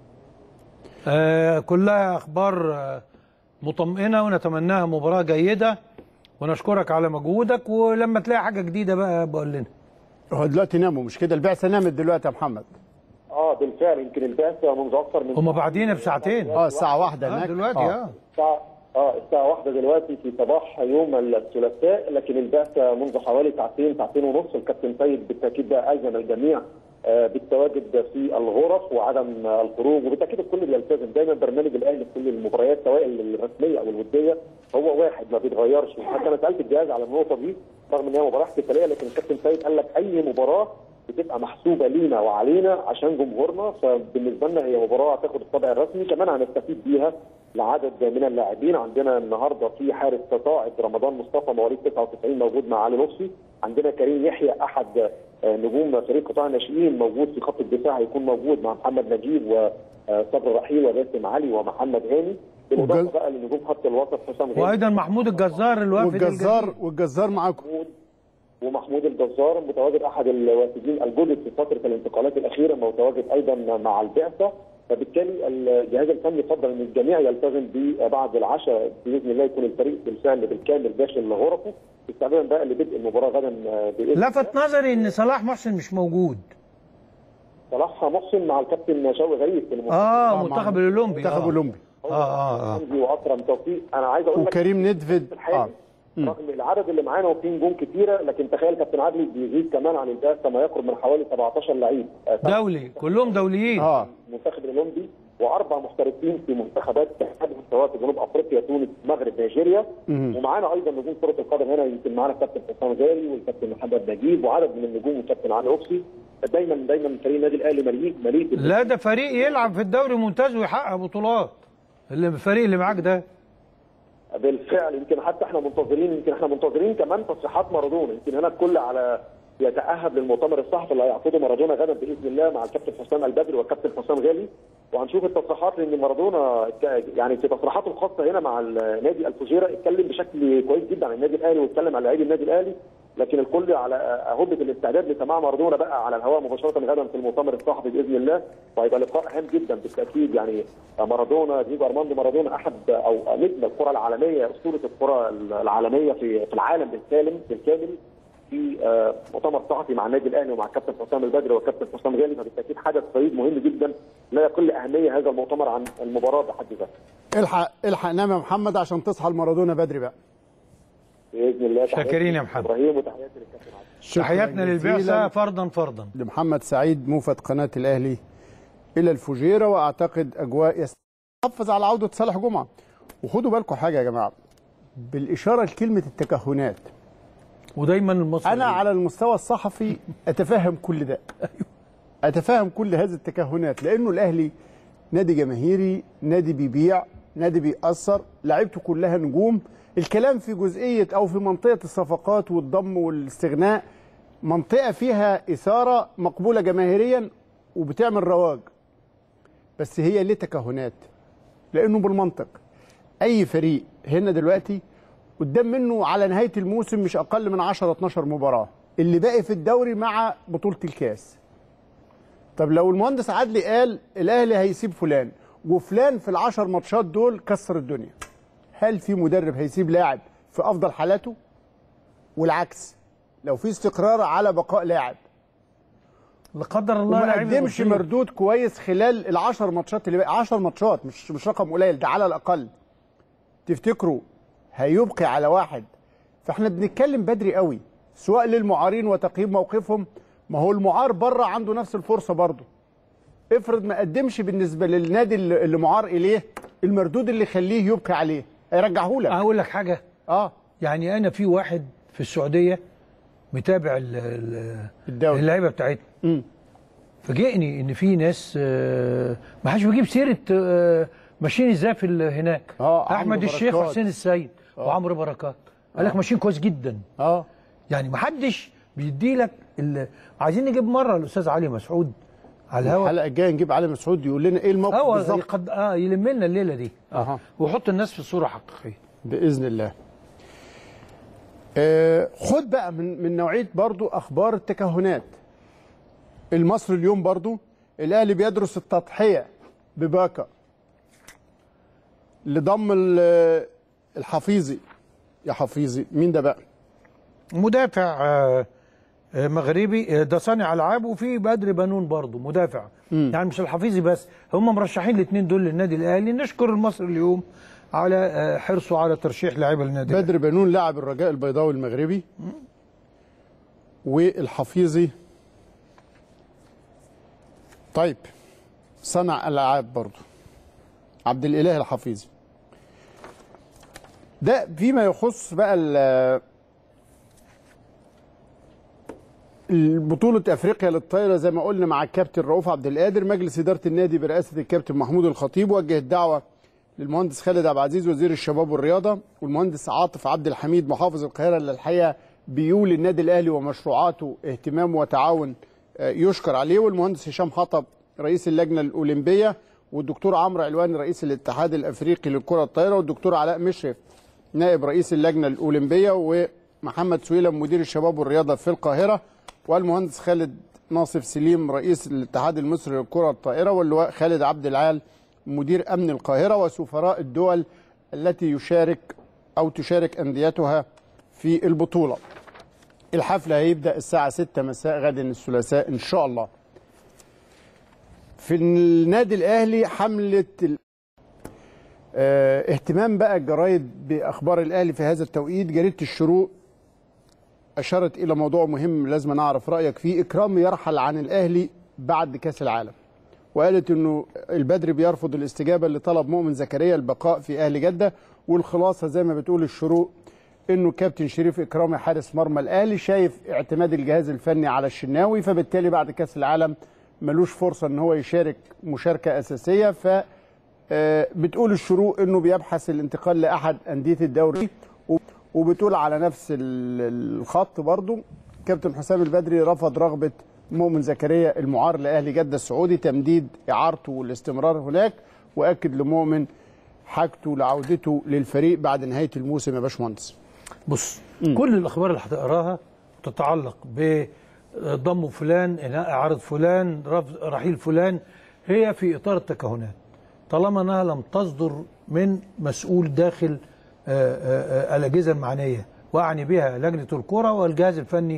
آه كلها اخبار آه مطمئنه ونتمناها مباراه جيده ونشكرك على مجهودك ولما تلاقي حاجه جديده بقى بقول لنا هو دلوقتي ناموا مش كده البعثه نامت دلوقتي يا محمد اه بالفعل يمكن البعثه منذ اكثر من هم بعدين بساعتين اه الساعه واحدة آه هناك دلوقتي اه الساعة اه الساعة واحدة دلوقتي في صباح يوم الثلاثاء لكن البعثة منذ حوالي ساعتين ساعتين ونص الكابتن سيد بالتأكيد ده ألزم الجميع آه، بالتواجد في الغرف وعدم آه، الخروج وبالتاكيد الكل بيلتزم دايما برنامج الاهلي في كل المباريات سواء الرسميه او الوديه هو واحد ما بيتغيرش حتى انا سالت الجهاز على النقطه دي رغم ان هي مباراه احتفاليه لكن الكابتن سيد قال لك اي مباراه بتبقى محسوبه لينا وعلينا عشان جمهورنا فبالنسبه لنا هي مباراه هتاخد الطابع الرسمي كمان هنستفيد بيها لعدد من اللاعبين عندنا النهارده في حارس تصاعد رمضان مصطفى مواليد 99 موجود مع علي لطفي عندنا كريم يحيى احد آه، نجوم فريق قطاع الناشئين موجود في خط الدفاع هيكون موجود مع محمد نجيب وصبر رحيل وباسم علي ومحمد هاني بالاضافه بقى لنجوم خط الوسط حسام غالي وايضا محمود الجزار الوافد والجزار الجديد. والجزار معاكم ومحمود الجزار متواجد احد الوافدين الجدد في فتره الانتقالات الاخيره متواجد ايضا مع البعثه فبالتالي الجهاز الفني يفضل ان الجميع يلتزم بعد العشاء باذن الله يكون الفريق بالفعل بالكامل داخل غرفه استعدادا بقى لبدء المباراه غدا باذن لفت نظري ان صلاح محسن مش موجود صلاح محسن مع الكابتن شوقي غريب في المنتخب اه منتخب الاولمبي منتخب آه. الاولمبي اه اه اه حمدي واكرم توفيق انا عايز اقول لك وكريم ندفد اه رغم العدد اللي معانا وفي نجوم كتيره لكن تخيل كابتن عدلي بيزيد كمان عن البعثه ما يقرب من حوالي 17 لعيب آه، دولي كلهم دوليين اه المنتخب الاولمبي واربع محترفين في منتخبات اتحاد مستويات في جنوب افريقيا تونس المغرب نيجيريا مم. ومعانا ايضا نجوم كره القدم هنا يمكن معانا الكابتن حسام غالي والكابتن محمد نجيب وعدد من النجوم والكابتن علي اوكسي دايما دايما فريق النادي الاهلي مليء مليء بال- لا ده فريق يلعب في الدوري ممتاز ويحقق بطولات اللي الفريق اللي معاك ده بالفعل يمكن حتى احنا منتظرين يمكن احنا منتظرين كمان تصريحات مارادونا يمكن هنا الكل على يتاهب للمؤتمر الصحفي اللي هيعقده مارادونا غدا باذن الله مع الكابتن حسام البدري والكابتن حسام غالي وهنشوف التصريحات لان مارادونا ك- يعني في تصريحاته الخاصه هنا مع النادي الفجيره اتكلم بشكل كويس جدا عن النادي الاهلي واتكلم عن لاعبي النادي الاهلي لكن الكل على اهبه الاستعداد لسماع مارادونا بقى على الهواء مباشره غدا في المؤتمر الصحفي باذن الله وهيبقى لقاء هام جدا بالتاكيد يعني مارادونا دييجو ارماندو مارادونا احد او نجم الكره العالميه اسطوره الكره العالميه في في العالم بالكامل بالكامل في آه، مؤتمر صحفي مع النادي الاهلي ومع الكابتن حسام البدري والكابتن حسام غالي فبالتاكيد حدث فريد مهم جدا لا يقل اهميه هذا المؤتمر عن المباراه بحد ذاتها الحق الحق نام يا محمد عشان تصحى المارادونا بدري بقى باذن الله شاكرين يا محمد. ابراهيم وتحياتي للكابتن عادل شكراً تحياتنا جزيلاً للبعثه فردا فردا لمحمد سعيد موفد قناه الاهلي الى الفجيره واعتقد اجواء يحافظ على عوده صالح جمعه وخدوا بالكم حاجه يا جماعه بالاشاره لكلمه التكهنات ودايما المصري انا على المستوى الصحفي اتفهم كل ده اتفهم كل هذه التكهنات لانه الاهلي نادي جماهيري نادي بيبيع نادي بيأثر لعيبته كلها نجوم الكلام في جزئيه او في منطقه الصفقات والضم والاستغناء منطقه فيها اثاره مقبوله جماهيريا وبتعمل رواج بس هي ليه تكهنات لانه بالمنطق اي فريق هنا دلوقتي قدام منه على نهايه الموسم مش اقل من 10 12 مباراه اللي باقي في الدوري مع بطوله الكاس طب لو المهندس عدلي قال الاهلي هيسيب فلان وفلان في العشر ماتشات دول كسر الدنيا هل في مدرب هيسيب لاعب في افضل حالاته والعكس لو في استقرار على بقاء لاعب لا قدر الله وما لاعب قدمش مصيب. مردود كويس خلال العشر ماتشات اللي باقي 10 ماتشات مش مش رقم قليل ده على الاقل تفتكروا هيبقي على واحد فاحنا بنتكلم بدري قوي سواء للمعارين وتقييم موقفهم ما هو المعار بره عنده نفس الفرصه برضه افرض ما قدمش بالنسبه للنادي اللي اللي معار اليه المردود اللي يخليه يبقي عليه هيرجعه لك اقول لك حاجه اه يعني انا في واحد في السعوديه متابع ال- ال- الدوري اللعيبه بتاعتنا فاجئني ان في ناس آه، ما حدش بيجيب سيره آه، ماشيين ازاي في ال- هناك اه احمد عمرو الشيخ بركات. وحسين السيد آه. وعمرو بركات قال لك ماشيين كويس جدا اه يعني ما حدش بيدي لك ال- عايزين نجيب مره الاستاذ علي مسعود على الهواء الحلقه الجايه نجيب علي مسعود يقول لنا ايه الموقف هو بالظبط يقد... اه يلم لنا الليله دي اها ويحط الناس في صوره حقيقيه باذن الله آه خد بقى من من نوعيه برضو اخبار التكهنات المصري اليوم برضو الاهلي بيدرس التضحيه بباكا لضم ال- الحفيظي يا حفيظي مين ده بقى مدافع آه، آه، مغربي آه، ده صانع العاب وفي بدر بنون برضه مدافع يعني مش الحفيظي بس هم مرشحين الاثنين دول للنادي الاهلي نشكر المصري اليوم على آه، حرصه على ترشيح لاعيبه للنادي بدر بنون لاعب الرجاء البيضاوي المغربي والحفيظي طيب صنع العاب برضه عبد الاله الحفيظي ده فيما يخص بقى ال- البطولة افريقيا للطايرة زي ما قلنا مع الكابتن رؤوف عبد القادر مجلس ادارة النادي برئاسة الكابتن محمود الخطيب وجه الدعوة للمهندس خالد عبد العزيز وزير الشباب والرياضة والمهندس عاطف عبد الحميد محافظ القاهرة اللي الحقيقة بيولي النادي الاهلي ومشروعاته اهتمام وتعاون آه، يشكر عليه والمهندس هشام حطب رئيس اللجنة الأولمبية والدكتور عمرو علواني رئيس الاتحاد الافريقي للكرة الطايرة والدكتور علاء مشرف نائب رئيس اللجنة الأولمبية ومحمد سويلم مدير الشباب والرياضة في القاهرة والمهندس خالد ناصر سليم رئيس الاتحاد المصري للكرة الطائرة واللواء خالد عبد العال مدير أمن القاهرة وسفراء الدول التي يشارك أو تشارك أنديتها في البطولة الحفل هيبدأ الساعة 6 مساء غدا الثلاثاء إن شاء الله في النادي الأهلي حملة ال... آه، اهتمام بقى الجرايد باخبار الاهلي في هذا التوقيت جريده الشروق اشارت الى موضوع مهم لازم نعرف رايك فيه اكرام يرحل عن الاهلي بعد كاس العالم وقالت انه البدري بيرفض الاستجابه لطلب مؤمن زكريا البقاء في اهلي جده والخلاصه زي ما بتقول الشروق انه كابتن شريف اكرامي حارس مرمى الاهلي شايف اعتماد الجهاز الفني على الشناوي فبالتالي بعد كاس العالم ملوش فرصه ان هو يشارك مشاركه اساسيه ف آه، بتقول الشروق انه بيبحث الانتقال لاحد انديه الدوري و- وبتقول على نفس ال- الخط برضو كابتن حسام البدري رفض رغبه مؤمن زكريا المعار لاهلي جده السعودي تمديد اعارته والاستمرار هناك واكد لمؤمن حاجته لعودته للفريق بعد نهايه الموسم يا باشمهندس بص كل الاخبار اللي هتقراها تتعلق بضم فلان انهاء اعاره فلان رفض رحيل فلان هي في اطار التكهنات طالما انها لم تصدر من مسؤول داخل آه، آه، آه، الاجهزه المعنيه واعني بها لجنه الكره والجهاز الفني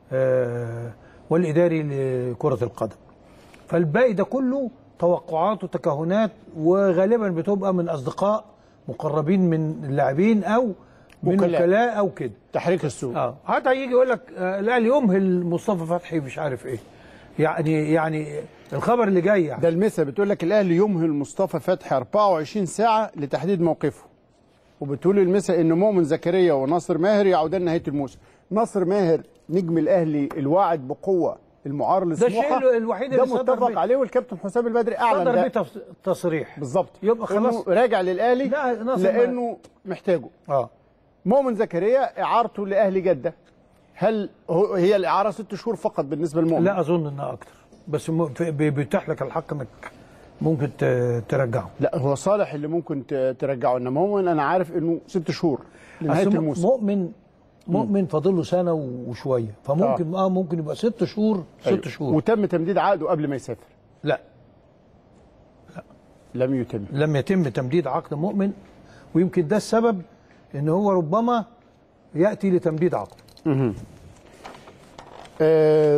آه، والاداري لكره القدم فالباقي ده كله توقعات وتكهنات وغالبا بتبقى من اصدقاء مقربين من اللاعبين او من وكلاء. وكلاء او كده تحريك السوق اه حتى يجي يقول لك آه، الاهلي يمهل مصطفى فتحي مش عارف ايه يعني يعني الخبر اللي جاي يعني ده المسا بتقول لك الاهلي يمهل مصطفى فتحي 24 ساعه لتحديد موقفه وبتقول المسا ان مؤمن زكريا وناصر ماهر يعودان نهايه الموسم ناصر ماهر نجم الاهلي الواعد بقوه المعار ده لسموحه الشيء الوحيد ده اللي صدر متفق بيه- عليه والكابتن حسام البدري اعلن صدر ده بيه تص- تصريح بالظبط يبقى خلاص إنه راجع للاهلي لا ناصر لانه محتاجه اه مؤمن زكريا اعارته لاهلي جده هل هو هي الاعاره ست شهور فقط بالنسبه لمؤمن لا اظن انها اكتر بس م- في- بي- بيتيح لك الحق انك ممكن ت- ترجعه لا هو صالح اللي ممكن ت- ترجعه انما مؤمن انا عارف انه ست شهور لنهايه أصل م- الموسم مؤمن مؤمن فاضل له سنه وشويه فممكن اه ممكن يبقى ست شهور ست أيوة. شهور وتم تمديد عقده قبل ما يسافر لا لم يتم لم يتم تمديد عقد مؤمن ويمكن ده السبب ان هو ربما ياتي لتمديد عقده مهم. آه،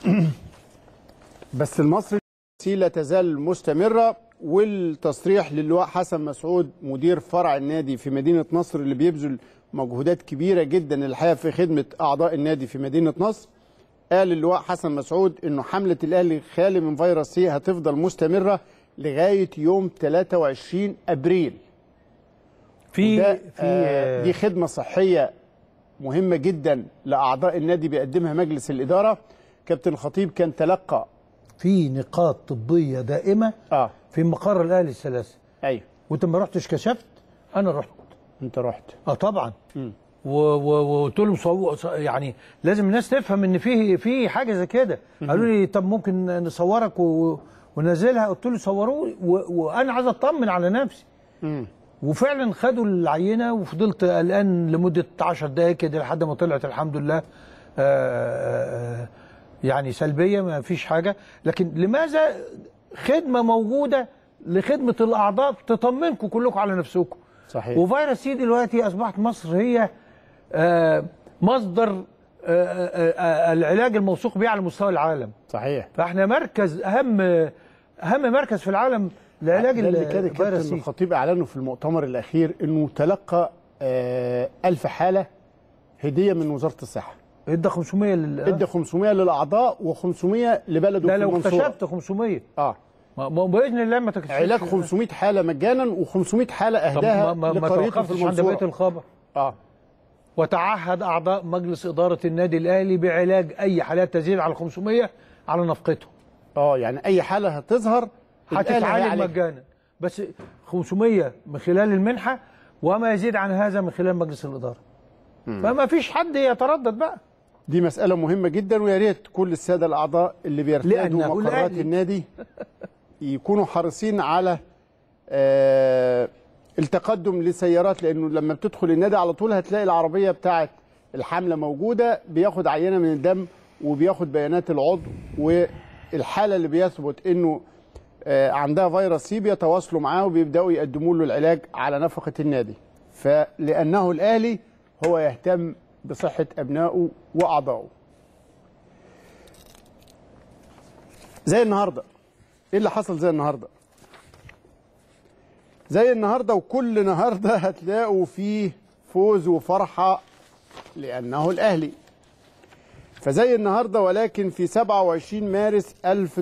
بس المصري لا تزال مستمرة والتصريح للواء حسن مسعود مدير فرع النادي في مدينة نصر اللي بيبذل مجهودات كبيرة جدا الحقيقة في خدمة أعضاء النادي في مدينة نصر قال اللواء حسن مسعود انه حملة الاهلي خالي من فيروس سي هتفضل مستمرة لغاية يوم 23 ابريل في وده، في آه دي خدمة صحية مهمة جدا لأعضاء النادي بيقدمها مجلس الإدارة كابتن الخطيب كان تلقى في نقاط طبيه دائمه اه في مقر الاهلي الثلاثه ايوه وانت ما رحتش كشفت انا رحت انت رحت اه طبعا مم. و- و- وقلت لهم صو... ص- يعني لازم الناس تفهم ان في في حاجه زي كده قالوا لي طب ممكن نصورك و... وننزلها قلت له صوروه و... وانا عايز اطمن على نفسي مم. وفعلا خدوا العينه وفضلت قلقان لمده 10 دقائق كده لحد ما طلعت الحمد لله آه، آه، آه، يعني سلبيه ما فيش حاجه لكن لماذا خدمه موجوده لخدمه الاعضاء تطمنكم كلكم على نفسكم صحيح وفيروس سي دلوقتي اصبحت مصر هي آه، مصدر آه، آه، آه، العلاج الموثوق به على مستوى العالم صحيح فاحنا مركز اهم اهم مركز في العالم لعلاج ده اللي كان الفيروس الكابتن سي الخطيب اعلنه في المؤتمر الاخير انه تلقى آه ألف حالة هدية من وزارة الصحة ادى 500 لل ادى 500 للاعضاء و500 لبلده ده في لو المنصورة. اكتشفت 500 اه ما ما- باذن الله ما تكتشفش علاج 500 حاله مجانا و500 حاله طب اهداها ما, ما, ما لقريته في توقفتش عند المنصوره بيت الخبر اه وتعهد اعضاء مجلس اداره النادي الاهلي بعلاج اي حالات تزيد على 500 على نفقته اه يعني اي حاله هتظهر الأهلي هتتعالج هيعالجها. مجانا بس 500 من خلال المنحه وما يزيد عن هذا من خلال مجلس الاداره فما فيش حد يتردد بقى دي مسألة مهمة جدا ويا ريت كل السادة الأعضاء اللي بيرتادوا لأنه مقرات الأهلي- النادي يكونوا حريصين على آه التقدم لسيارات لأنه لما بتدخل النادي على طول هتلاقي العربية بتاعت الحملة موجودة بياخد عينة من الدم وبياخد بيانات العضو والحالة اللي بيثبت إنه آه عندها فيروس سي بيتواصلوا معاه وبيبدأوا يقدموا له العلاج على نفقة النادي فلأنه الأهلي هو يهتم بصحة أبنائه وأعضائه زي النهاردة إيه اللي حصل زي النهاردة زي النهاردة وكل النهاردة هتلاقوا فيه فوز وفرحة لأنه الأهلي فزي النهاردة ولكن في 27 مارس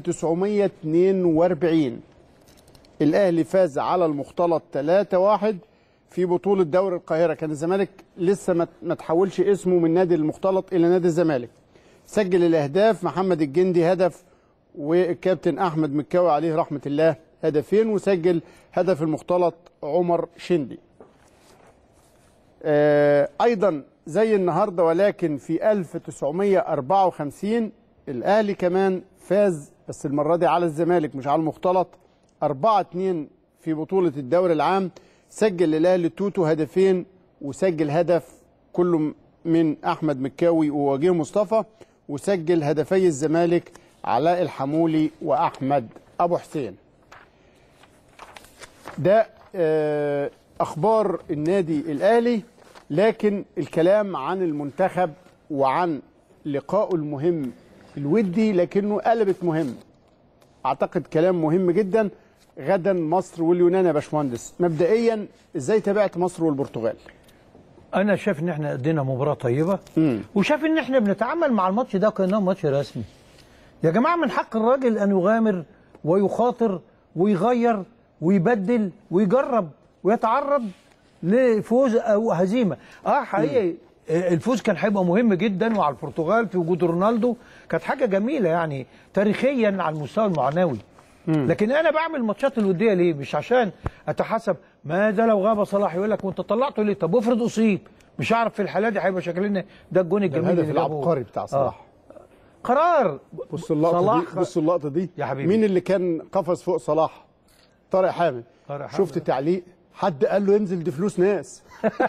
1942 الأهلي فاز على المختلط 3-1 في بطولة دوري القاهرة كان الزمالك لسه ما ما تحولش اسمه من نادي المختلط إلى نادي الزمالك سجل الأهداف محمد الجندي هدف والكابتن أحمد مكاوي عليه رحمة الله هدفين وسجل هدف المختلط عمر شندي آه، أيضا زي النهاردة ولكن في 1954 الأهلي كمان فاز بس المرة دي على الزمالك مش على المختلط 4-2 في بطولة الدوري العام سجل الأهلي توتو هدفين وسجل هدف كله من أحمد مكاوي ووجيه مصطفى وسجل هدفي الزمالك علاء الحمولي وأحمد أبو حسين ده آه، اخبار النادي الاهلي لكن الكلام عن المنتخب وعن لقائه المهم الودي لكنه قلبت مهم اعتقد كلام مهم جدا غدا مصر واليونان يا باشمهندس مبدئيا ازاي تابعت مصر والبرتغال انا شايف ان احنا ادينا مباراه طيبه وشايف ان احنا بنتعامل مع الماتش ده كانه ماتش رسمي يا جماعه من حق الراجل ان يغامر ويخاطر ويغير ويبدل ويجرب ويتعرض لفوز او هزيمه اه حقيقي آه، الفوز كان هيبقى مهم جدا وعلى البرتغال في وجود رونالدو كانت حاجه جميله يعني تاريخيا على المستوى المعنوي لكن انا بعمل ماتشات الوديه ليه مش عشان اتحسب ماذا لو غاب صلاح يقول لك وانت طلعته ليه طب افرض اصيب مش هعرف في الحاله دي هيبقى شكلنا ده الجون ده الجميل الهدف اللي جابه. العبقري بتاع صلاح آه. قرار بص اللقطه صلاح دي بص اللقطه دي يا حبيبي. مين اللي كان قفز فوق صلاح طارق حامد طارق حامد. شفت تعليق حد قال له انزل دي فلوس ناس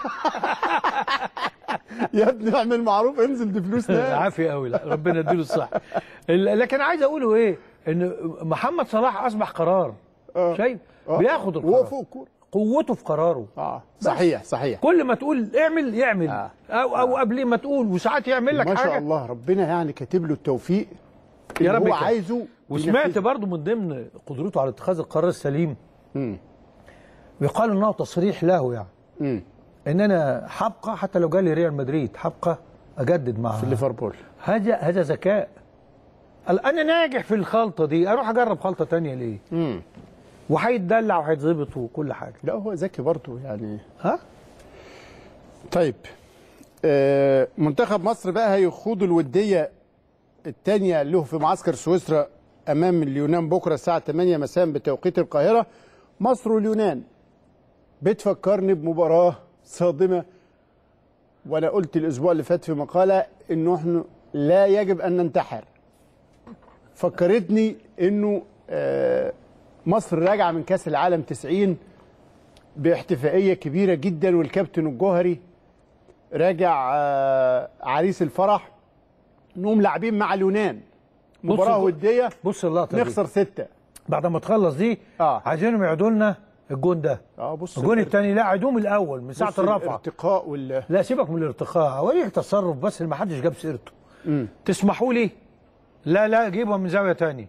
يا ابني اعمل معروف انزل دي فلوس ناس عافيه قوي لا ربنا يديله الصحه ال- لكن عايز اقوله ايه ان محمد صلاح اصبح قرار شايف آه. بياخد القرار وهو فوق الكوره قوته في قراره اه صحيح صحيح كل ما تقول اعمل يعمل آه. او او قبل ما تقول وساعات يعمل لك ما حاجه شاء الله ربنا يعني كاتب له التوفيق يا اللي رب هو يكرم. عايزه وسمعت ينفذه. برضو من ضمن قدرته على اتخاذ القرار السليم مم. ويقال انه تصريح له يعني مم. ان انا حبقى حتى لو جالي ريال مدريد حبقى اجدد مع في ليفربول هذا هذا ذكاء قال انا ناجح في الخلطه دي اروح اجرب خلطه تانية ليه مم. وهيتدلع وهيتظبط وكل حاجه لا هو ذكي برضه يعني ها طيب آه منتخب مصر بقى هيخوض الوديه الثانيه له في معسكر سويسرا امام اليونان بكره الساعه 8 مساء بتوقيت القاهره مصر واليونان بتفكرني بمباراه صادمه وانا قلت الاسبوع اللي فات في مقاله انه احنا لا يجب ان ننتحر فكرتني انه آه مصر راجعه من كاس العالم 90 باحتفائيه كبيره جدا والكابتن الجوهري راجع آه، عريس الفرح انهم لاعبين مع اليونان مباراه بص- وديه بص اللقطه دي. نخسر سته بعد ما تخلص دي اه عايزينهم يعيدوا لنا الجون ده اه بص الجون الثاني لا عيدوه من الاول من ساعه بص الرفع الارتقاء وال لا سيبك من الارتقاء اوريك تصرف بس اللي ما حدش جاب سيرته مم. تسمحوا لي لا لا جيبها من زاويه تاني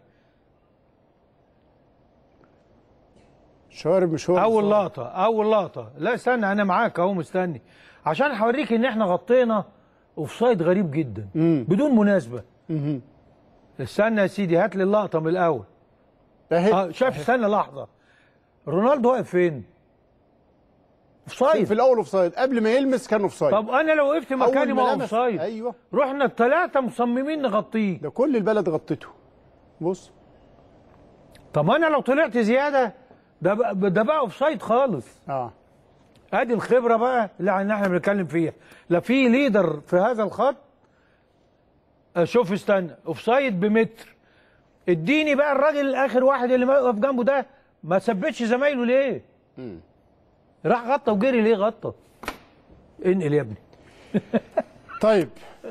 شوارب مش هو اول بالظبط. لقطه اول لقطه لا استنى انا معاك اهو مستني عشان هوريك ان احنا غطينا اوفسايد غريب جدا مم. بدون مناسبه مهم. استنى يا سيدي هات لي اللقطه من الاول اهي اه شاف استنى لحظه رونالدو واقف فين؟ اوفسايد في الاول اوفسايد قبل ما يلمس كان اوفسايد طب انا لو وقفت مكاني أول ما ما لمس- اوفسايد ايوه رحنا الثلاثه مصممين نغطيه ده كل البلد غطته بص طب انا لو طلعت زياده ده بقى ده بقى اوفسايد خالص اه ادي الخبره بقى اللي عن- احنا بنتكلم فيها لا في ليدر في هذا الخط آه، شوف استنى اوفسايد بمتر اديني بقى الراجل اخر واحد اللي واقف جنبه ده ما ثبتش زمايله ليه مم. راح غطى وجري ليه غطى انقل يا ابني طيب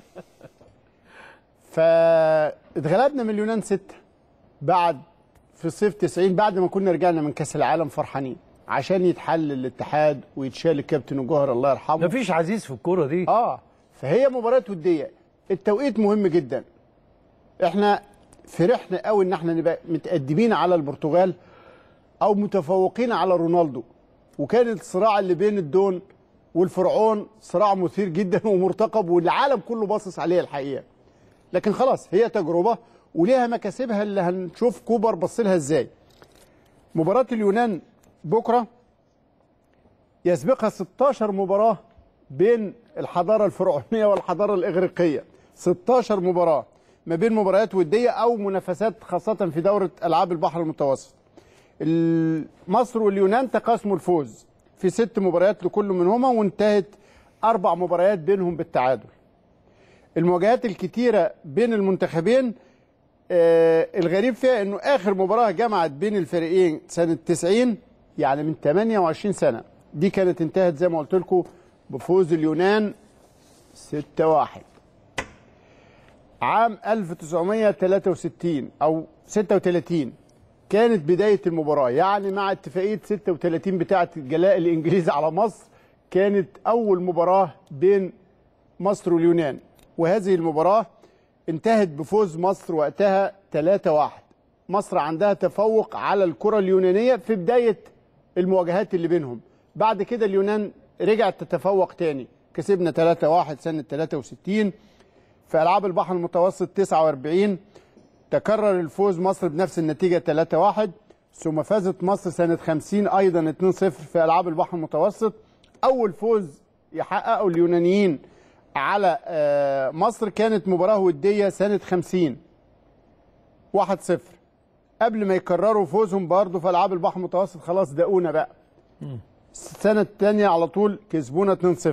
فاتغلبنا من اليونان ستة بعد في صيف 90 بعد ما كنا رجعنا من كاس العالم فرحانين عشان يتحل الاتحاد ويتشال الكابتن الجوهر الله يرحمه مفيش عزيز في الكوره دي اه فهي مباراه وديه التوقيت مهم جدا احنا فرحنا قوي ان احنا نبقى متقدمين على البرتغال او متفوقين على رونالدو وكان الصراع اللي بين الدون والفرعون صراع مثير جدا ومرتقب والعالم كله باصص عليه الحقيقه لكن خلاص هي تجربه وليها مكاسبها اللي هنشوف كوبر بص لها ازاي مباراه اليونان بكره يسبقها 16 مباراه بين الحضاره الفرعونيه والحضاره الاغريقيه 16 مباراه ما بين مباريات وديه او منافسات خاصه في دوره العاب البحر المتوسط ال- مصر واليونان تقاسموا الفوز في ست مباريات لكل منهما وانتهت اربع مباريات بينهم بالتعادل المواجهات الكتيره بين المنتخبين آه الغريب فيها انه اخر مباراه جمعت بين الفريقين سنه 90 يعني من 28 سنه دي كانت انتهت زي ما قلت لكم بفوز اليونان 6-1 عام 1963 او 36 كانت بدايه المباراه يعني مع اتفاقيه 36 بتاعه الجلاء الانجليزي على مصر كانت اول مباراه بين مصر واليونان وهذه المباراه انتهت بفوز مصر وقتها 3-1 مصر عندها تفوق على الكره اليونانيه في بدايه المواجهات اللي بينهم بعد كده اليونان رجعت تتفوق تاني كسبنا 3-1 سنه 63 في العاب البحر المتوسط 49 تكرر الفوز مصر بنفس النتيجه 3-1 ثم فازت مصر سنه 50 ايضا 2-0 في العاب البحر المتوسط اول فوز يحققه اليونانيين على آه، مصر كانت مباراه وديه سنه 50 1-0 قبل ما يكرروا فوزهم برضه في العاب البحر المتوسط خلاص دقونا بقى السنه الثانيه على طول كسبونا 2-0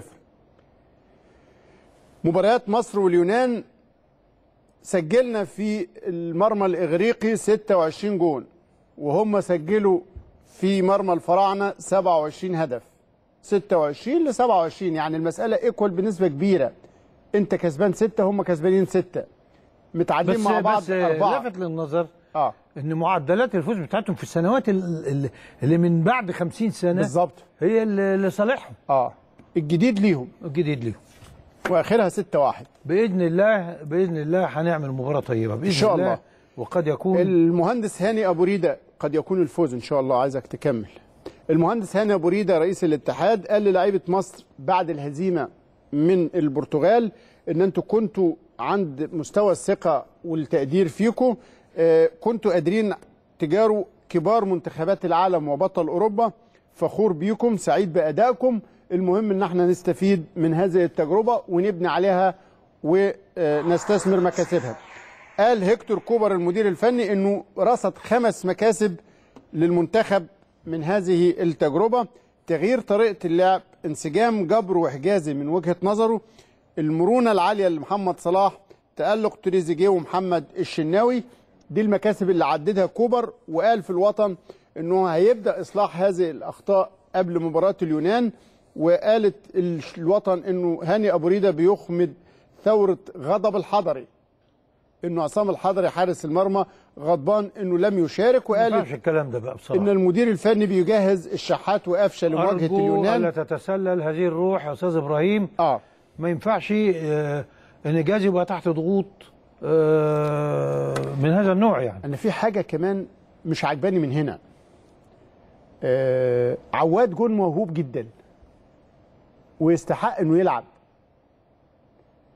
مباريات مصر واليونان سجلنا في المرمى الاغريقي 26 جون وهم سجلوا في مرمى الفراعنه 27 هدف 26 ل 27 يعني المساله ايكوال بنسبه كبيره انت كسبان 6 هم كسبانين 6 متعادلين بس مع بعض بس اربعه لفت للنظر اه ان معدلات الفوز بتاعتهم في السنوات ال- ال- اللي من بعد 50 سنه بالظبط هي اللي اللي صالحهم اه الجديد ليهم الجديد ليهم واخرها 6 1 باذن الله باذن الله هنعمل مباراه طيبه باذن إن شاء الله. وقد يكون المهندس هاني ابو ريده قد يكون الفوز ان شاء الله عايزك تكمل المهندس هاني ابو ريده رئيس الاتحاد قال للاعيبه مصر بعد الهزيمه من البرتغال ان انتوا كنتوا عند مستوى الثقه والتقدير فيكم آه، كنتوا قادرين تجاروا كبار منتخبات العالم وبطل اوروبا فخور بيكم سعيد بادائكم المهم ان احنا نستفيد من هذه التجربه ونبني عليها ونستثمر مكاسبها قال هيكتور كوبر المدير الفني انه رصد خمس مكاسب للمنتخب من هذه التجربه تغيير طريقه اللعب انسجام جبر وحجازي من وجهه نظره المرونه العاليه لمحمد صلاح تالق تريزيجيه ومحمد الشناوي دي المكاسب اللي عددها كوبر وقال في الوطن انه هيبدا اصلاح هذه الاخطاء قبل مباراه اليونان وقالت ال- الوطن انه هاني ابو ريده بيخمد ثوره غضب الحضري انه عصام الحضري حارس المرمى غضبان انه لم يشارك ما ينفعش وقال الكلام ده بقى بصراحه ان المدير الفني بيجهز الشحات وقفشه لمواجهه أرجو اليونان ألا تتسلل هذه الروح يا أستاذ إبراهيم اه ما ينفعش آه، إن جاز يبقى تحت ضغوط آه، من هذا النوع يعني انا في حاجه كمان مش عجباني من هنا آه عواد جون موهوب جدا ويستحق انه يلعب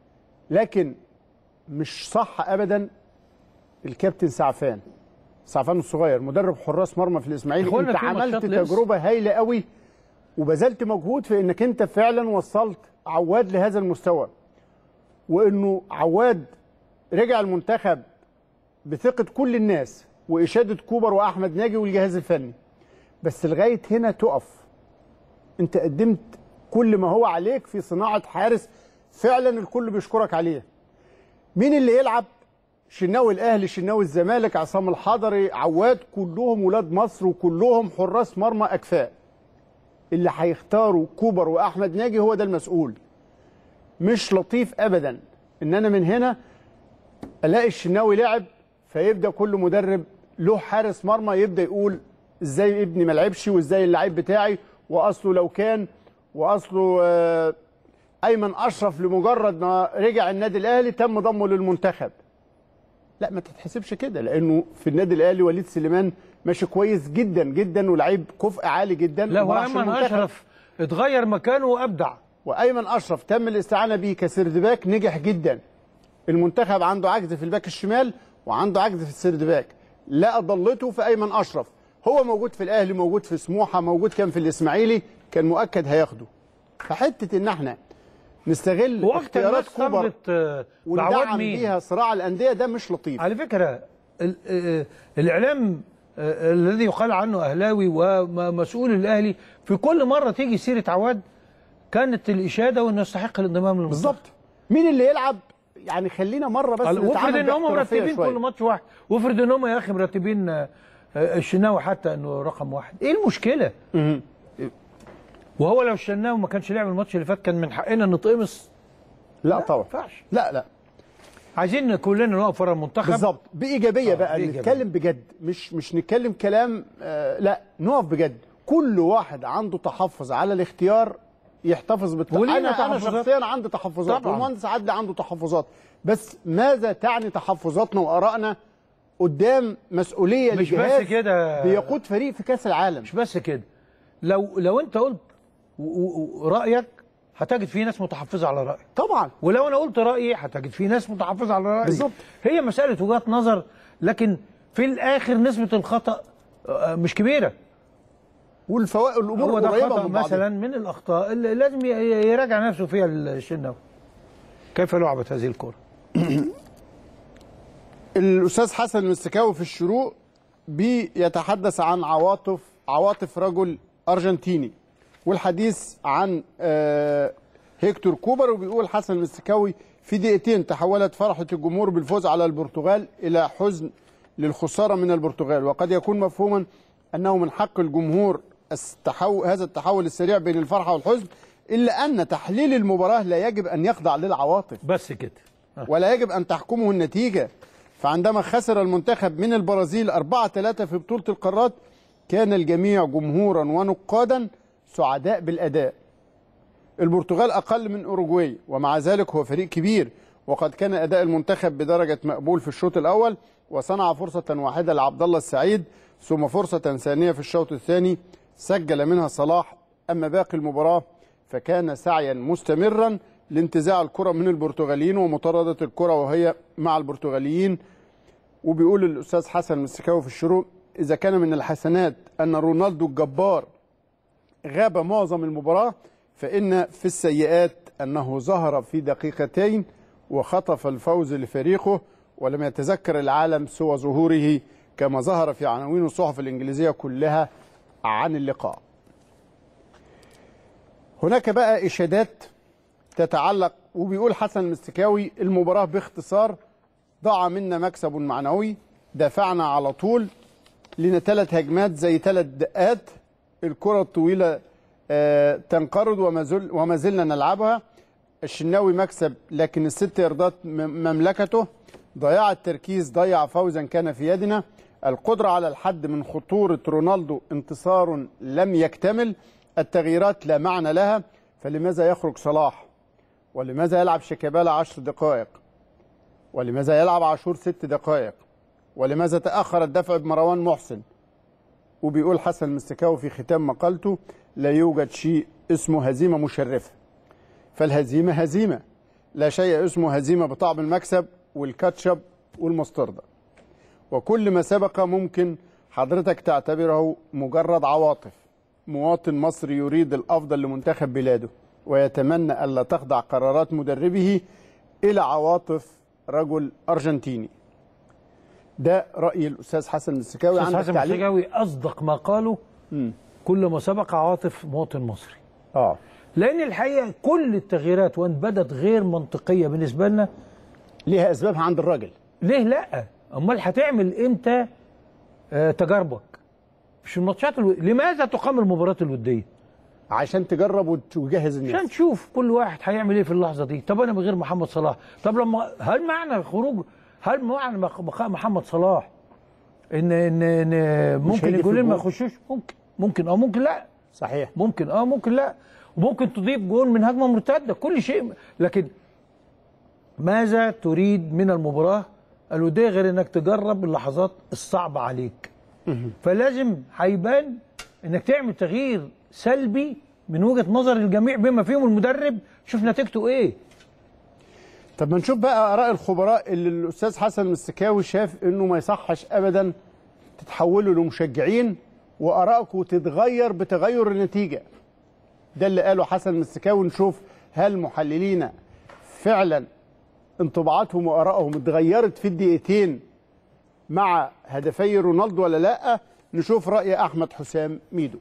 لكن مش صح ابدا الكابتن سعفان سعفان الصغير مدرب حراس مرمى في الاسماعيلي إخوانا انت في عملت ماتشات لسه. تجربه هايله قوي وبذلت مجهود في انك انت فعلا وصلت عواد لهذا المستوى وانه عواد رجع المنتخب بثقه كل الناس واشاده كوبر واحمد ناجي والجهاز الفني بس لغايه هنا تقف انت قدمت كل ما هو عليك في صناعه حارس فعلا الكل بيشكرك عليه مين اللي يلعب شناوي الاهلي شناوي الزمالك عصام الحضري عواد كلهم ولاد مصر وكلهم حراس مرمى اكفاء اللي هيختاروا كوبر واحمد ناجي هو ده المسؤول مش لطيف ابدا ان انا من هنا الاقي الشناوي لعب فيبدا كل مدرب له حارس مرمى يبدا يقول ازاي ابني ما لعبش وازاي اللعيب بتاعي واصله لو كان واصله آه، ايمن اشرف لمجرد ما رجع النادي الاهلي تم ضمه للمنتخب لا ما تتحسبش كده لانه في النادي الاهلي وليد سليمان ماشي كويس جدا جدا ولعيب كفء عالي جدا لا وما راحش وايمن المنتخب. اشرف اتغير مكانه وابدع وايمن اشرف تم الاستعانه بيه كسرد باك نجح جدا المنتخب عنده عجز في الباك الشمال وعنده عجز في السرد باك لا ضلته في ايمن اشرف هو موجود في الاهلي موجود في سموحه موجود كان في الاسماعيلي كان مؤكد هياخده فحته ان احنا نستغل واكتر اختيارات ناس كوبر صمت آه، بعواد وندعم مين بيها صراع الانديه ده مش لطيف على فكره ال- آه، الاعلام آه، الذي يقال عنه اهلاوي ومسؤول الاهلي في كل مره تيجي سيره عواد كانت الاشاده وانه يستحق الانضمام للمنتخب بالظبط مين اللي يلعب يعني خلينا مره بس وافرض نتعامل ان هم باحترافية مرتبين شوية. كل ماتش واحد وافرض ان هم يا اخي مرتبين آه، آه، الشناوي حتى انه رقم واحد ايه المشكله؟ وهو لو الشناوي ما كانش لعب الماتش اللي فات كان من حقنا نتقمص لا طبعا ينفعش لا لا عايزين كلنا نقف ورا المنتخب بالظبط بايجابيه آه، بقى بإيجابية. نتكلم بجد مش مش نتكلم كلام آه لا نقف بجد كل واحد عنده تحفظ على الاختيار يحتفظ بالتحفظ ولينا انا انا تحفظات. شخصيا عندي تحفظات طبعاً. والمهندس عادل عنده تحفظات بس ماذا تعني تحفظاتنا وارائنا قدام مسؤوليه مش لجهاز بس كده بيقود فريق في كاس العالم مش بس كده لو لو انت قلت و- و- ورايك هتجد في ناس متحفظه على رايك طبعا ولو انا قلت رايي هتجد في ناس متحفظه على رايي بالظبط. هي مساله وجهات نظر لكن في الاخر نسبه الخطا آه، مش كبيره والفوائد الامور هو ده قريبه خطا من بعضها. مثلا من الاخطاء اللي لازم ي- يراجع نفسه فيها الشناوي كيف لعبت هذه الكره الاستاذ حسن المستكاوي في الشروق بيتحدث عن عواطف عواطف رجل ارجنتيني والحديث عن آه، هيكتور كوبر وبيقول حسن المستكاوي في دقيقتين تحولت فرحه الجمهور بالفوز على البرتغال الى حزن للخساره من البرتغال وقد يكون مفهوما انه من حق الجمهور التحو... هذا التحول السريع بين الفرحه والحزن الا ان تحليل المباراه لا يجب ان يخضع للعواطف بس كده ولا يجب أن تحكمه النتيجة فعندما خسر المنتخب من البرازيل 4-3 في بطولة القارات كان الجميع جمهورا ونقادا سعداء بالأداء البرتغال أقل من أوروجواي ومع ذلك هو فريق كبير وقد كان أداء المنتخب بدرجة مقبول في الشوط الأول وصنع فرصة واحدة لعبد الله السعيد ثم فرصة ثانية في الشوط الثاني سجل منها صلاح أما باقي المباراة فكان سعيا مستمرا لانتزاع الكرة من البرتغاليين ومطاردة الكرة وهي مع البرتغاليين وبيقول الأستاذ حسن مسكاوي في الشروق إذا كان من الحسنات أن رونالدو الجبار غاب معظم المباراة فإن في السيئات أنه ظهر في دقيقتين وخطف الفوز لفريقه ولم يتذكر العالم سوى ظهوره كما ظهر في عناوين الصحف الإنجليزية كلها عن اللقاء هناك بقى إشادات تتعلق وبيقول حسن المستكاوي المباراة باختصار ضاع منا مكسب معنوي دافعنا على طول لنا ثلاث هجمات زي ثلاث دقات الكرة الطويلة آه، تنقرض وما زل وما زلنا نلعبها الشناوي مكسب لكن الست ياردات م- مملكته ضياع التركيز ضيع فوزا كان في يدنا القدرة على الحد من خطورة رونالدو انتصار لم يكتمل التغييرات لا معنى لها فلماذا يخرج صلاح ولماذا يلعب شيكابالا عشر دقائق ولماذا يلعب عاشور ست دقائق ولماذا تأخر الدفع بمروان محسن وبيقول حسن المستكاوي في ختام مقالته لا يوجد شيء اسمه هزيمة مشرفة فالهزيمة هزيمة لا شيء اسمه هزيمة بطعم المكسب والكاتشب والمستردة وكل ما سبق ممكن حضرتك تعتبره مجرد عواطف مواطن مصري يريد الأفضل لمنتخب بلاده ويتمنى ألا تخضع قرارات مدربه إلى عواطف رجل أرجنتيني ده رأي الأستاذ حسن السكاوي أستاذ عندك حسن تعليق؟ السجاوي أصدق ما قاله كل ما سبق عواطف مواطن مصري اه لأن الحقيقة كل التغييرات وإن بدت غير منطقية بالنسبة لنا ليها أسبابها عند الراجل ليه لا أمال هتعمل إمتى آه تجاربك مش الماتشات الو... لماذا تقام المباريات الودية عشان تجرب وت- وتجهز الناس عشان تشوف كل واحد هيعمل ايه في اللحظه دي طب انا من غير محمد صلاح طب لما هل معنى الخروج هل معنى مخ- بقاء محمد صلاح ان ان, إن ممكن هيجي في الجولين ما الجول؟ يخشوش ممكن ممكن اه ممكن لا صحيح ممكن اه ممكن لا وممكن تضيف جول من هجمه مرتده كل شيء لكن ماذا تريد من المباراه الوديه غير انك تجرب اللحظات الصعبه عليك فلازم هيبان انك تعمل تغيير سلبي من وجهه نظر الجميع بما فيهم المدرب شوف نتيجته ايه طب ما نشوف بقى اراء الخبراء اللي الاستاذ حسن السكاوي شاف انه ما يصحش ابدا تتحولوا لمشجعين وارائكم تتغير بتغير النتيجه ده اللي قاله حسن السكاوي نشوف هل محللين فعلا انطباعاتهم وارائهم اتغيرت في الدقيقتين مع هدفي رونالدو ولا لا نشوف راي احمد حسام ميدو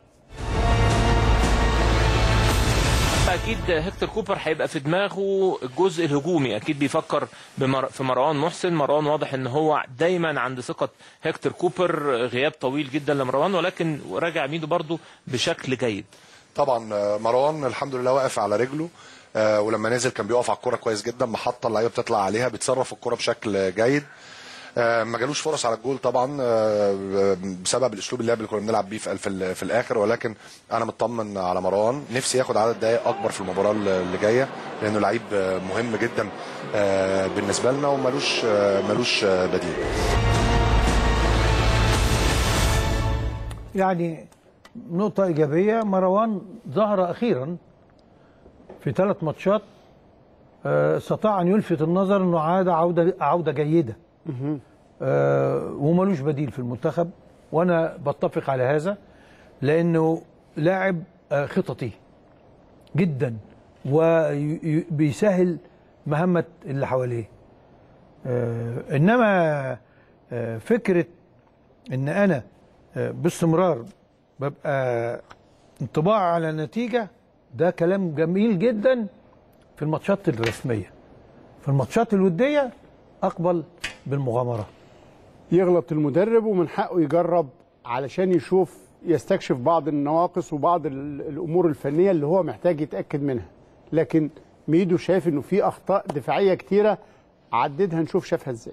اكيد هيكتور كوبر هيبقى في دماغه الجزء الهجومي اكيد بيفكر بمر... في مروان محسن مروان واضح ان هو دايما عند ثقه هيكتور كوبر غياب طويل جدا لمروان ولكن راجع ميدو برضو بشكل جيد طبعا آه، مروان الحمد لله واقف على رجله آه، ولما نزل كان بيقف على الكرة كويس جدا محطة اللعيبة بتطلع عليها بيتصرف الكرة بشكل جيد آه، ما جالوش فرص على الجول طبعا آه، بسبب الاسلوب اللعب اللي كنا بنلعب بيه في في, ال- في الاخر ولكن انا مطمن على مروان نفسي ياخد عدد دقائق اكبر في المباراه اللي جايه لانه لعيب آه، مهم جدا آه، بالنسبه لنا وملوش آه، ملوش آه، بديل يعني نقطة إيجابية مروان ظهر أخيرا في ثلاث ماتشات آه، استطاع أن يلفت النظر أنه عاد عودة عودة جيدة آه، وملوش بديل في المنتخب وأنا بتفق على هذا لأنه لاعب آه، خططي جدا وبيسهل مهمة اللي حواليه آه، إنما آه، فكرة ان انا آه، باستمرار ببقى انطباع على النتيجه ده كلام جميل جدا في الماتشات الرسميه في الماتشات الوديه اقبل بالمغامره يغلط المدرب ومن حقه يجرب علشان يشوف يستكشف بعض النواقص وبعض ال- الامور الفنيه اللي هو محتاج يتاكد منها لكن ميدو شايف انه في اخطاء دفاعيه كتيره عددها نشوف شافها ازاي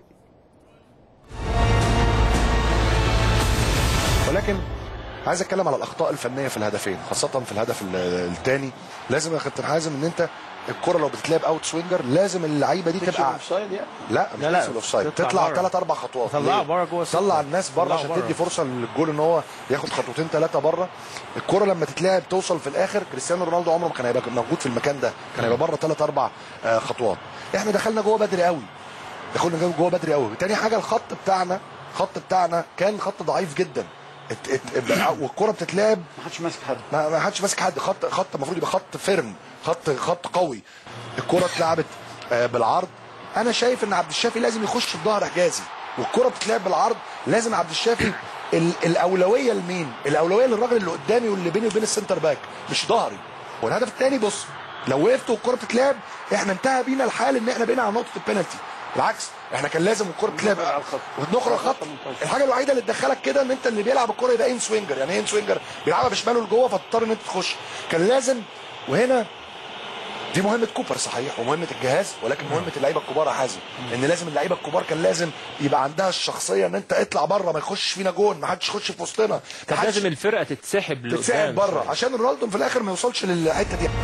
ولكن عايز اتكلم على الاخطاء الفنيه في الهدفين خاصه في الهدف الثاني لازم يا كابتن حازم ان انت الكره لو بتتلعب اوت سوينجر لازم اللعيبه دي تبقى لا مش لا، لا، تنسى الاوفسايد تطلع تطلع بره. ثلاث اربع خطوات طلعها ليه؟ بره جوه الستة. طلع الناس بره طلعها عشان بره. تدي فرصه للجول ان هو ياخد خطوتين ثلاثه بره الكره لما تتلعب توصل في الاخر كريستيانو رونالدو عمره ما كان هيبقى موجود في المكان ده كان هيبقى بره ثلاث اربع آه، خطوات احنا دخلنا جوه بدري قوي دخلنا جوه بدري قوي تاني حاجه الخط بتاعنا الخط بتاعنا كان خط ضعيف جدا ات ات والكره بتتلعب ما حدش ماسك حد ما ما حدش ماسك حد خط خط المفروض يبقى خط فيرم خط خط قوي الكره اتلعبت آه، بالعرض انا شايف ان عبد الشافي لازم يخش في ظهر حجازي والكره بتتلعب بالعرض لازم عبد الشافي ال- الاولويه لمين الاولويه للراجل اللي قدامي واللي بيني وبين السنتر باك مش ظهري والهدف الثاني بص لو وقفت والكره بتتلعب احنا انتهى بينا الحال ان احنا بقينا على نقطه البينالتي بالعكس احنا كان لازم الكره تتلعب ونخرج خط الحاجه الوحيده اللي تدخلك كده ان انت اللي بيلعب الكره يبقى ان سوينجر يعني ايه ان سوينجر بيلعبها بشماله لجوه فتضطر ان انت تخش كان لازم وهنا دي مهمه كوبر صحيح ومهمه الجهاز ولكن مهمه اللعيبه الكبار يا حازم ان لازم اللعيبه الكبار كان لازم يبقى عندها الشخصيه ان انت اطلع بره ما يخش فينا جون ما حدش يخش في وسطنا كان لازم الفرقه تتسحب لقدام تتسحب بره عشان رونالدو في الاخر ما يوصلش للحته دي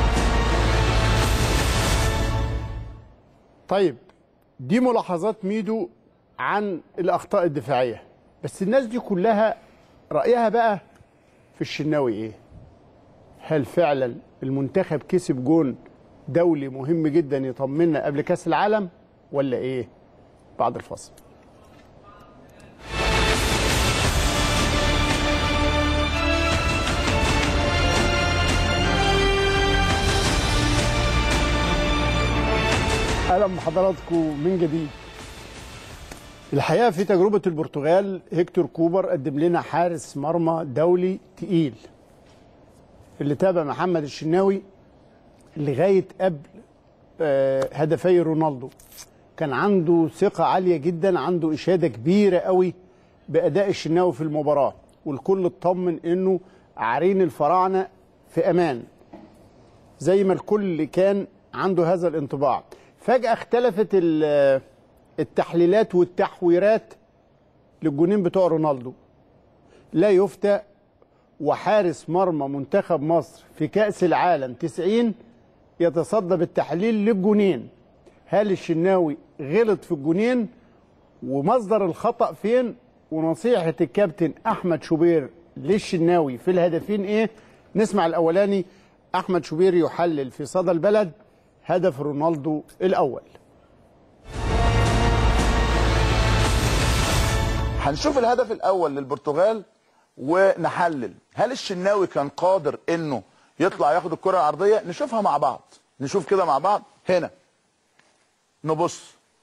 طيب دي ملاحظات ميدو عن الاخطاء الدفاعيه بس الناس دي كلها رايها بقى في الشناوي ايه هل فعلا المنتخب كسب جون دولي مهم جدا يطمنا قبل كاس العالم ولا ايه بعد الفاصل اهلا بحضراتكم من جديد الحقيقه في تجربه البرتغال هيكتور كوبر قدم لنا حارس مرمى دولي تقيل اللي تابع محمد الشناوي لغايه قبل آه، هدفي رونالدو كان عنده ثقه عاليه جدا عنده اشاده كبيره قوي باداء الشناوي في المباراه والكل اطمن انه عرين الفراعنه في امان زي ما الكل كان عنده هذا الانطباع فجاه اختلفت ال- التحليلات والتحويرات للجونين بتوع رونالدو لا يفتى وحارس مرمى منتخب مصر في كأس العالم 90 يتصدى بالتحليل للجونين هل الشناوي غلط في الجونين ومصدر الخطأ فين ونصيحة الكابتن أحمد شوبير للشناوي في الهدفين إيه نسمع الأولاني أحمد شوبير يحلل في صدى البلد هدف رونالدو الأول هنشوف الهدف الاول للبرتغال ونحلل هل الشناوي كان قادر انه يطلع ياخد الكره العرضيه نشوفها مع بعض نشوف كده مع بعض هنا نبص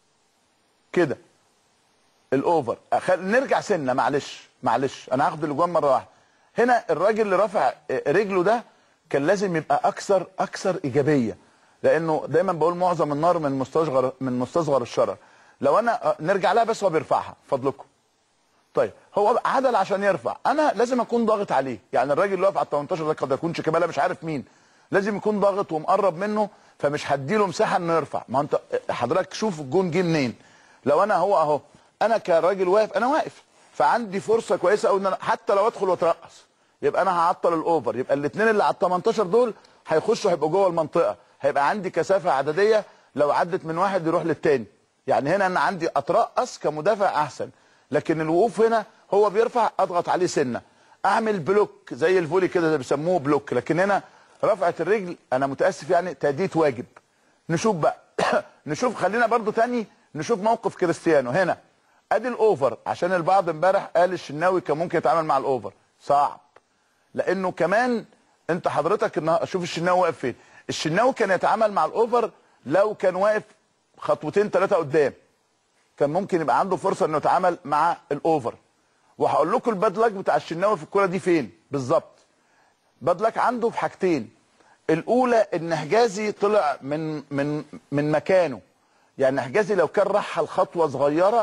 كده الاوفر أخ- نرجع سنه معلش معلش انا هاخد الاجوان مره واحده هنا الراجل اللي رافع رجله ده كان لازم يبقى اكثر اكثر ايجابيه لانه دايما بقول معظم النار من مستصغر من مستصغر الشرر لو انا نرجع لها بس هو بيرفعها فضلكم طيب هو عدل عشان يرفع انا لازم اكون ضاغط عليه يعني الراجل اللي واقف على ال 18 ده قد يكون شيكابالا مش عارف مين لازم يكون ضاغط ومقرب منه فمش هديله مساحه انه يرفع ما انت حضرتك شوف الجون جه منين لو انا هو اهو انا كراجل واقف انا واقف فعندي فرصه كويسه قوي ان انا حتى لو ادخل واترقص يبقى انا هعطل الاوفر يبقى الاثنين اللي على ال 18 دول هيخشوا هيبقوا جوه المنطقه هيبقى عندي كثافه عدديه لو عدت من واحد يروح للتاني يعني هنا انا عندي اترقص كمدافع احسن لكن الوقوف هنا هو بيرفع اضغط عليه سنه اعمل بلوك زي الفولي كده اللي بيسموه بلوك لكن هنا رفعه الرجل انا متاسف يعني تاديه واجب نشوف بقى نشوف خلينا برضو تاني نشوف موقف كريستيانو هنا ادي الاوفر عشان البعض امبارح قال الشناوي كان ممكن يتعامل مع الاوفر صعب لانه كمان انت حضرتك النهار- شوف الشناوي واقف فين الشناوي كان يتعامل مع الاوفر لو كان واقف خطوتين ثلاثه قدام كان ممكن يبقى عنده فرصه انه يتعامل مع الاوفر وهقول لكم الباد لاك بتاع الشناوي في الكوره دي فين بالظبط باد لاك عنده في حاجتين الاولى ان حجازي طلع من من من مكانه يعني حجازي لو كان رحل خطوه صغيره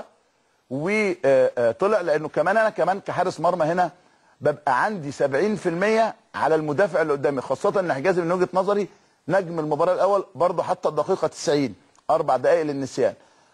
وطلع لانه كمان انا كمان كحارس مرمى هنا ببقى عندي 70% على المدافع اللي قدامي خاصه ان حجازي من وجهه نظري نجم المباراه الاول برضه حتى الدقيقه 90 اربع دقائق للنسيان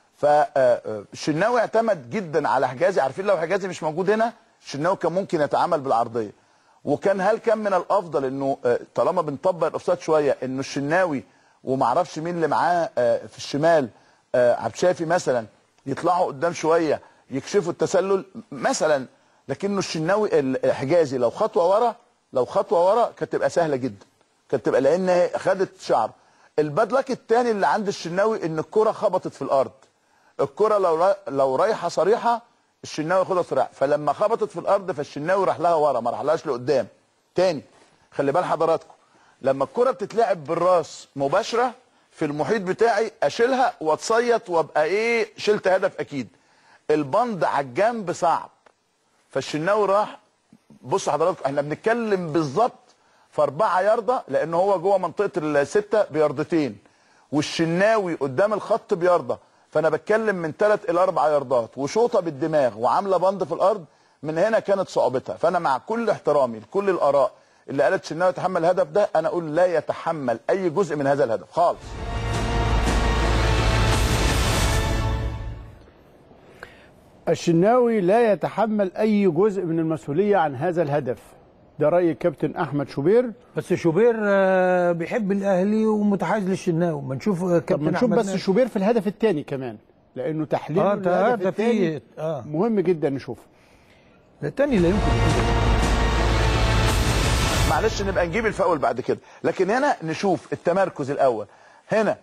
فالشناوي اعتمد جدا على حجازي عارفين لو حجازي مش موجود هنا الشناوي كان ممكن يتعامل بالعرضيه وكان هل كان من الافضل انه آه، طالما بنطبق الاوفسايد شويه انه الشناوي ومعرفش مين اللي معاه آه، في الشمال آه، عبد الشافي مثلا يطلعوا قدام شويه يكشفوا التسلل مثلا لكنه الشناوي الحجازي لو خطوه ورا لو خطوه ورا كانت تبقى سهله جدا كانت تبقى لان هي خدت شعر البدلك الثاني اللي عند الشناوي ان الكره خبطت في الارض الكره لو را- لو رايحه صريحه الشناوي ياخدها صريحه فلما خبطت في الارض فالشناوي راح لها ورا ما راحلهاش لقدام تاني خلي بال حضراتكم لما الكره بتتلعب بالراس مباشره في المحيط بتاعي اشيلها واتصيط وابقى ايه شلت هدف اكيد البند على الجنب صعب فالشناوي راح بص حضراتكم احنا بنتكلم بالظبط في أربعة ياردة لأن هو جوه منطقة الستة بياردتين والشناوي قدام الخط بياردة فأنا بتكلم من ثلاث إلى أربع ياردات وشوطة بالدماغ وعاملة بند في الأرض من هنا كانت صعوبتها فأنا مع كل احترامي لكل الآراء اللي قالت شناوي يتحمل الهدف ده أنا أقول لا يتحمل أي جزء من هذا الهدف خالص الشناوي لا يتحمل اي جزء من المسؤوليه عن هذا الهدف ده راي الكابتن احمد شوبير بس شوبير آه، بيحب الاهلي ومتحيز للشناوي ما نشوف آه، طب كابتن ما نشوف أحمد بس ناجي. شوبير في الهدف الثاني كمان لانه تحليل آه، ده- ده في- آه. مهم جدا نشوفه الثاني لا يمكن معلش نبقى نجيب الفاول بعد كده لكن هنا نشوف التمركز الاول هنا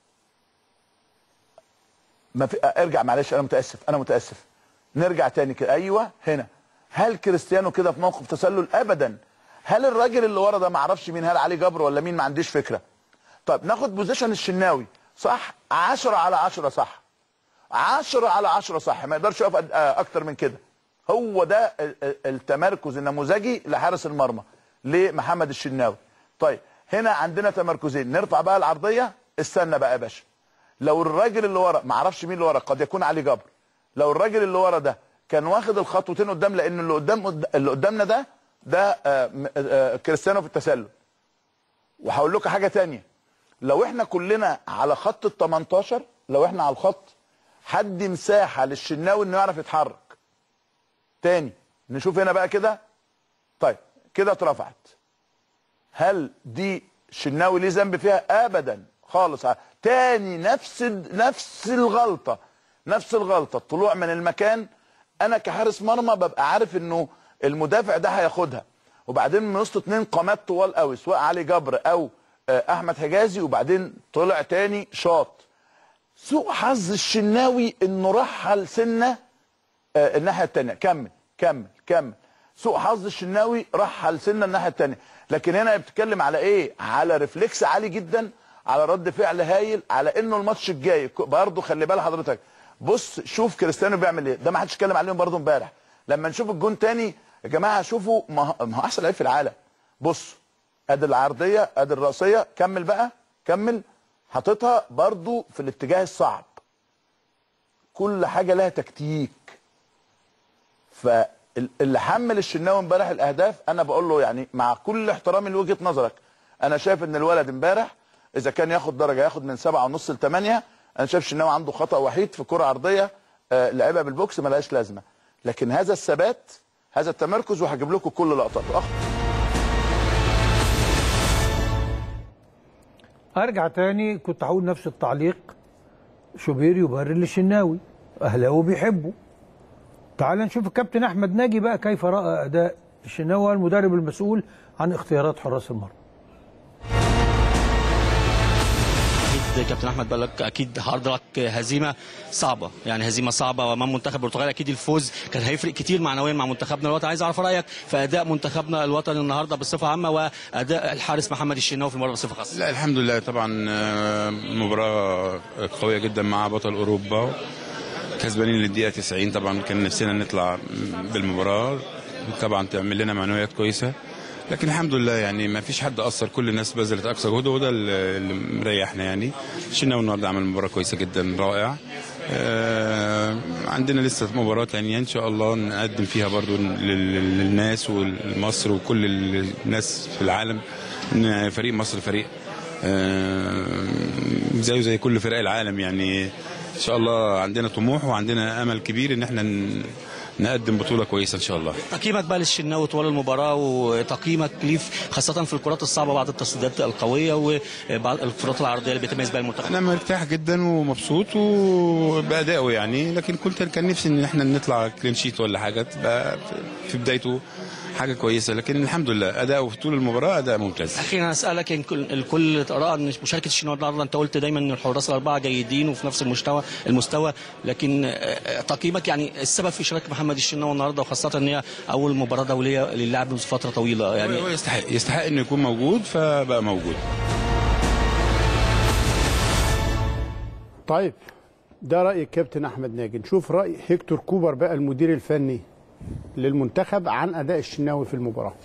ما في ارجع معلش انا متاسف انا متاسف نرجع تاني كده ايوه هنا هل كريستيانو كده في موقف تسلل ابدا هل الراجل اللي ورا ده ما اعرفش مين هل علي جبر ولا مين ما عنديش فكره طب ناخد بوزيشن الشناوي صح 10 على 10 صح 10 على 10 صح ما يقدرش يقف قد- آه، اكتر من كده هو ده ال- ال- التمركز النموذجي لحارس المرمى لمحمد الشناوي طيب هنا عندنا تمركزين نرفع بقى العرضيه استنى بقى يا باشا لو الراجل اللي ورا ما اعرفش مين اللي ورا قد يكون علي جبر لو الراجل اللي ورا ده كان واخد الخطوتين قدام لان اللي قدام اللي قدامنا ده ده آه، م- آه، كريستيانو في التسلل وهقول لكم حاجه تانية لو احنا كلنا على خط ال 18 لو احنا على الخط حد مساحه للشناوي انه يعرف يتحرك تاني نشوف هنا بقى كده طيب كده اترفعت هل دي شناوي ليه ذنب فيها ابدا خالص تاني نفس نفس الغلطه نفس الغلطه الطلوع من المكان انا كحارس مرمى ببقى عارف انه المدافع ده هياخدها وبعدين من وسط اتنين قامات طوال قوي سواء علي جبر او آه، احمد حجازي وبعدين طلع تاني شاط سوء حظ الشناوي انه رحل سنه آه، الناحيه الثانيه كمل كمل كمل سوء حظ الشناوي رحل سنه الناحيه الثانيه لكن هنا بتتكلم على ايه على ريفلكس عالي جدا على رد فعل هايل على انه الماتش الجاي ك- برضه خلي بال حضرتك بص شوف كريستيانو بيعمل ايه ده ما حدش اتكلم عليهم برضه امبارح لما نشوف الجون تاني يا جماعه شوفوا ما هو ما هو احسن لعيب في العالم بص ادي العرضيه ادي الراسيه كمل بقى كمل حاططها برضه في الاتجاه الصعب كل حاجه لها تكتيك فاللي حمل الشناوي امبارح الاهداف انا بقول له يعني مع كل احترامي لوجهه نظرك انا شايف ان الولد امبارح اذا كان ياخد درجه ياخد من سبعة ونص لثمانية انا شايف الشناوي عنده خطا وحيد في كره عرضيه آه لعبها بالبوكس ملهاش لازمه لكن هذا الثبات هذا التمركز وهجيب لكم كل لقطاته أخ... ارجع تاني كنت هقول نفس التعليق شوبير يبرر للشناوي اهلاوي بيحبه تعال نشوف الكابتن احمد ناجي بقى كيف راى اداء الشناوي هو المدرب المسؤول عن اختيارات حراس المرمى اكيد كابتن احمد بقول لك اكيد هارد لك هزيمه صعبه يعني هزيمه صعبه امام منتخب البرتغال اكيد الفوز كان هيفرق كتير معنويا مع منتخبنا الوطني عايز اعرف رايك في اداء منتخبنا الوطني النهارده بصفه عامه واداء الحارس محمد الشناوي في المباراه بصفه خاصه لا الحمد لله طبعا آه، مباراة قوية جدا مع بطل أوروبا كسبانين للدقيقة 90 طبعا كان نفسنا نطلع بالمباراة طبعا تعمل لنا معنويات كويسة لكن الحمد لله يعني ما فيش حد أثر كل الناس بذلت أقصى جهد وده اللي اللي مريحنا يعني الشناوي النهارده عمل مباراة كويسة جدا رائع آه، عندنا لسه مباراة تانية إن شاء الله نقدم فيها برضو لل- للناس ولمصر وكل الناس في العالم إن فريق مصر فريق آه، زيه زي كل فرق العالم يعني ان شاء الله عندنا طموح وعندنا امل كبير ان احنا ن- نقدم بطوله كويسه ان شاء الله تقييمك بقى للشناوي طوال المباراه وتقييمك ليه في- خاصه في الكرات الصعبه بعد التصديات القويه وبعض الكرات العرضيه اللي بيتميز بها المنتخب انا مرتاح جدا ومبسوط وبادائه يعني لكن كنت كان نفسي ان احنا نطلع كلين شيت ولا حاجه تبقى في- في بدايته حاجه كويسه لكن الحمد لله اداؤه في طول المباراه اداء ممتاز اخيرا اسالك ان كل الكل راى ان مشاركه الشناوي النهارده انت قلت دايما ان الحراس الاربعه جيدين وفي نفس المستوى المستوى لكن آه، تقييمك يعني السبب في شراكه محمد الشناوي النهارده وخاصه ان هي اول مباراه دوليه للاعب من فتره طويله يعني هو يستحق يستحق انه يكون موجود فبقى موجود طيب ده رأي الكابتن أحمد ناجي نشوف رأي هيكتور كوبر بقى المدير الفني للمنتخب عن أداء الشناوي في المباراة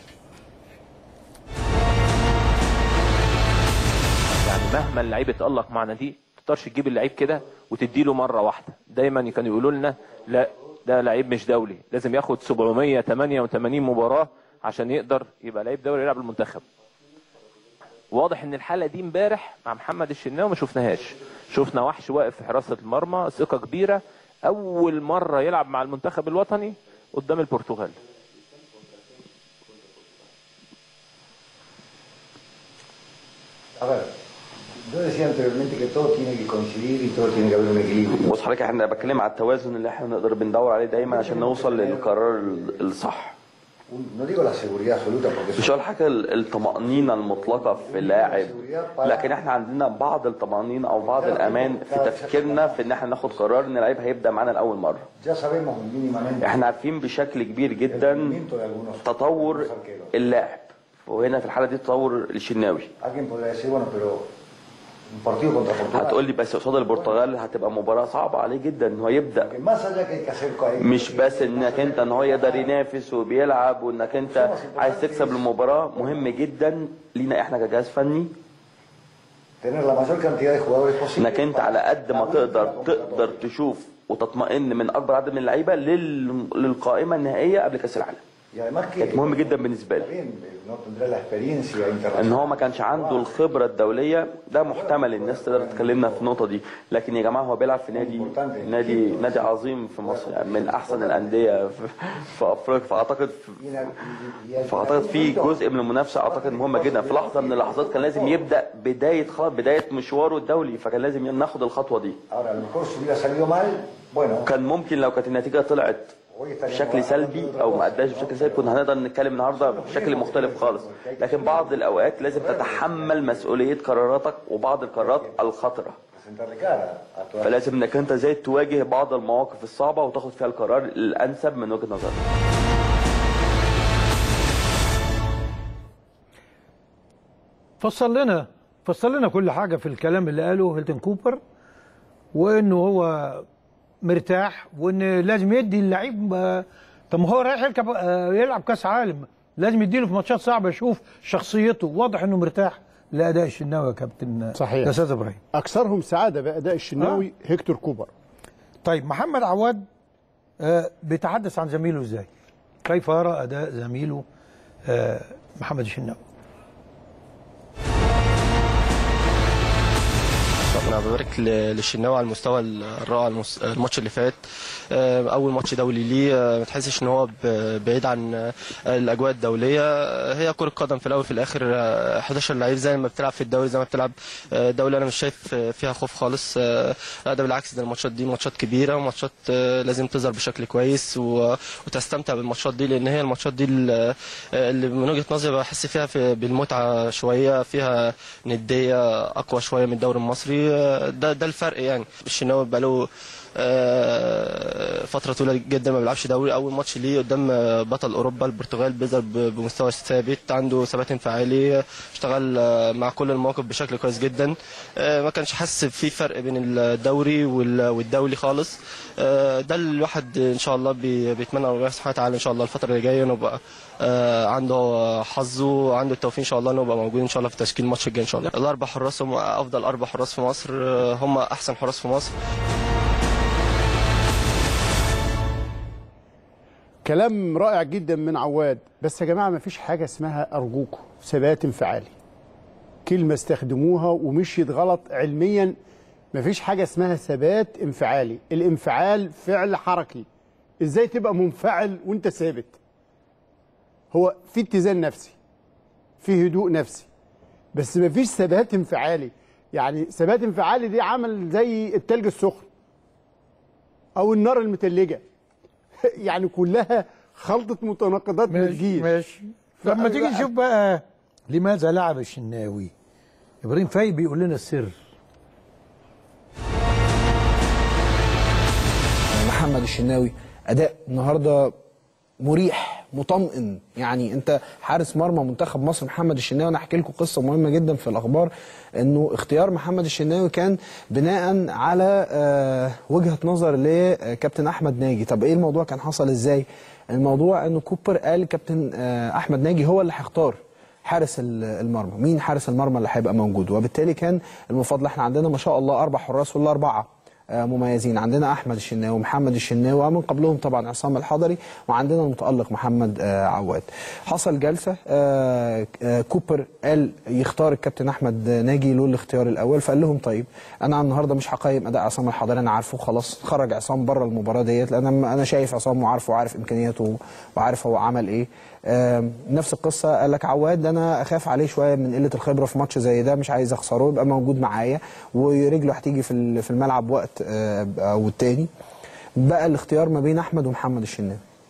يعني مهما اللعيب اتألق مع ناديه ما تقدرش تجيب اللعيب كده وتديله مره واحده دايما كانوا يقولوا لنا لا ده لعيب مش دولي لازم ياخد 788 مباراه عشان يقدر يبقى لعيب دولي يلعب المنتخب واضح ان الحاله دي امبارح مع محمد الشناوي ما شفناهاش شفنا وحش واقف في حراسه المرمى ثقه كبيره اول مره يلعب مع المنتخب الوطني قدام البرتغال A ver, yo decía anteriormente que todo tiene que coincidir y todo tiene que haber un equilibrio. بص حضرتك احنا بتكلم على التوازن اللي احنا نقدر بندور عليه دايما عشان نوصل للقرار ال- الصح no digo la seguridad absoluta porque مش هقول حاجه الطمانينه المطلقه في اللاعب لكن احنا عندنا بعض الطمانينه او بعض الامان في تفكيرنا في ان احنا ناخد قرار ان اللعيب هيبدا معانا لاول مره ya sabemos mínimamente احنا عارفين بشكل كبير جدا تطور اللاعب وهنا في الحاله دي تطور الشناوي alguien podría decir bueno pero un partido contra Portugal هتقول لي بس قصاد البرتغال هتبقى مباراه صعبه عليه جدا ان هو يبدا más allá que hay que hacer co- مش بس انك انت ان هو يقدر ينافس وبيلعب وانك انت عايز تكسب المباراه مهم جدا لينا احنا كجهاز فني tener la mayor cantidad de jugadores posible انك انت على قد ما تقدر تقدر تشوف وتطمئن من اكبر عدد من اللعيبه لل... للقائمه النهائيه قبل كاس العالم y además que كانت مهم جدا بالنسبه لي bien, no tendrá la experiencia ان internacional هو ما كانش عنده الخبره الدوليه ده محتمل الناس تقدر تكلمنا في النقطه دي لكن يا جماعه هو بيلعب في نادي نادي نادي عظيم في مصر يعني من احسن الانديه في, في افريقيا فاعتقد فاعتقد في جزء من المنافسه اعتقد مهمه جدا في لحظه من اللحظات كان لازم يبدا بدايه خلاص بدايه مشواره الدولي فكان لازم ناخد الخطوه دي ahora a lo mejor si hubiera salido mal bueno كان ممكن لو كانت النتيجه طلعت بشكل سلبي او ما اداش بشكل سلبي كنا هنقدر نتكلم النهارده بشكل مختلف خالص لكن بعض الاوقات لازم تتحمل مسؤوليه قراراتك وبعض القرارات الخطره sentarle cara a toda فلازم انك انت زي تواجه بعض المواقف الصعبه وتاخد فيها القرار الانسب من وجهه نظرك فصل لنا فصل لنا كل حاجه في الكلام اللي قاله هيلتون كوبر وانه هو مرتاح وان لازم يدي اللعيب آه، طب ما هو رايح يركب آه، يلعب كاس عالم لازم يديله في ماتشات صعبه يشوف شخصيته واضح انه مرتاح لاداء الشناوي يا كابتن صحيح يا استاذ ابراهيم اكثرهم سعاده باداء الشناوي هيكتور كوبر طيب محمد عواد آه، بيتحدث عن زميله ازاي؟ كيف يرى اداء زميله آه، محمد الشناوي؟ انا ببارك ل- للشناوي على المستوى الرائع المس- الماتش اللي فات آه، اول ماتش دولي ليه آه، ما تحسش ان هو ب- بعيد عن آه، الاجواء الدوليه آه، هي كره قدم في الاول في الاخر آه، 11 لعيب زي ما بتلعب في الدوري زي ما بتلعب آه، دولي انا مش شايف آه، فيها خوف خالص آه، لا ده بالعكس ده الماتشات دي ماتشات كبيره وماتشات آه، لازم تظهر بشكل كويس و- وتستمتع بالماتشات دي لان هي الماتشات دي ال- اللي من وجهه نظري بحس فيها في بالمتعه شويه فيها نديه اقوى شويه من الدوري المصري آه، ده ده الفرق يعني الشناوي بقاله آه، فتره طويله جدا ما بيلعبش دوري اول ماتش ليه قدام آه، بطل اوروبا البرتغال بيظهر ب- بمستوى ثابت عنده ثبات انفعالي اشتغل آه، مع كل المواقف بشكل كويس جدا آه، ما كانش حاسس في فرق بين الدوري وال- والدولي خالص آه، ده الواحد ان شاء الله بي- بيتمنى ربنا سبحانه وتعالى ان شاء الله الفتره اللي جايه نبقى آه، عنده حظه وعنده التوفيق ان شاء الله انه يبقى موجود ان شاء الله في تشكيل الماتش الجاي ان شاء الله الاربع حراس هم افضل اربع حراس في مصر آه، هم احسن حراس في مصر كلام رائع جدا من عواد بس يا جماعه ما فيش حاجه اسمها ارجوكم ثبات انفعالي كلمه استخدموها ومشيت غلط علميا ما فيش حاجه اسمها ثبات انفعالي الانفعال فعل حركي ازاي تبقى منفعل وانت ثابت هو في اتزان نفسي في هدوء نفسي بس ما فيش ثبات انفعالي يعني ثبات انفعالي دي عمل زي التلج السخن او النار المتلجه يعني كلها خلطه متناقضات ماشي بتجيش ماشي لما تيجي نشوف بقى لماذا لعب الشناوي ابراهيم فايق بيقول لنا السر محمد الشناوي اداء النهارده مريح مطمئن يعني انت حارس مرمى منتخب مصر محمد الشناوي انا احكي لكم قصه مهمه جدا في الاخبار انه اختيار محمد الشناوي كان بناء على آه، وجهه نظر لكابتن احمد ناجي طب ايه الموضوع كان حصل ازاي الموضوع انه كوبر قال كابتن آه، احمد ناجي هو اللي هيختار حارس ال- المرمى مين حارس المرمى اللي هيبقى موجود وبالتالي كان المفاضله احنا عندنا ما شاء الله اربع حراس ولا اربعه آه، مميزين عندنا احمد الشناوي ومحمد الشناوي ومن قبلهم طبعا عصام الحضري وعندنا المتالق محمد آه، عواد حصل جلسه آه، آه، كوبر قال يختار الكابتن احمد ناجي له الاختيار الاول فقال لهم طيب انا النهارده مش هقيم اداء عصام الحضري انا عارفه خلاص خرج عصام بره المباراه ديت لان انا أنا شايف عصام وعارفه وعارف امكانياته وعارف هو عمل ايه آم، نفس القصه قال لك عواد انا اخاف عليه شويه من قله الخبره في ماتش زي ده مش عايز اخسره يبقى موجود معايا ورجله هتيجي في ال- في الملعب وقت آه، او التاني بقى الاختيار ما بين احمد ومحمد الشناوي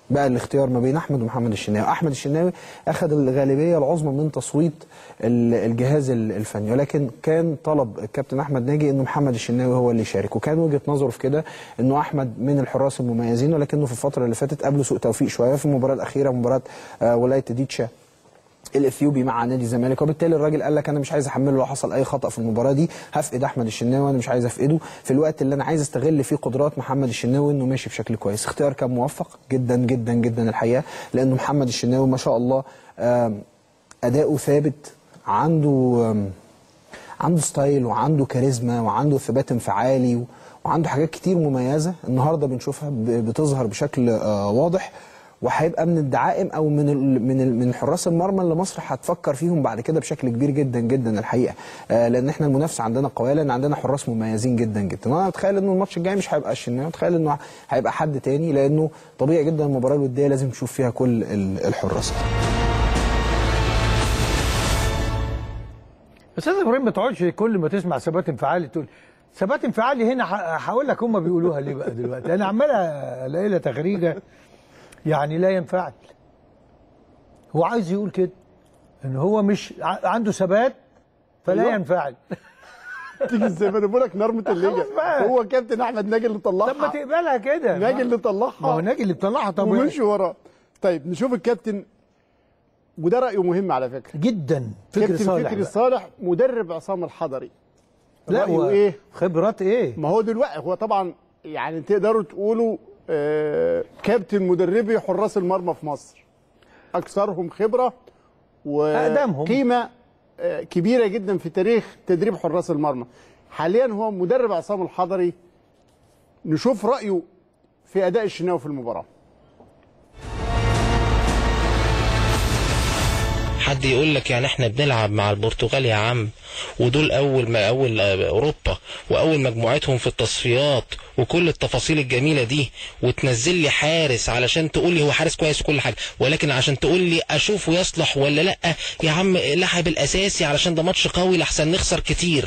بقى الاختيار ما بين احمد ومحمد الشناوي احمد الشناوي اخذ الغالبيه العظمى من تصويت ال- الجهاز ال- الفني ولكن كان طلب الكابتن احمد ناجي انه محمد الشناوي هو اللي يشارك وكان وجهه نظره في كده انه احمد من الحراس المميزين ولكنه في الفتره اللي فاتت قابله سوء توفيق شويه في المباراه الاخيره مباراه آه، ولايه ديتشا الاثيوبي مع نادي الزمالك وبالتالي الراجل قال لك انا مش عايز احمله لو حصل اي خطا في المباراه دي هفقد احمد الشناوي وانا مش عايز افقده في الوقت اللي انا عايز استغل فيه قدرات محمد الشناوي انه ماشي بشكل كويس اختيار كان موفق جدا جدا جدا الحقيقه لانه محمد الشناوي ما شاء الله آم، اداؤه ثابت عنده آم، عنده ستايل وعنده كاريزما وعنده ثبات انفعالي و- وعنده حاجات كتير مميزه النهارده بنشوفها ب- بتظهر بشكل آه، واضح وهيبقى من الدعائم او من ال من ال من حراس المرمى اللي مصر هتفكر فيهم بعد كده بشكل كبير جدا جدا الحقيقه آه لان احنا المنافسه عندنا قويه لان عندنا حراس مميزين جدا جدا وانا متخيل انه الماتش الجاي مش هيبقى الشناوي متخيل انه هيبقى حد تاني لانه طبيعي جدا المباراه الوديه لازم نشوف فيها كل ال- الحراس استاذ ابراهيم ما تقعدش كل ما تسمع ثبات انفعالي تقول ثبات انفعالي هنا ه- هقول لك هم بيقولوها ليه بقى دلوقتي انا عمال الاقي لها تخريجه يعني لا ينفعل هو عايز يقول كده ان هو مش ع- عنده ثبات فلا أيوة. ينفعل تيجي ازاي ما انا بقول لك نرمة الليجا هو كابتن احمد ناجي اللي طلعها طب ما تقبلها كده ناجي اللي طلعها ما هو ناجي اللي بيطلعها طب ومشي وراه طيب نشوف الكابتن وده رايه مهم على فكره جدا فكري كابتن صالح فكري بقى. صالح مدرب عصام الحضري لا رأيه هو ايه خبرات ايه ما هو دلوقتي هو طبعا يعني تقدروا تقولوا آه كابتن مدربي حراس المرمى في مصر اكثرهم خبره أقدمهم. وقيمه آه كبيره جدا في تاريخ تدريب حراس المرمى حاليا هو مدرب عصام الحضري نشوف رايه في اداء الشناوي في المباراه حد يقول لك يعني احنا بنلعب مع البرتغال يا عم ودول اول ما اول آه، اوروبا واول مجموعتهم في التصفيات وكل التفاصيل الجميله دي وتنزل لي حارس علشان تقول لي هو حارس كويس وكل حاجه ولكن عشان تقول لي اشوفه يصلح ولا لا يا عم لعب الاساسي علشان ده ماتش قوي لحسن نخسر كتير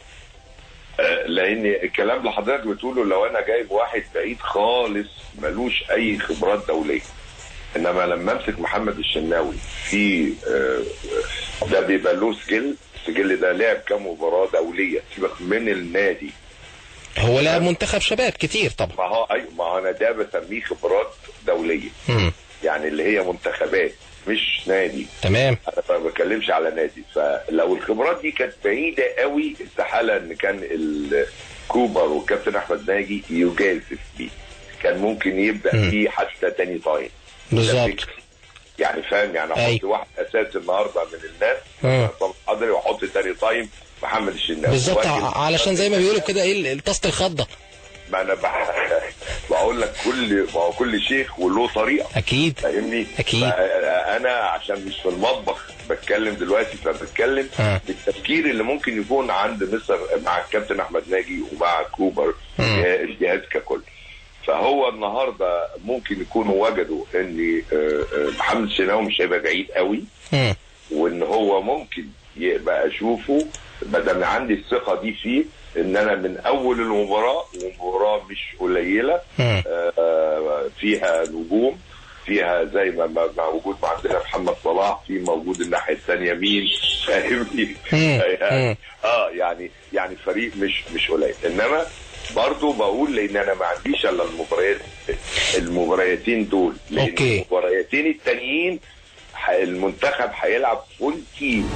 آه، لان الكلام اللي حضرتك بتقوله لو انا جايب واحد بعيد خالص ملوش اي خبرات دوليه انما لما امسك محمد الشناوي في آه، ده بيبقى له سجل السجل ده لعب كام مباراه دوليه سيبك من النادي هو لعب منتخب شباب كتير طبعا ما هو ايوه ما هو انا ده بسميه خبرات دوليه مم. يعني اللي هي منتخبات مش نادي تمام انا ما بتكلمش على نادي فلو الخبرات دي كانت بعيده قوي استحاله ان كان الكوبر والكابتن احمد ناجي يجازف بيه كان ممكن يبدا بيه حتى تاني تايم بالظبط يعني فاهم يعني احط أيوة. واحد اساسي النهارده من الناس مم. عصام الحضري واحط تاني تايم محمد الشناوي بالظبط ولكن- ع- علشان زي ما بيقولوا كده ايه طاسه الخضه ما انا بح... بقول لك كل ما هو كل شيخ وله طريقه اكيد فاهمني أكيد. انا عشان مش في المطبخ بتكلم دلوقتي فبتكلم آه. بالتفكير اللي ممكن يكون عند مصر مع الكابتن احمد ناجي ومع كوبر الجهاز ككل فهو النهارده ممكن يكونوا وجدوا ان آه، آه، محمد الشناوي مش هيبقى بعيد قوي مم. وان هو ممكن يبقى اشوفه بدل عندي الثقه دي فيه ان انا من اول المباراه ومباراه مش قليله مم. آه، آه، فيها نجوم فيها زي ما ما ما موجود عندنا محمد صلاح في موجود الناحيه الثانيه مين فاهمني مم. يعني اه يعني يعني فريق مش مش قليل انما برضو بقول لان انا ما عنديش الا المباريات المباريتين دول لان أوكي. المباريتين التانيين ح- المنتخب هيلعب فول تيم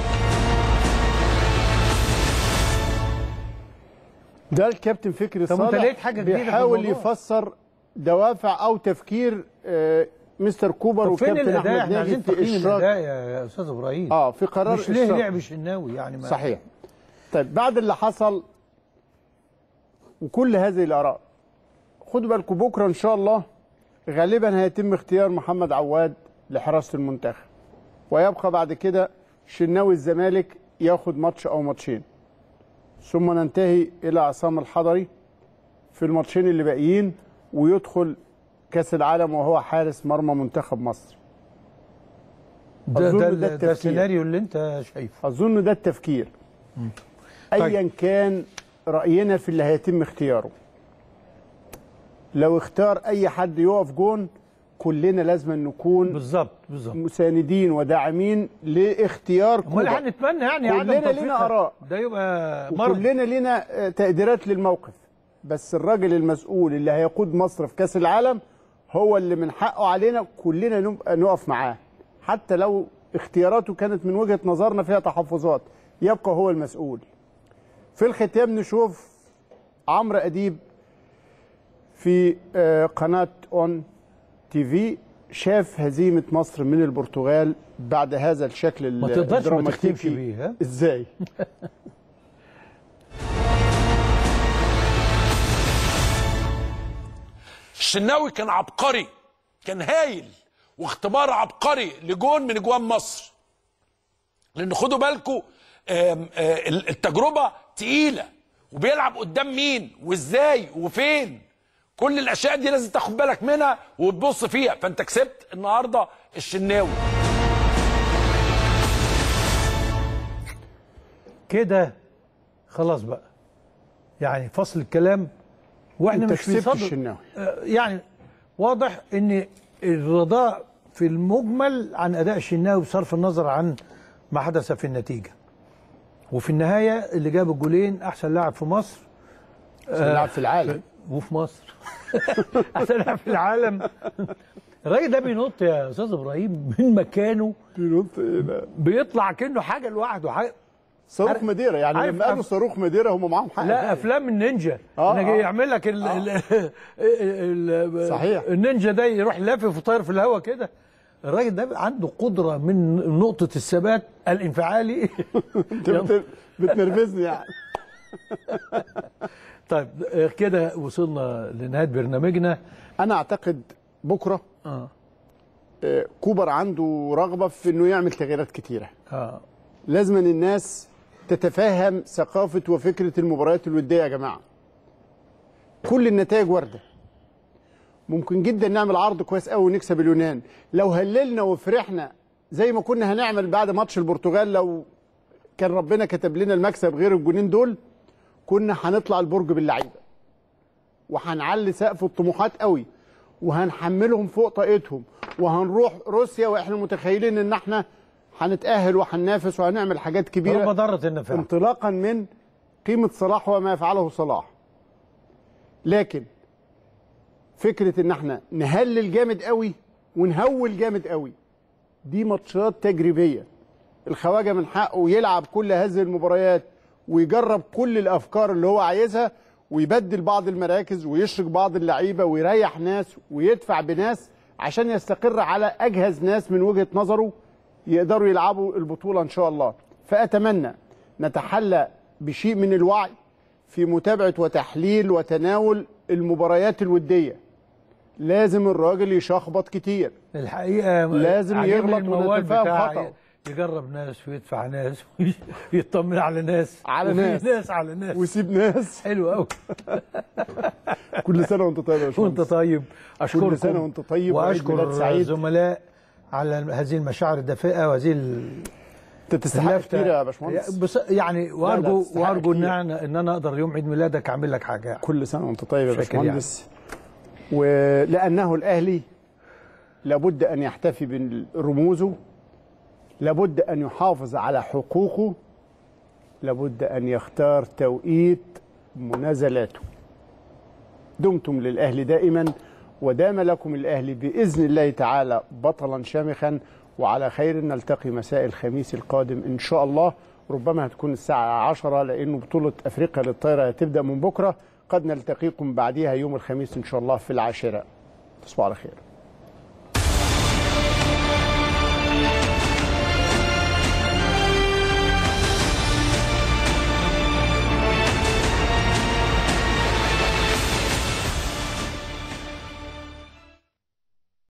ده الكابتن فكري طب وانت صالح لقيت حاجة جديدة في بيحاول الموضوع؟ يفسر دوافع او تفكير آه، مستر كوبر طب فين وكابتن الاداء احمد احنا ناجي عايزين في تقييم اشراك الاداء يا استاذ ابراهيم اه في قرار مش ليه إشراك. لعب الشناوي يعني ما صحيح طيب بعد اللي حصل وكل هذه الاراء خدوا بالكم بكره ان شاء الله غالبا هيتم اختيار محمد عواد لحراسه المنتخب ويبقى بعد كده شناوي الزمالك ياخد ماتش او ماتشين ثم ننتهي الى عصام الحضري في الماتشين اللي باقيين ويدخل كاس العالم وهو حارس مرمى منتخب مصر ده أظن ده, ده ده, ده التفكير. السيناريو اللي انت شايفه اظن ده التفكير ايا كان راينا في اللي هيتم اختياره لو اختار اي حد يقف جون كلنا لازم نكون بالظبط بالظبط مساندين وداعمين لاختيار امال كوبر. هنتمنى يعني عدم كلنا توفيقها. لينا اراء ده يبقى مرض وكلنا لينا آه، تقديرات للموقف بس الراجل المسؤول اللي هيقود مصر في كاس العالم هو اللي من حقه علينا كلنا نبقى نقف معاه حتى لو اختياراته كانت من وجهة نظرنا فيها تحفظات يبقى هو المسؤول في الختام نشوف عمرو أديب في آه، قناة اون تي في شاف هزيمة مصر من البرتغال بعد هذا الشكل ما تقدرش ما الدراماتيكي. تختمش بيه ها ازاي الشناوي كان عبقري كان هايل واختبار عبقري لجون من اجوان مصر لان خدوا بالكم التجربه تقيله وبيلعب قدام مين وازاي وفين كل الاشياء دي لازم تاخد بالك منها وتبص فيها فانت كسبت النهارده الشناوي كده خلاص بقى يعني فصل الكلام واحنا انت مش كسبت بنصدق الشناوي. آه، يعني واضح ان الرضاء في المجمل عن اداء الشناوي بصرف النظر عن ما حدث في النتيجه وفي النهايه اللي جاب الجولين احسن لاعب في مصر أحسن لاعب في العالم. وفي مصر احسن لاعب في العالم الراجل ده بينط يا استاذ ابراهيم من مكانه بينط ايه ده بيطلع كانه حاجه لوحده حاجه صاروخ مديره يعني عارف لما قالوا أف- صاروخ مديره هم معاهم حق لا فعلا. افلام النينجا آه، انا جاي آه. يعمل لك ال ال ال صحيح. النينجا ده يروح لافف وطاير في الهواء كده الراجل ده عنده قدره من نقطه الثبات الانفعالي انت بت- بتنرفزني يعني طيب آه، كده وصلنا لنهايه برنامجنا انا اعتقد بكره اه آه، كوبر عنده رغبه في انه يعمل تغييرات كتيره اه لازم أن الناس تتفهم ثقافه وفكره المباريات الوديه يا جماعه كل النتائج وارده ممكن جدا نعمل عرض كويس قوي ونكسب اليونان لو هللنا وفرحنا زي ما كنا هنعمل بعد ماتش البرتغال لو كان ربنا كتب لنا المكسب غير الجونين دول كنا هنطلع البرج باللعيبه وهنعلي سقف الطموحات قوي وهنحملهم فوق طاقتهم وهنروح روسيا واحنا متخيلين ان احنا هنتاهل وهننافس وهنعمل حاجات كبيره رب ضاره النفع انطلاقا من قيمه صلاح وما يفعله صلاح لكن فكره ان احنا نهلل جامد قوي ونهول جامد قوي دي ماتشات تجريبيه الخواجه من حقه يلعب كل هذه المباريات ويجرب كل الافكار اللي هو عايزها ويبدل بعض المراكز ويشرك بعض اللعيبه ويريح ناس ويدفع بناس عشان يستقر على اجهز ناس من وجهه نظره يقدروا يلعبوا البطوله ان شاء الله فاتمنى نتحلى بشيء من الوعي في متابعه وتحليل وتناول المباريات الوديه لازم الراجل يشخبط كتير الحقيقه لازم عجبني يغلط الموال ونتفاهم بتاع خطأه. يجرب ناس ويدفع ناس ويطمن على ناس على وفي ناس. ناس على ناس ويسيب ناس حلو قوي كل سنه وانت طيب يا باشمهندس وانت طيب اشكركم كل سنه وانت طيب وعيد واشكر ميلاد سعيد الزملاء على هذه المشاعر الدافئه وهذه ال... انت تستحق اللفتة. كتير يا باشمهندس بس يعني لا، وارجو تستحق وارجو ان كتير. انا ان انا اقدر يوم عيد ميلادك اعمل لك حاجه يعني. كل سنه وانت طيب يا شاكر يعني. باشمهندس ولانه الاهلي لابد ان يحتفي برموزه لابد ان يحافظ على حقوقه لابد ان يختار توقيت منازلاته دمتم للاهلي دائما ودام لكم الاهلي باذن الله تعالى بطلا شامخا وعلى خير نلتقي مساء الخميس القادم ان شاء الله ربما هتكون الساعه 10 لانه بطوله افريقيا للطايره هتبدا من بكره قد نلتقيكم بعديها يوم الخميس ان شاء الله في العاشره تصبحوا على خير